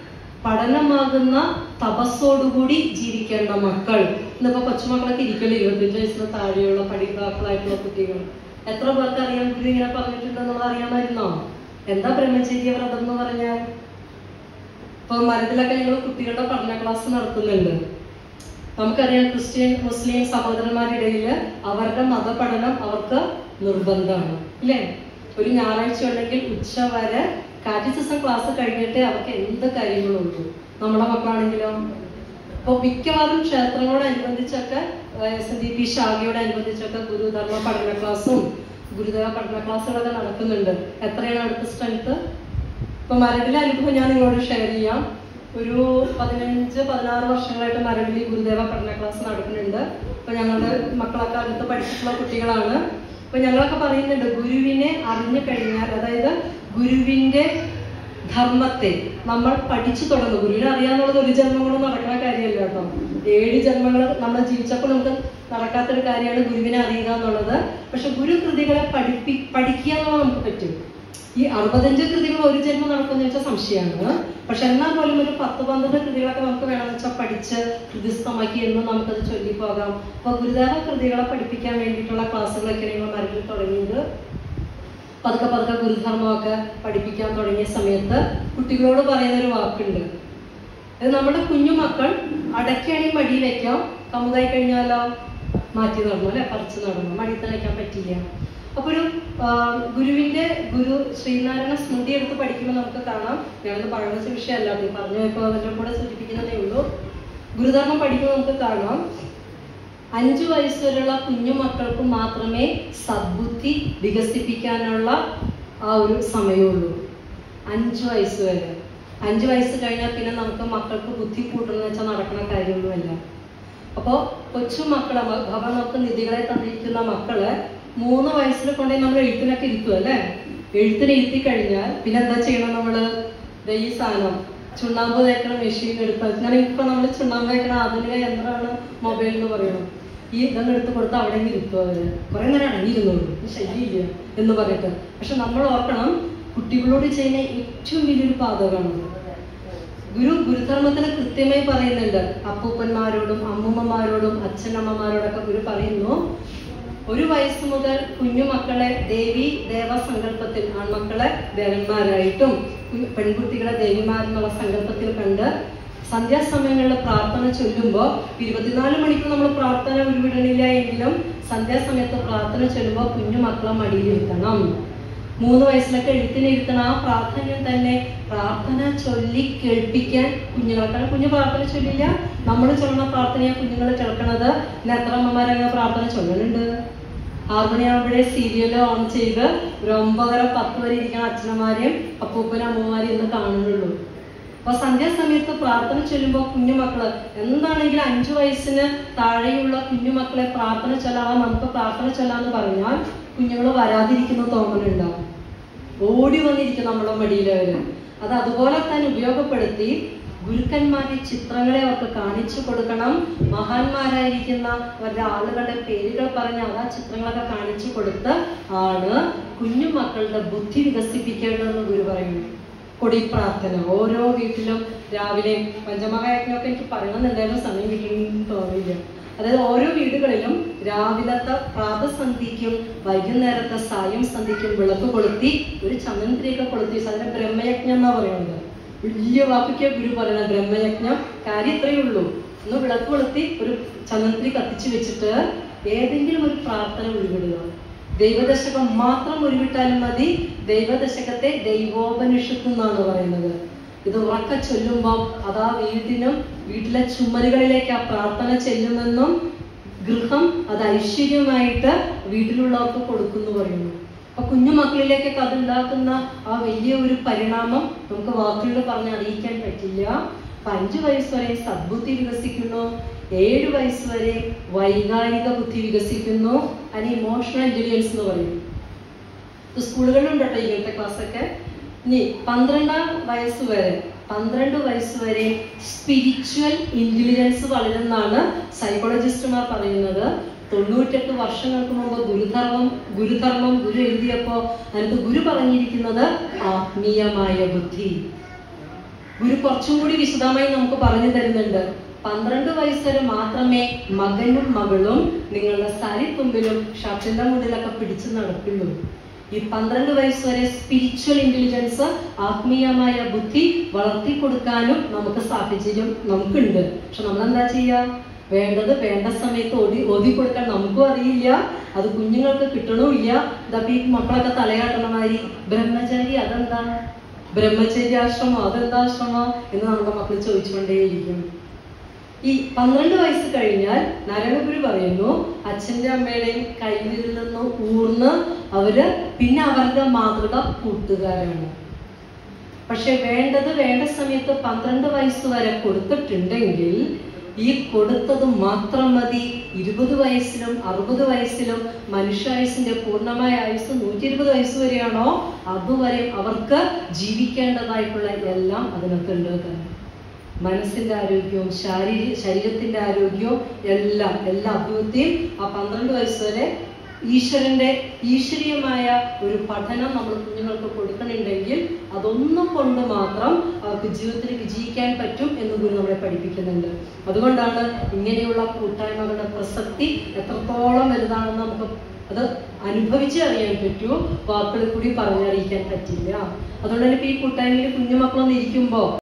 പഠനമാകുന്ന തപസ്സോടുകൂടി ജീവിക്കേണ്ട മക്കൾ ഇന്നിപ്പോ കൊച്ചുമക്കളൊക്കെ ഇരിക്കല് ഇരുപത്തിയഞ്ച് വയസ്സിന് താഴെയുള്ള പഠിതാക്കളായിട്ടുള്ള കുട്ടികൾ എത്ര പേർക്ക് അറിയാം ഗുരു ഇങ്ങനെ പറഞ്ഞിട്ടുണ്ടെന്നുള്ളത് അറിയാമായിരുന്നോ എന്താ ബ്രഹ്മചര്യ വ്രതം എന്ന് പറഞ്ഞാൽ ഇപ്പൊ മരത്തിലൊക്കെ ഞങ്ങൾ കുട്ടികളുടെ പഠന ക്ലാസ് നടത്തുന്നുണ്ട് നമുക്കറിയാം ക്രിസ്ത്യൻ മുസ്ലിം സഹോദരന്മാരുടെ ഇടയിൽ അവരുടെ മതപഠനം അവർക്ക് നിർബന്ധമാണ് ഇല്ലേ ഒരു ഞായറാഴ്ച ഉണ്ടെങ്കിൽ ഉച്ച വരെ കാറ്റസിസം ക്ലാസ് കഴിഞ്ഞിട്ടേ അവർക്ക് എന്ത് കാര്യങ്ങളുള്ളൂ നമ്മുടെ മക്കളാണെങ്കിലോ അപ്പൊ മിക്കവാറും ക്ഷേത്രങ്ങളോടനുബന്ധിച്ചൊക്കെ എസ് എൻ ഡി പി ശാഖയോടനുബന്ധിച്ചൊക്കെ ഗുരുധർമ്മ പഠന ക്ലാസ്സും ഗുരുദേവ പഠന ക്ലാസ്സുകളൊക്കെ നടക്കുന്നുണ്ട് എത്രയാണ് അടുത്ത സ്ട്രെങ്ത് ഇപ്പൊ മരടിലെ അനുഭവം ഞാൻ നിങ്ങളോട് ഷെയർ ചെയ്യാം ഒരു പതിനഞ്ച് പതിനാറ് വർഷങ്ങളായിട്ട് മരടിൽ ഗുരുദേവ പഠന ക്ലാസ് നടക്കുന്നുണ്ട് ഇപ്പൊ ഞങ്ങളുടെ മക്കളൊക്കെ അടുത്ത് പഠിച്ചിട്ടുള്ള കുട്ടികളാണ് അപ്പൊ ഞങ്ങളൊക്കെ പറയുന്നുണ്ട് ഗുരുവിനെ അറിഞ്ഞു കഴിഞ്ഞാൽ അതായത് ഗുരുവിന്റെ ധർമ്മത്തെ നമ്മൾ പഠിച്ചു തുടങ്ങും ഗുരുവിനെ അറിയാന്നുള്ളത് ഒരു ജന്മം കൊണ്ട് നടക്കുന്ന കാര്യമല്ല കേട്ടോ ഏഴ് ജന്മങ്ങൾ നമ്മൾ ജീവിച്ചപ്പോൾ നമുക്ക് നടക്കാത്തൊരു കാര്യമാണ് ഗുരുവിനെ അറിയുക എന്നുള്ളത് പക്ഷെ ഗുരു കൃതികളെ പഠിപ്പി പഠിക്കുക എന്നുള്ളത് നമുക്ക് പറ്റും ഈ അറുപത്തഞ്ച് കൃതികൾ ഒരു ജന്മം നടക്കുമെന്ന് വെച്ചാൽ സംശയമാണ് പക്ഷെ എന്നാൽ പോലും ഒരു പത്ത് പന്ത്രണ്ട് കൃതികളൊക്കെ നമുക്ക് വേണമെന്ന് വെച്ചാൽ പഠിച്ച് ഹൃദയസ്ഥമാക്കി എന്നും നമുക്കത് ചൊല്ലിപ്പോകാം അപ്പൊ ഗുരുദേവ കൃതികളെ പഠിപ്പിക്കാൻ വേണ്ടിയിട്ടുള്ള ക്ലാസ്സുകളൊക്കെ നിങ്ങൾ മരത്തിൽ തുടങ്ങിയത് പതുക്കെ പതുക്കെ ഗുരുധർമ്മമൊക്കെ പഠിപ്പിക്കാൻ തുടങ്ങിയ സമയത്ത് കുട്ടികളോട് പറയുന്ന ഒരു വാക്കുണ്ട് അത് നമ്മുടെ കുഞ്ഞു മക്കൾ അടയ്ക്കാണെങ്കിൽ മടി വെക്കാം കമുതായി കഴിഞ്ഞാലോ മാറ്റി നടന്നു അല്ലെ പറിച്ചു നടന്നു മടി തണയ്ക്കാൻ പറ്റില്ല അപ്പൊ ഒരു ആ, ഗുരുവിന്റെ ഗുരു ശ്രീനാരായണ സ്മൃതി എടുത്ത് പഠിക്കുമ്പോൾ നമുക്ക് കാണാം ഞാനത് പഴയ വിഷയമല്ല അത് പറഞ്ഞു ഇപ്പോൾ അതിന്റെ കൂടെ സൂചിപ്പിക്കുന്നതേ ഉള്ളൂ ഗുരുധർമ്മം പഠിക്കുമ്പോൾ നമുക്ക് കാണാം അഞ്ചു വയസ്സ് വരെയുള്ള കുഞ്ഞു മക്കൾക്ക് മാത്രമേ സദ്ബുദ്ധി വികസിപ്പിക്കാനുള്ള ആ ഒരു സമയമുള്ളൂ അഞ്ചു വയസ്സ് വരെ അഞ്ചു വയസ്സ് കഴിഞ്ഞാൽ പിന്നെ നമുക്ക് മക്കൾക്ക് ബുദ്ധി കൂട്ടണമെന്ന് വെച്ചാൽ നടക്കുന്ന കാര്യമൊന്നുമല്ല അപ്പോ കൊച്ചു മക്കളെ മ- ഭഗവാൻ നമുക്ക് നിധികളെ തന്നിരിക്കുന്ന മക്കളെ മൂന്ന് വയസ്സിൽ കൊണ്ടേ നമ്മൾ എഴുത്തിനൊക്കെ ഇരുത്തും അല്ലേ എഴുത്തിന് ഇരുത്തി കഴിഞ്ഞാൽ പിന്നെ എന്താ ചെയ്യണം നമ്മള് ദേ ഈ സാധനം ചുണ്ണാമ്പ് തേക്കണ മെഷീൻ എടുത്ത് ഞാൻ ഇപ്പൊ നമ്മൾ ചുണ്ണാമ്പ് തേക്കണ ആധുനിക യന്ത്രമാണ് മൊബൈൽ എന്ന് പറയുന്നത് ഈ ഇതൊന്നും എടുത്ത് കൊടുത്ത് അവിടെ നിന്ന് ഇരുത്തും അവര് കുറെ നേരം അടങ്ങിയിരുന്നോളൂ ശരിയില്ല എന്ന് പറഞ്ഞിട്ട് പക്ഷെ നമ്മൾ ഓർക്കണം കുട്ടികളോട് ചെയ്യുന്ന ഏറ്റവും വലിയൊരു പാതകമാണ് ഗുരു ഗുരുധർമ്മത്തിന് കൃത്യമായി പറയുന്നുണ്ട് അപ്പൂപ്പന്മാരോടും അമ്മൂമ്മമാരോടും അച്ഛനമ്മമാരോടൊക്കെ ഗുരു പറയുന്നു ഒരു വയസ്സ് മുതൽ കുഞ്ഞു മക്കളെ ദേവി ദേവസങ്കല്പത്തിൽ ആൺമക്കളെ ദേവന്മാരായിട്ടും കു- പെൺകുട്ടികളെ ദേവിമാരെന്നുള്ള സങ്കല്പത്തിൽ കണ്ട് സന്ധ്യാസമയങ്ങളിൽ പ്രാർത്ഥന ചൊല്ലുമ്പോൾ ഇരുപത്തിനാല് മണിക്കൂർ നമ്മൾ പ്രാർത്ഥന ഉരുവിടണില്ല എങ്കിലും സന്ധ്യാസമയത്ത് പ്രാർത്ഥന ചൊല്ലുമ്പോൾ കുഞ്ഞു മക്കളെ മടിയിലിരുത്തണം മൂന്ന് വയസ്സിലൊക്കെ എഴുത്തിനിരുത്തണം ആ പ്രാർത്ഥന തന്നെ പ്രാർത്ഥന ചൊല്ലി കേൾപ്പിക്കാൻ കുഞ്ഞുങ്ങളെ കാരണം കുഞ്ഞു പ്രാർത്ഥന ചൊല്ലില്ല നമ്മൾ ചൊല്ലുന്ന പ്രാർത്ഥനയാ കുഞ്ഞുങ്ങൾ കേൾക്കണത് പിന്നെ എത്ര അമ്മമാരങ്ങനെ പ്രാർത്ഥന ചൊല്ലുന്നുണ്ട് ആറ് മണിയാകുമ്പോഴേ സീരിയൽ ഓൺ ചെയ്ത് ഒരു ഒമ്പതര പത്ത് വരെ ഇരിക്കുന്ന അച്ഛനമാരെയും അപ്പൂപ്പനും അമ്മമാരെയും ഇന്ന് കാണുന്നുള്ളൂ അപ്പൊ സന്ധ്യാസമയത്ത് പ്രാർത്ഥന ചൊല്ലുമ്പോൾ കുഞ്ഞുമക്കള് എന്താണെങ്കിലും അഞ്ചു വയസ്സിന് താഴെയുള്ള കുഞ്ഞുമക്കളെ പ്രാർത്ഥന ചൊല്ലാവാൻ നമുക്ക് പ്രാർത്ഥന ചൊല്ലാന്ന് പറഞ്ഞാൽ കുഞ്ഞുങ്ങൾ വരാതിരിക്കുന്ന തോന്നലുണ്ടാവും ഓടി വന്നിരിക്കും നമ്മുടെ മടിയിൽ അവര് അത് അതുപോലെ തന്നെ ഉപയോഗപ്പെടുത്തി ഗുരുക്കന്മാരുടെ ചിത്രങ്ങളെ അവർക്ക് കാണിച്ചു കൊടുക്കണം മഹാന്മാരായിരിക്കുന്ന അവരുടെ ആളുകളുടെ പേരുകൾ പറഞ്ഞ് അത് ആ ചിത്രങ്ങളൊക്കെ കാണിച്ചു കൊടുത്ത് ആണ് കുഞ്ഞു മക്കളുടെ ബുദ്ധി വികസിപ്പിക്കേണ്ടതെന്ന് ഗുരു പറയുന്നു കൊടി പ്രാർത്ഥന ഓരോ വീട്ടിലും രാവിലെ പഞ്ചമഹായജ്ഞമൊക്കെ എനിക്ക് പറയണമെന്നുണ്ടായിരുന്നു സമയം കിട്ടുമെന്ന് തോന്നിയില്ല അതായത് ഓരോ വീടുകളിലും രാവിലത്തെ പ്രാതസന്ധിക്കും വൈകുന്നേരത്തെ സായം സന്ധിക്കും വിളക്ക് കൊളുത്തി ഒരു ചമന്ത്രിയൊക്കെ കൊളുത്തി അതിന് ബ്രഹ്മയജ്ഞം എന്നാ പറയുന്നത് വലിയ വാക്കൊക്കെ ഗുരു പറയണ ബ്രഹ്മയജ്ഞം കാര്യം ഇത്രയേ ഉള്ളൂ ഒന്ന് വിളക്ക് കൊളുത്തി ഒരു ചമന്ത്രി കത്തിച്ചു വെച്ചിട്ട് ഏതെങ്കിലും ഒരു പ്രാർത്ഥന ഉൾവിടുക ദൈവദശകം മാത്രം ഉരുവിട്ടാലും മതി ദൈവദശകത്തെ ദൈവോപനിഷത്ത് എന്നാണ് പറയുന്നത് ഇത് ഉറക്ക ചൊല്ലുമ്പോൾ അതാ വീടിനും വീട്ടിലെ ചുമരുകളിലേക്ക് ആ പ്രാർത്ഥന ചെല്ലുമെന്നും ഗൃഹം അത് ഐശ്വര്യമായിട്ട് വീട്ടിലുള്ളവർക്ക് കൊടുക്കുന്നു പറയുന്നു അപ്പൊ കുഞ്ഞു മക്കളിലേക്കൊക്കെ അത് ഉണ്ടാക്കുന്ന ആ വലിയ ഒരു പരിണാമം നമുക്ക് വാക്കുകളിൽ പറഞ്ഞ് അറിയിക്കാൻ പറ്റില്ല അപ്പൊ അഞ്ചു വയസ്സ് വരെ സദ്ബുദ്ധി വികസിക്കുന്നു ഏഴ് വയസ്സ് വരെ വൈകാരിക ബുദ്ധി വികസിക്കുന്നു അതിന് ഇമോഷണൽ ഇന്റലിജൻസ് എന്ന് പറയും സ്കൂളുകളിലുണ്ട് കേട്ടോ ഇങ്ങനത്തെ ക്ലാസ് ഒക്കെ ഇനി പന്ത്രണ്ടാം വയസ്സ് വരെ പന്ത്രണ്ട് വയസ്സ് വരെ സ്പിരിച്വൽ ഇന്റലിജൻസ് വളരുന്നാണ് സൈക്കോളജിസ്റ്റുമാർ പറയുന്നത് തൊണ്ണൂറ്റെട്ട് വർഷങ്ങൾക്ക് മുമ്പ് ഗുരുധർമ്മം ഗുരുധർമ്മം ഗുരു എഴുതിയപ്പോ അതിനകത്ത് ഗുരു പറഞ്ഞിരിക്കുന്നത് ആത്മീയമായ ബുദ്ധി ഗുരു കുറച്ചും കൂടി വിശദമായി നമുക്ക് പറഞ്ഞു തരുന്നുണ്ട് പന്ത്രണ്ട് വയസ്സ് വരെ മാത്രമേ മകനും മകളും നിങ്ങളുടെ സാരിത്തുമ്പിലും ഷർട്ടിന്റെ മുന്നിലൊക്കെ പിടിച്ചു നടക്കുള്ളൂ ഈ പന്ത്രണ്ട് വയസ്സ് വരെ സ്പിരിച്വൽ ഇന്റലിജൻസ് ആത്മീയമായ ബുദ്ധി വളർത്തി കൊടുക്കാനും നമുക്ക് സാഹചര്യം നമുക്കുണ്ട് പക്ഷെ നമ്മൾ എന്താ ചെയ്യാ വേണ്ടത് വേണ്ട സമയത്ത് ഓടി ഓതി കൊടുക്കാൻ നമുക്കും അറിയില്ല അത് കുഞ്ഞുങ്ങൾക്ക് കിട്ടണമില്ല ഇതപ്പോ ഈ മക്കളൊക്കെ തലയാട്ടണ മാതിരി ബ്രഹ്മചാരി അതെന്താ ബ്രഹ്മചര്യാശ്രമം അതെന്താ ആശ്രമം എന്ന് നമ്മുടെ മക്കൾ ചോദിച്ചുകൊണ്ടേയിരിക്കും ഈ പന്ത്രണ്ട് വയസ്സ് കഴിഞ്ഞാൽ നാരായണഗുരു പറയുന്നു അച്ഛന്റെ അമ്മയുടെയും കൈവിരിൽ നിന്ന് ഊർന്ന് അവര് പിന്നെ അവരുടെ മാതൃക കൂട്ടുകാരാണ് പക്ഷെ വേണ്ടത് വേണ്ട സമയത്ത് പന്ത്രണ്ട് വയസ്സ് വരെ കൊടുത്തിട്ടുണ്ടെങ്കിൽ ഈ കൊടുത്തത് മാത്രം മതി ഇരുപത് വയസ്സിലും അറുപത് വയസ്സിലും മനുഷ്യായുസിന്റെ പൂർണ്ണമായ ആയുസ് നൂറ്റി ഇരുപത് വയസ്സ് വരെയാണോ അതുവരെ അവർക്ക് ജീവിക്കേണ്ടതായിട്ടുള്ള എല്ലാം അതിനകത്തുണ്ട് തന്നെ മനസ്സിന്റെ ആരോഗ്യവും ശാരീരി ശരീരത്തിന്റെ ആരോഗ്യവും എല്ലാം എല്ലാ അഭിവൃദ്ധിയും ആ പന്ത്രണ്ട് വയസ്സ് വരെ ഈശ്വരന്റെ ഈശ്വരീയമായ ഒരു പഠനം നമ്മൾ കുഞ്ഞുങ്ങൾക്ക് കൊടുക്കണമെങ്കിൽ അതൊന്നും കൊണ്ട് മാത്രം അവർക്ക് ജീവിതത്തിൽ വിജയിക്കാൻ പറ്റും എന്ന് ഗുരു നമ്മളെ പഠിപ്പിക്കുന്നുണ്ട് അതുകൊണ്ടാണ് ഇങ്ങനെയുള്ള കൂട്ടായ്മകളുടെ പ്രസക്തി എത്രത്തോളം വലുതാണെന്ന് നമുക്ക് അത് അനുഭവിച്ച് അറിയാൻ പറ്റൂ വാക്കുകളിൽ കൂടി പറഞ്ഞറിയിക്കാൻ പറ്റില്ല അതുകൊണ്ട് തന്നെ ഇപ്പൊ ഈ കൂട്ടായ്മയിൽ കുഞ്ഞുമക്കളൊന്നും ഇരിക്കുമ്പോ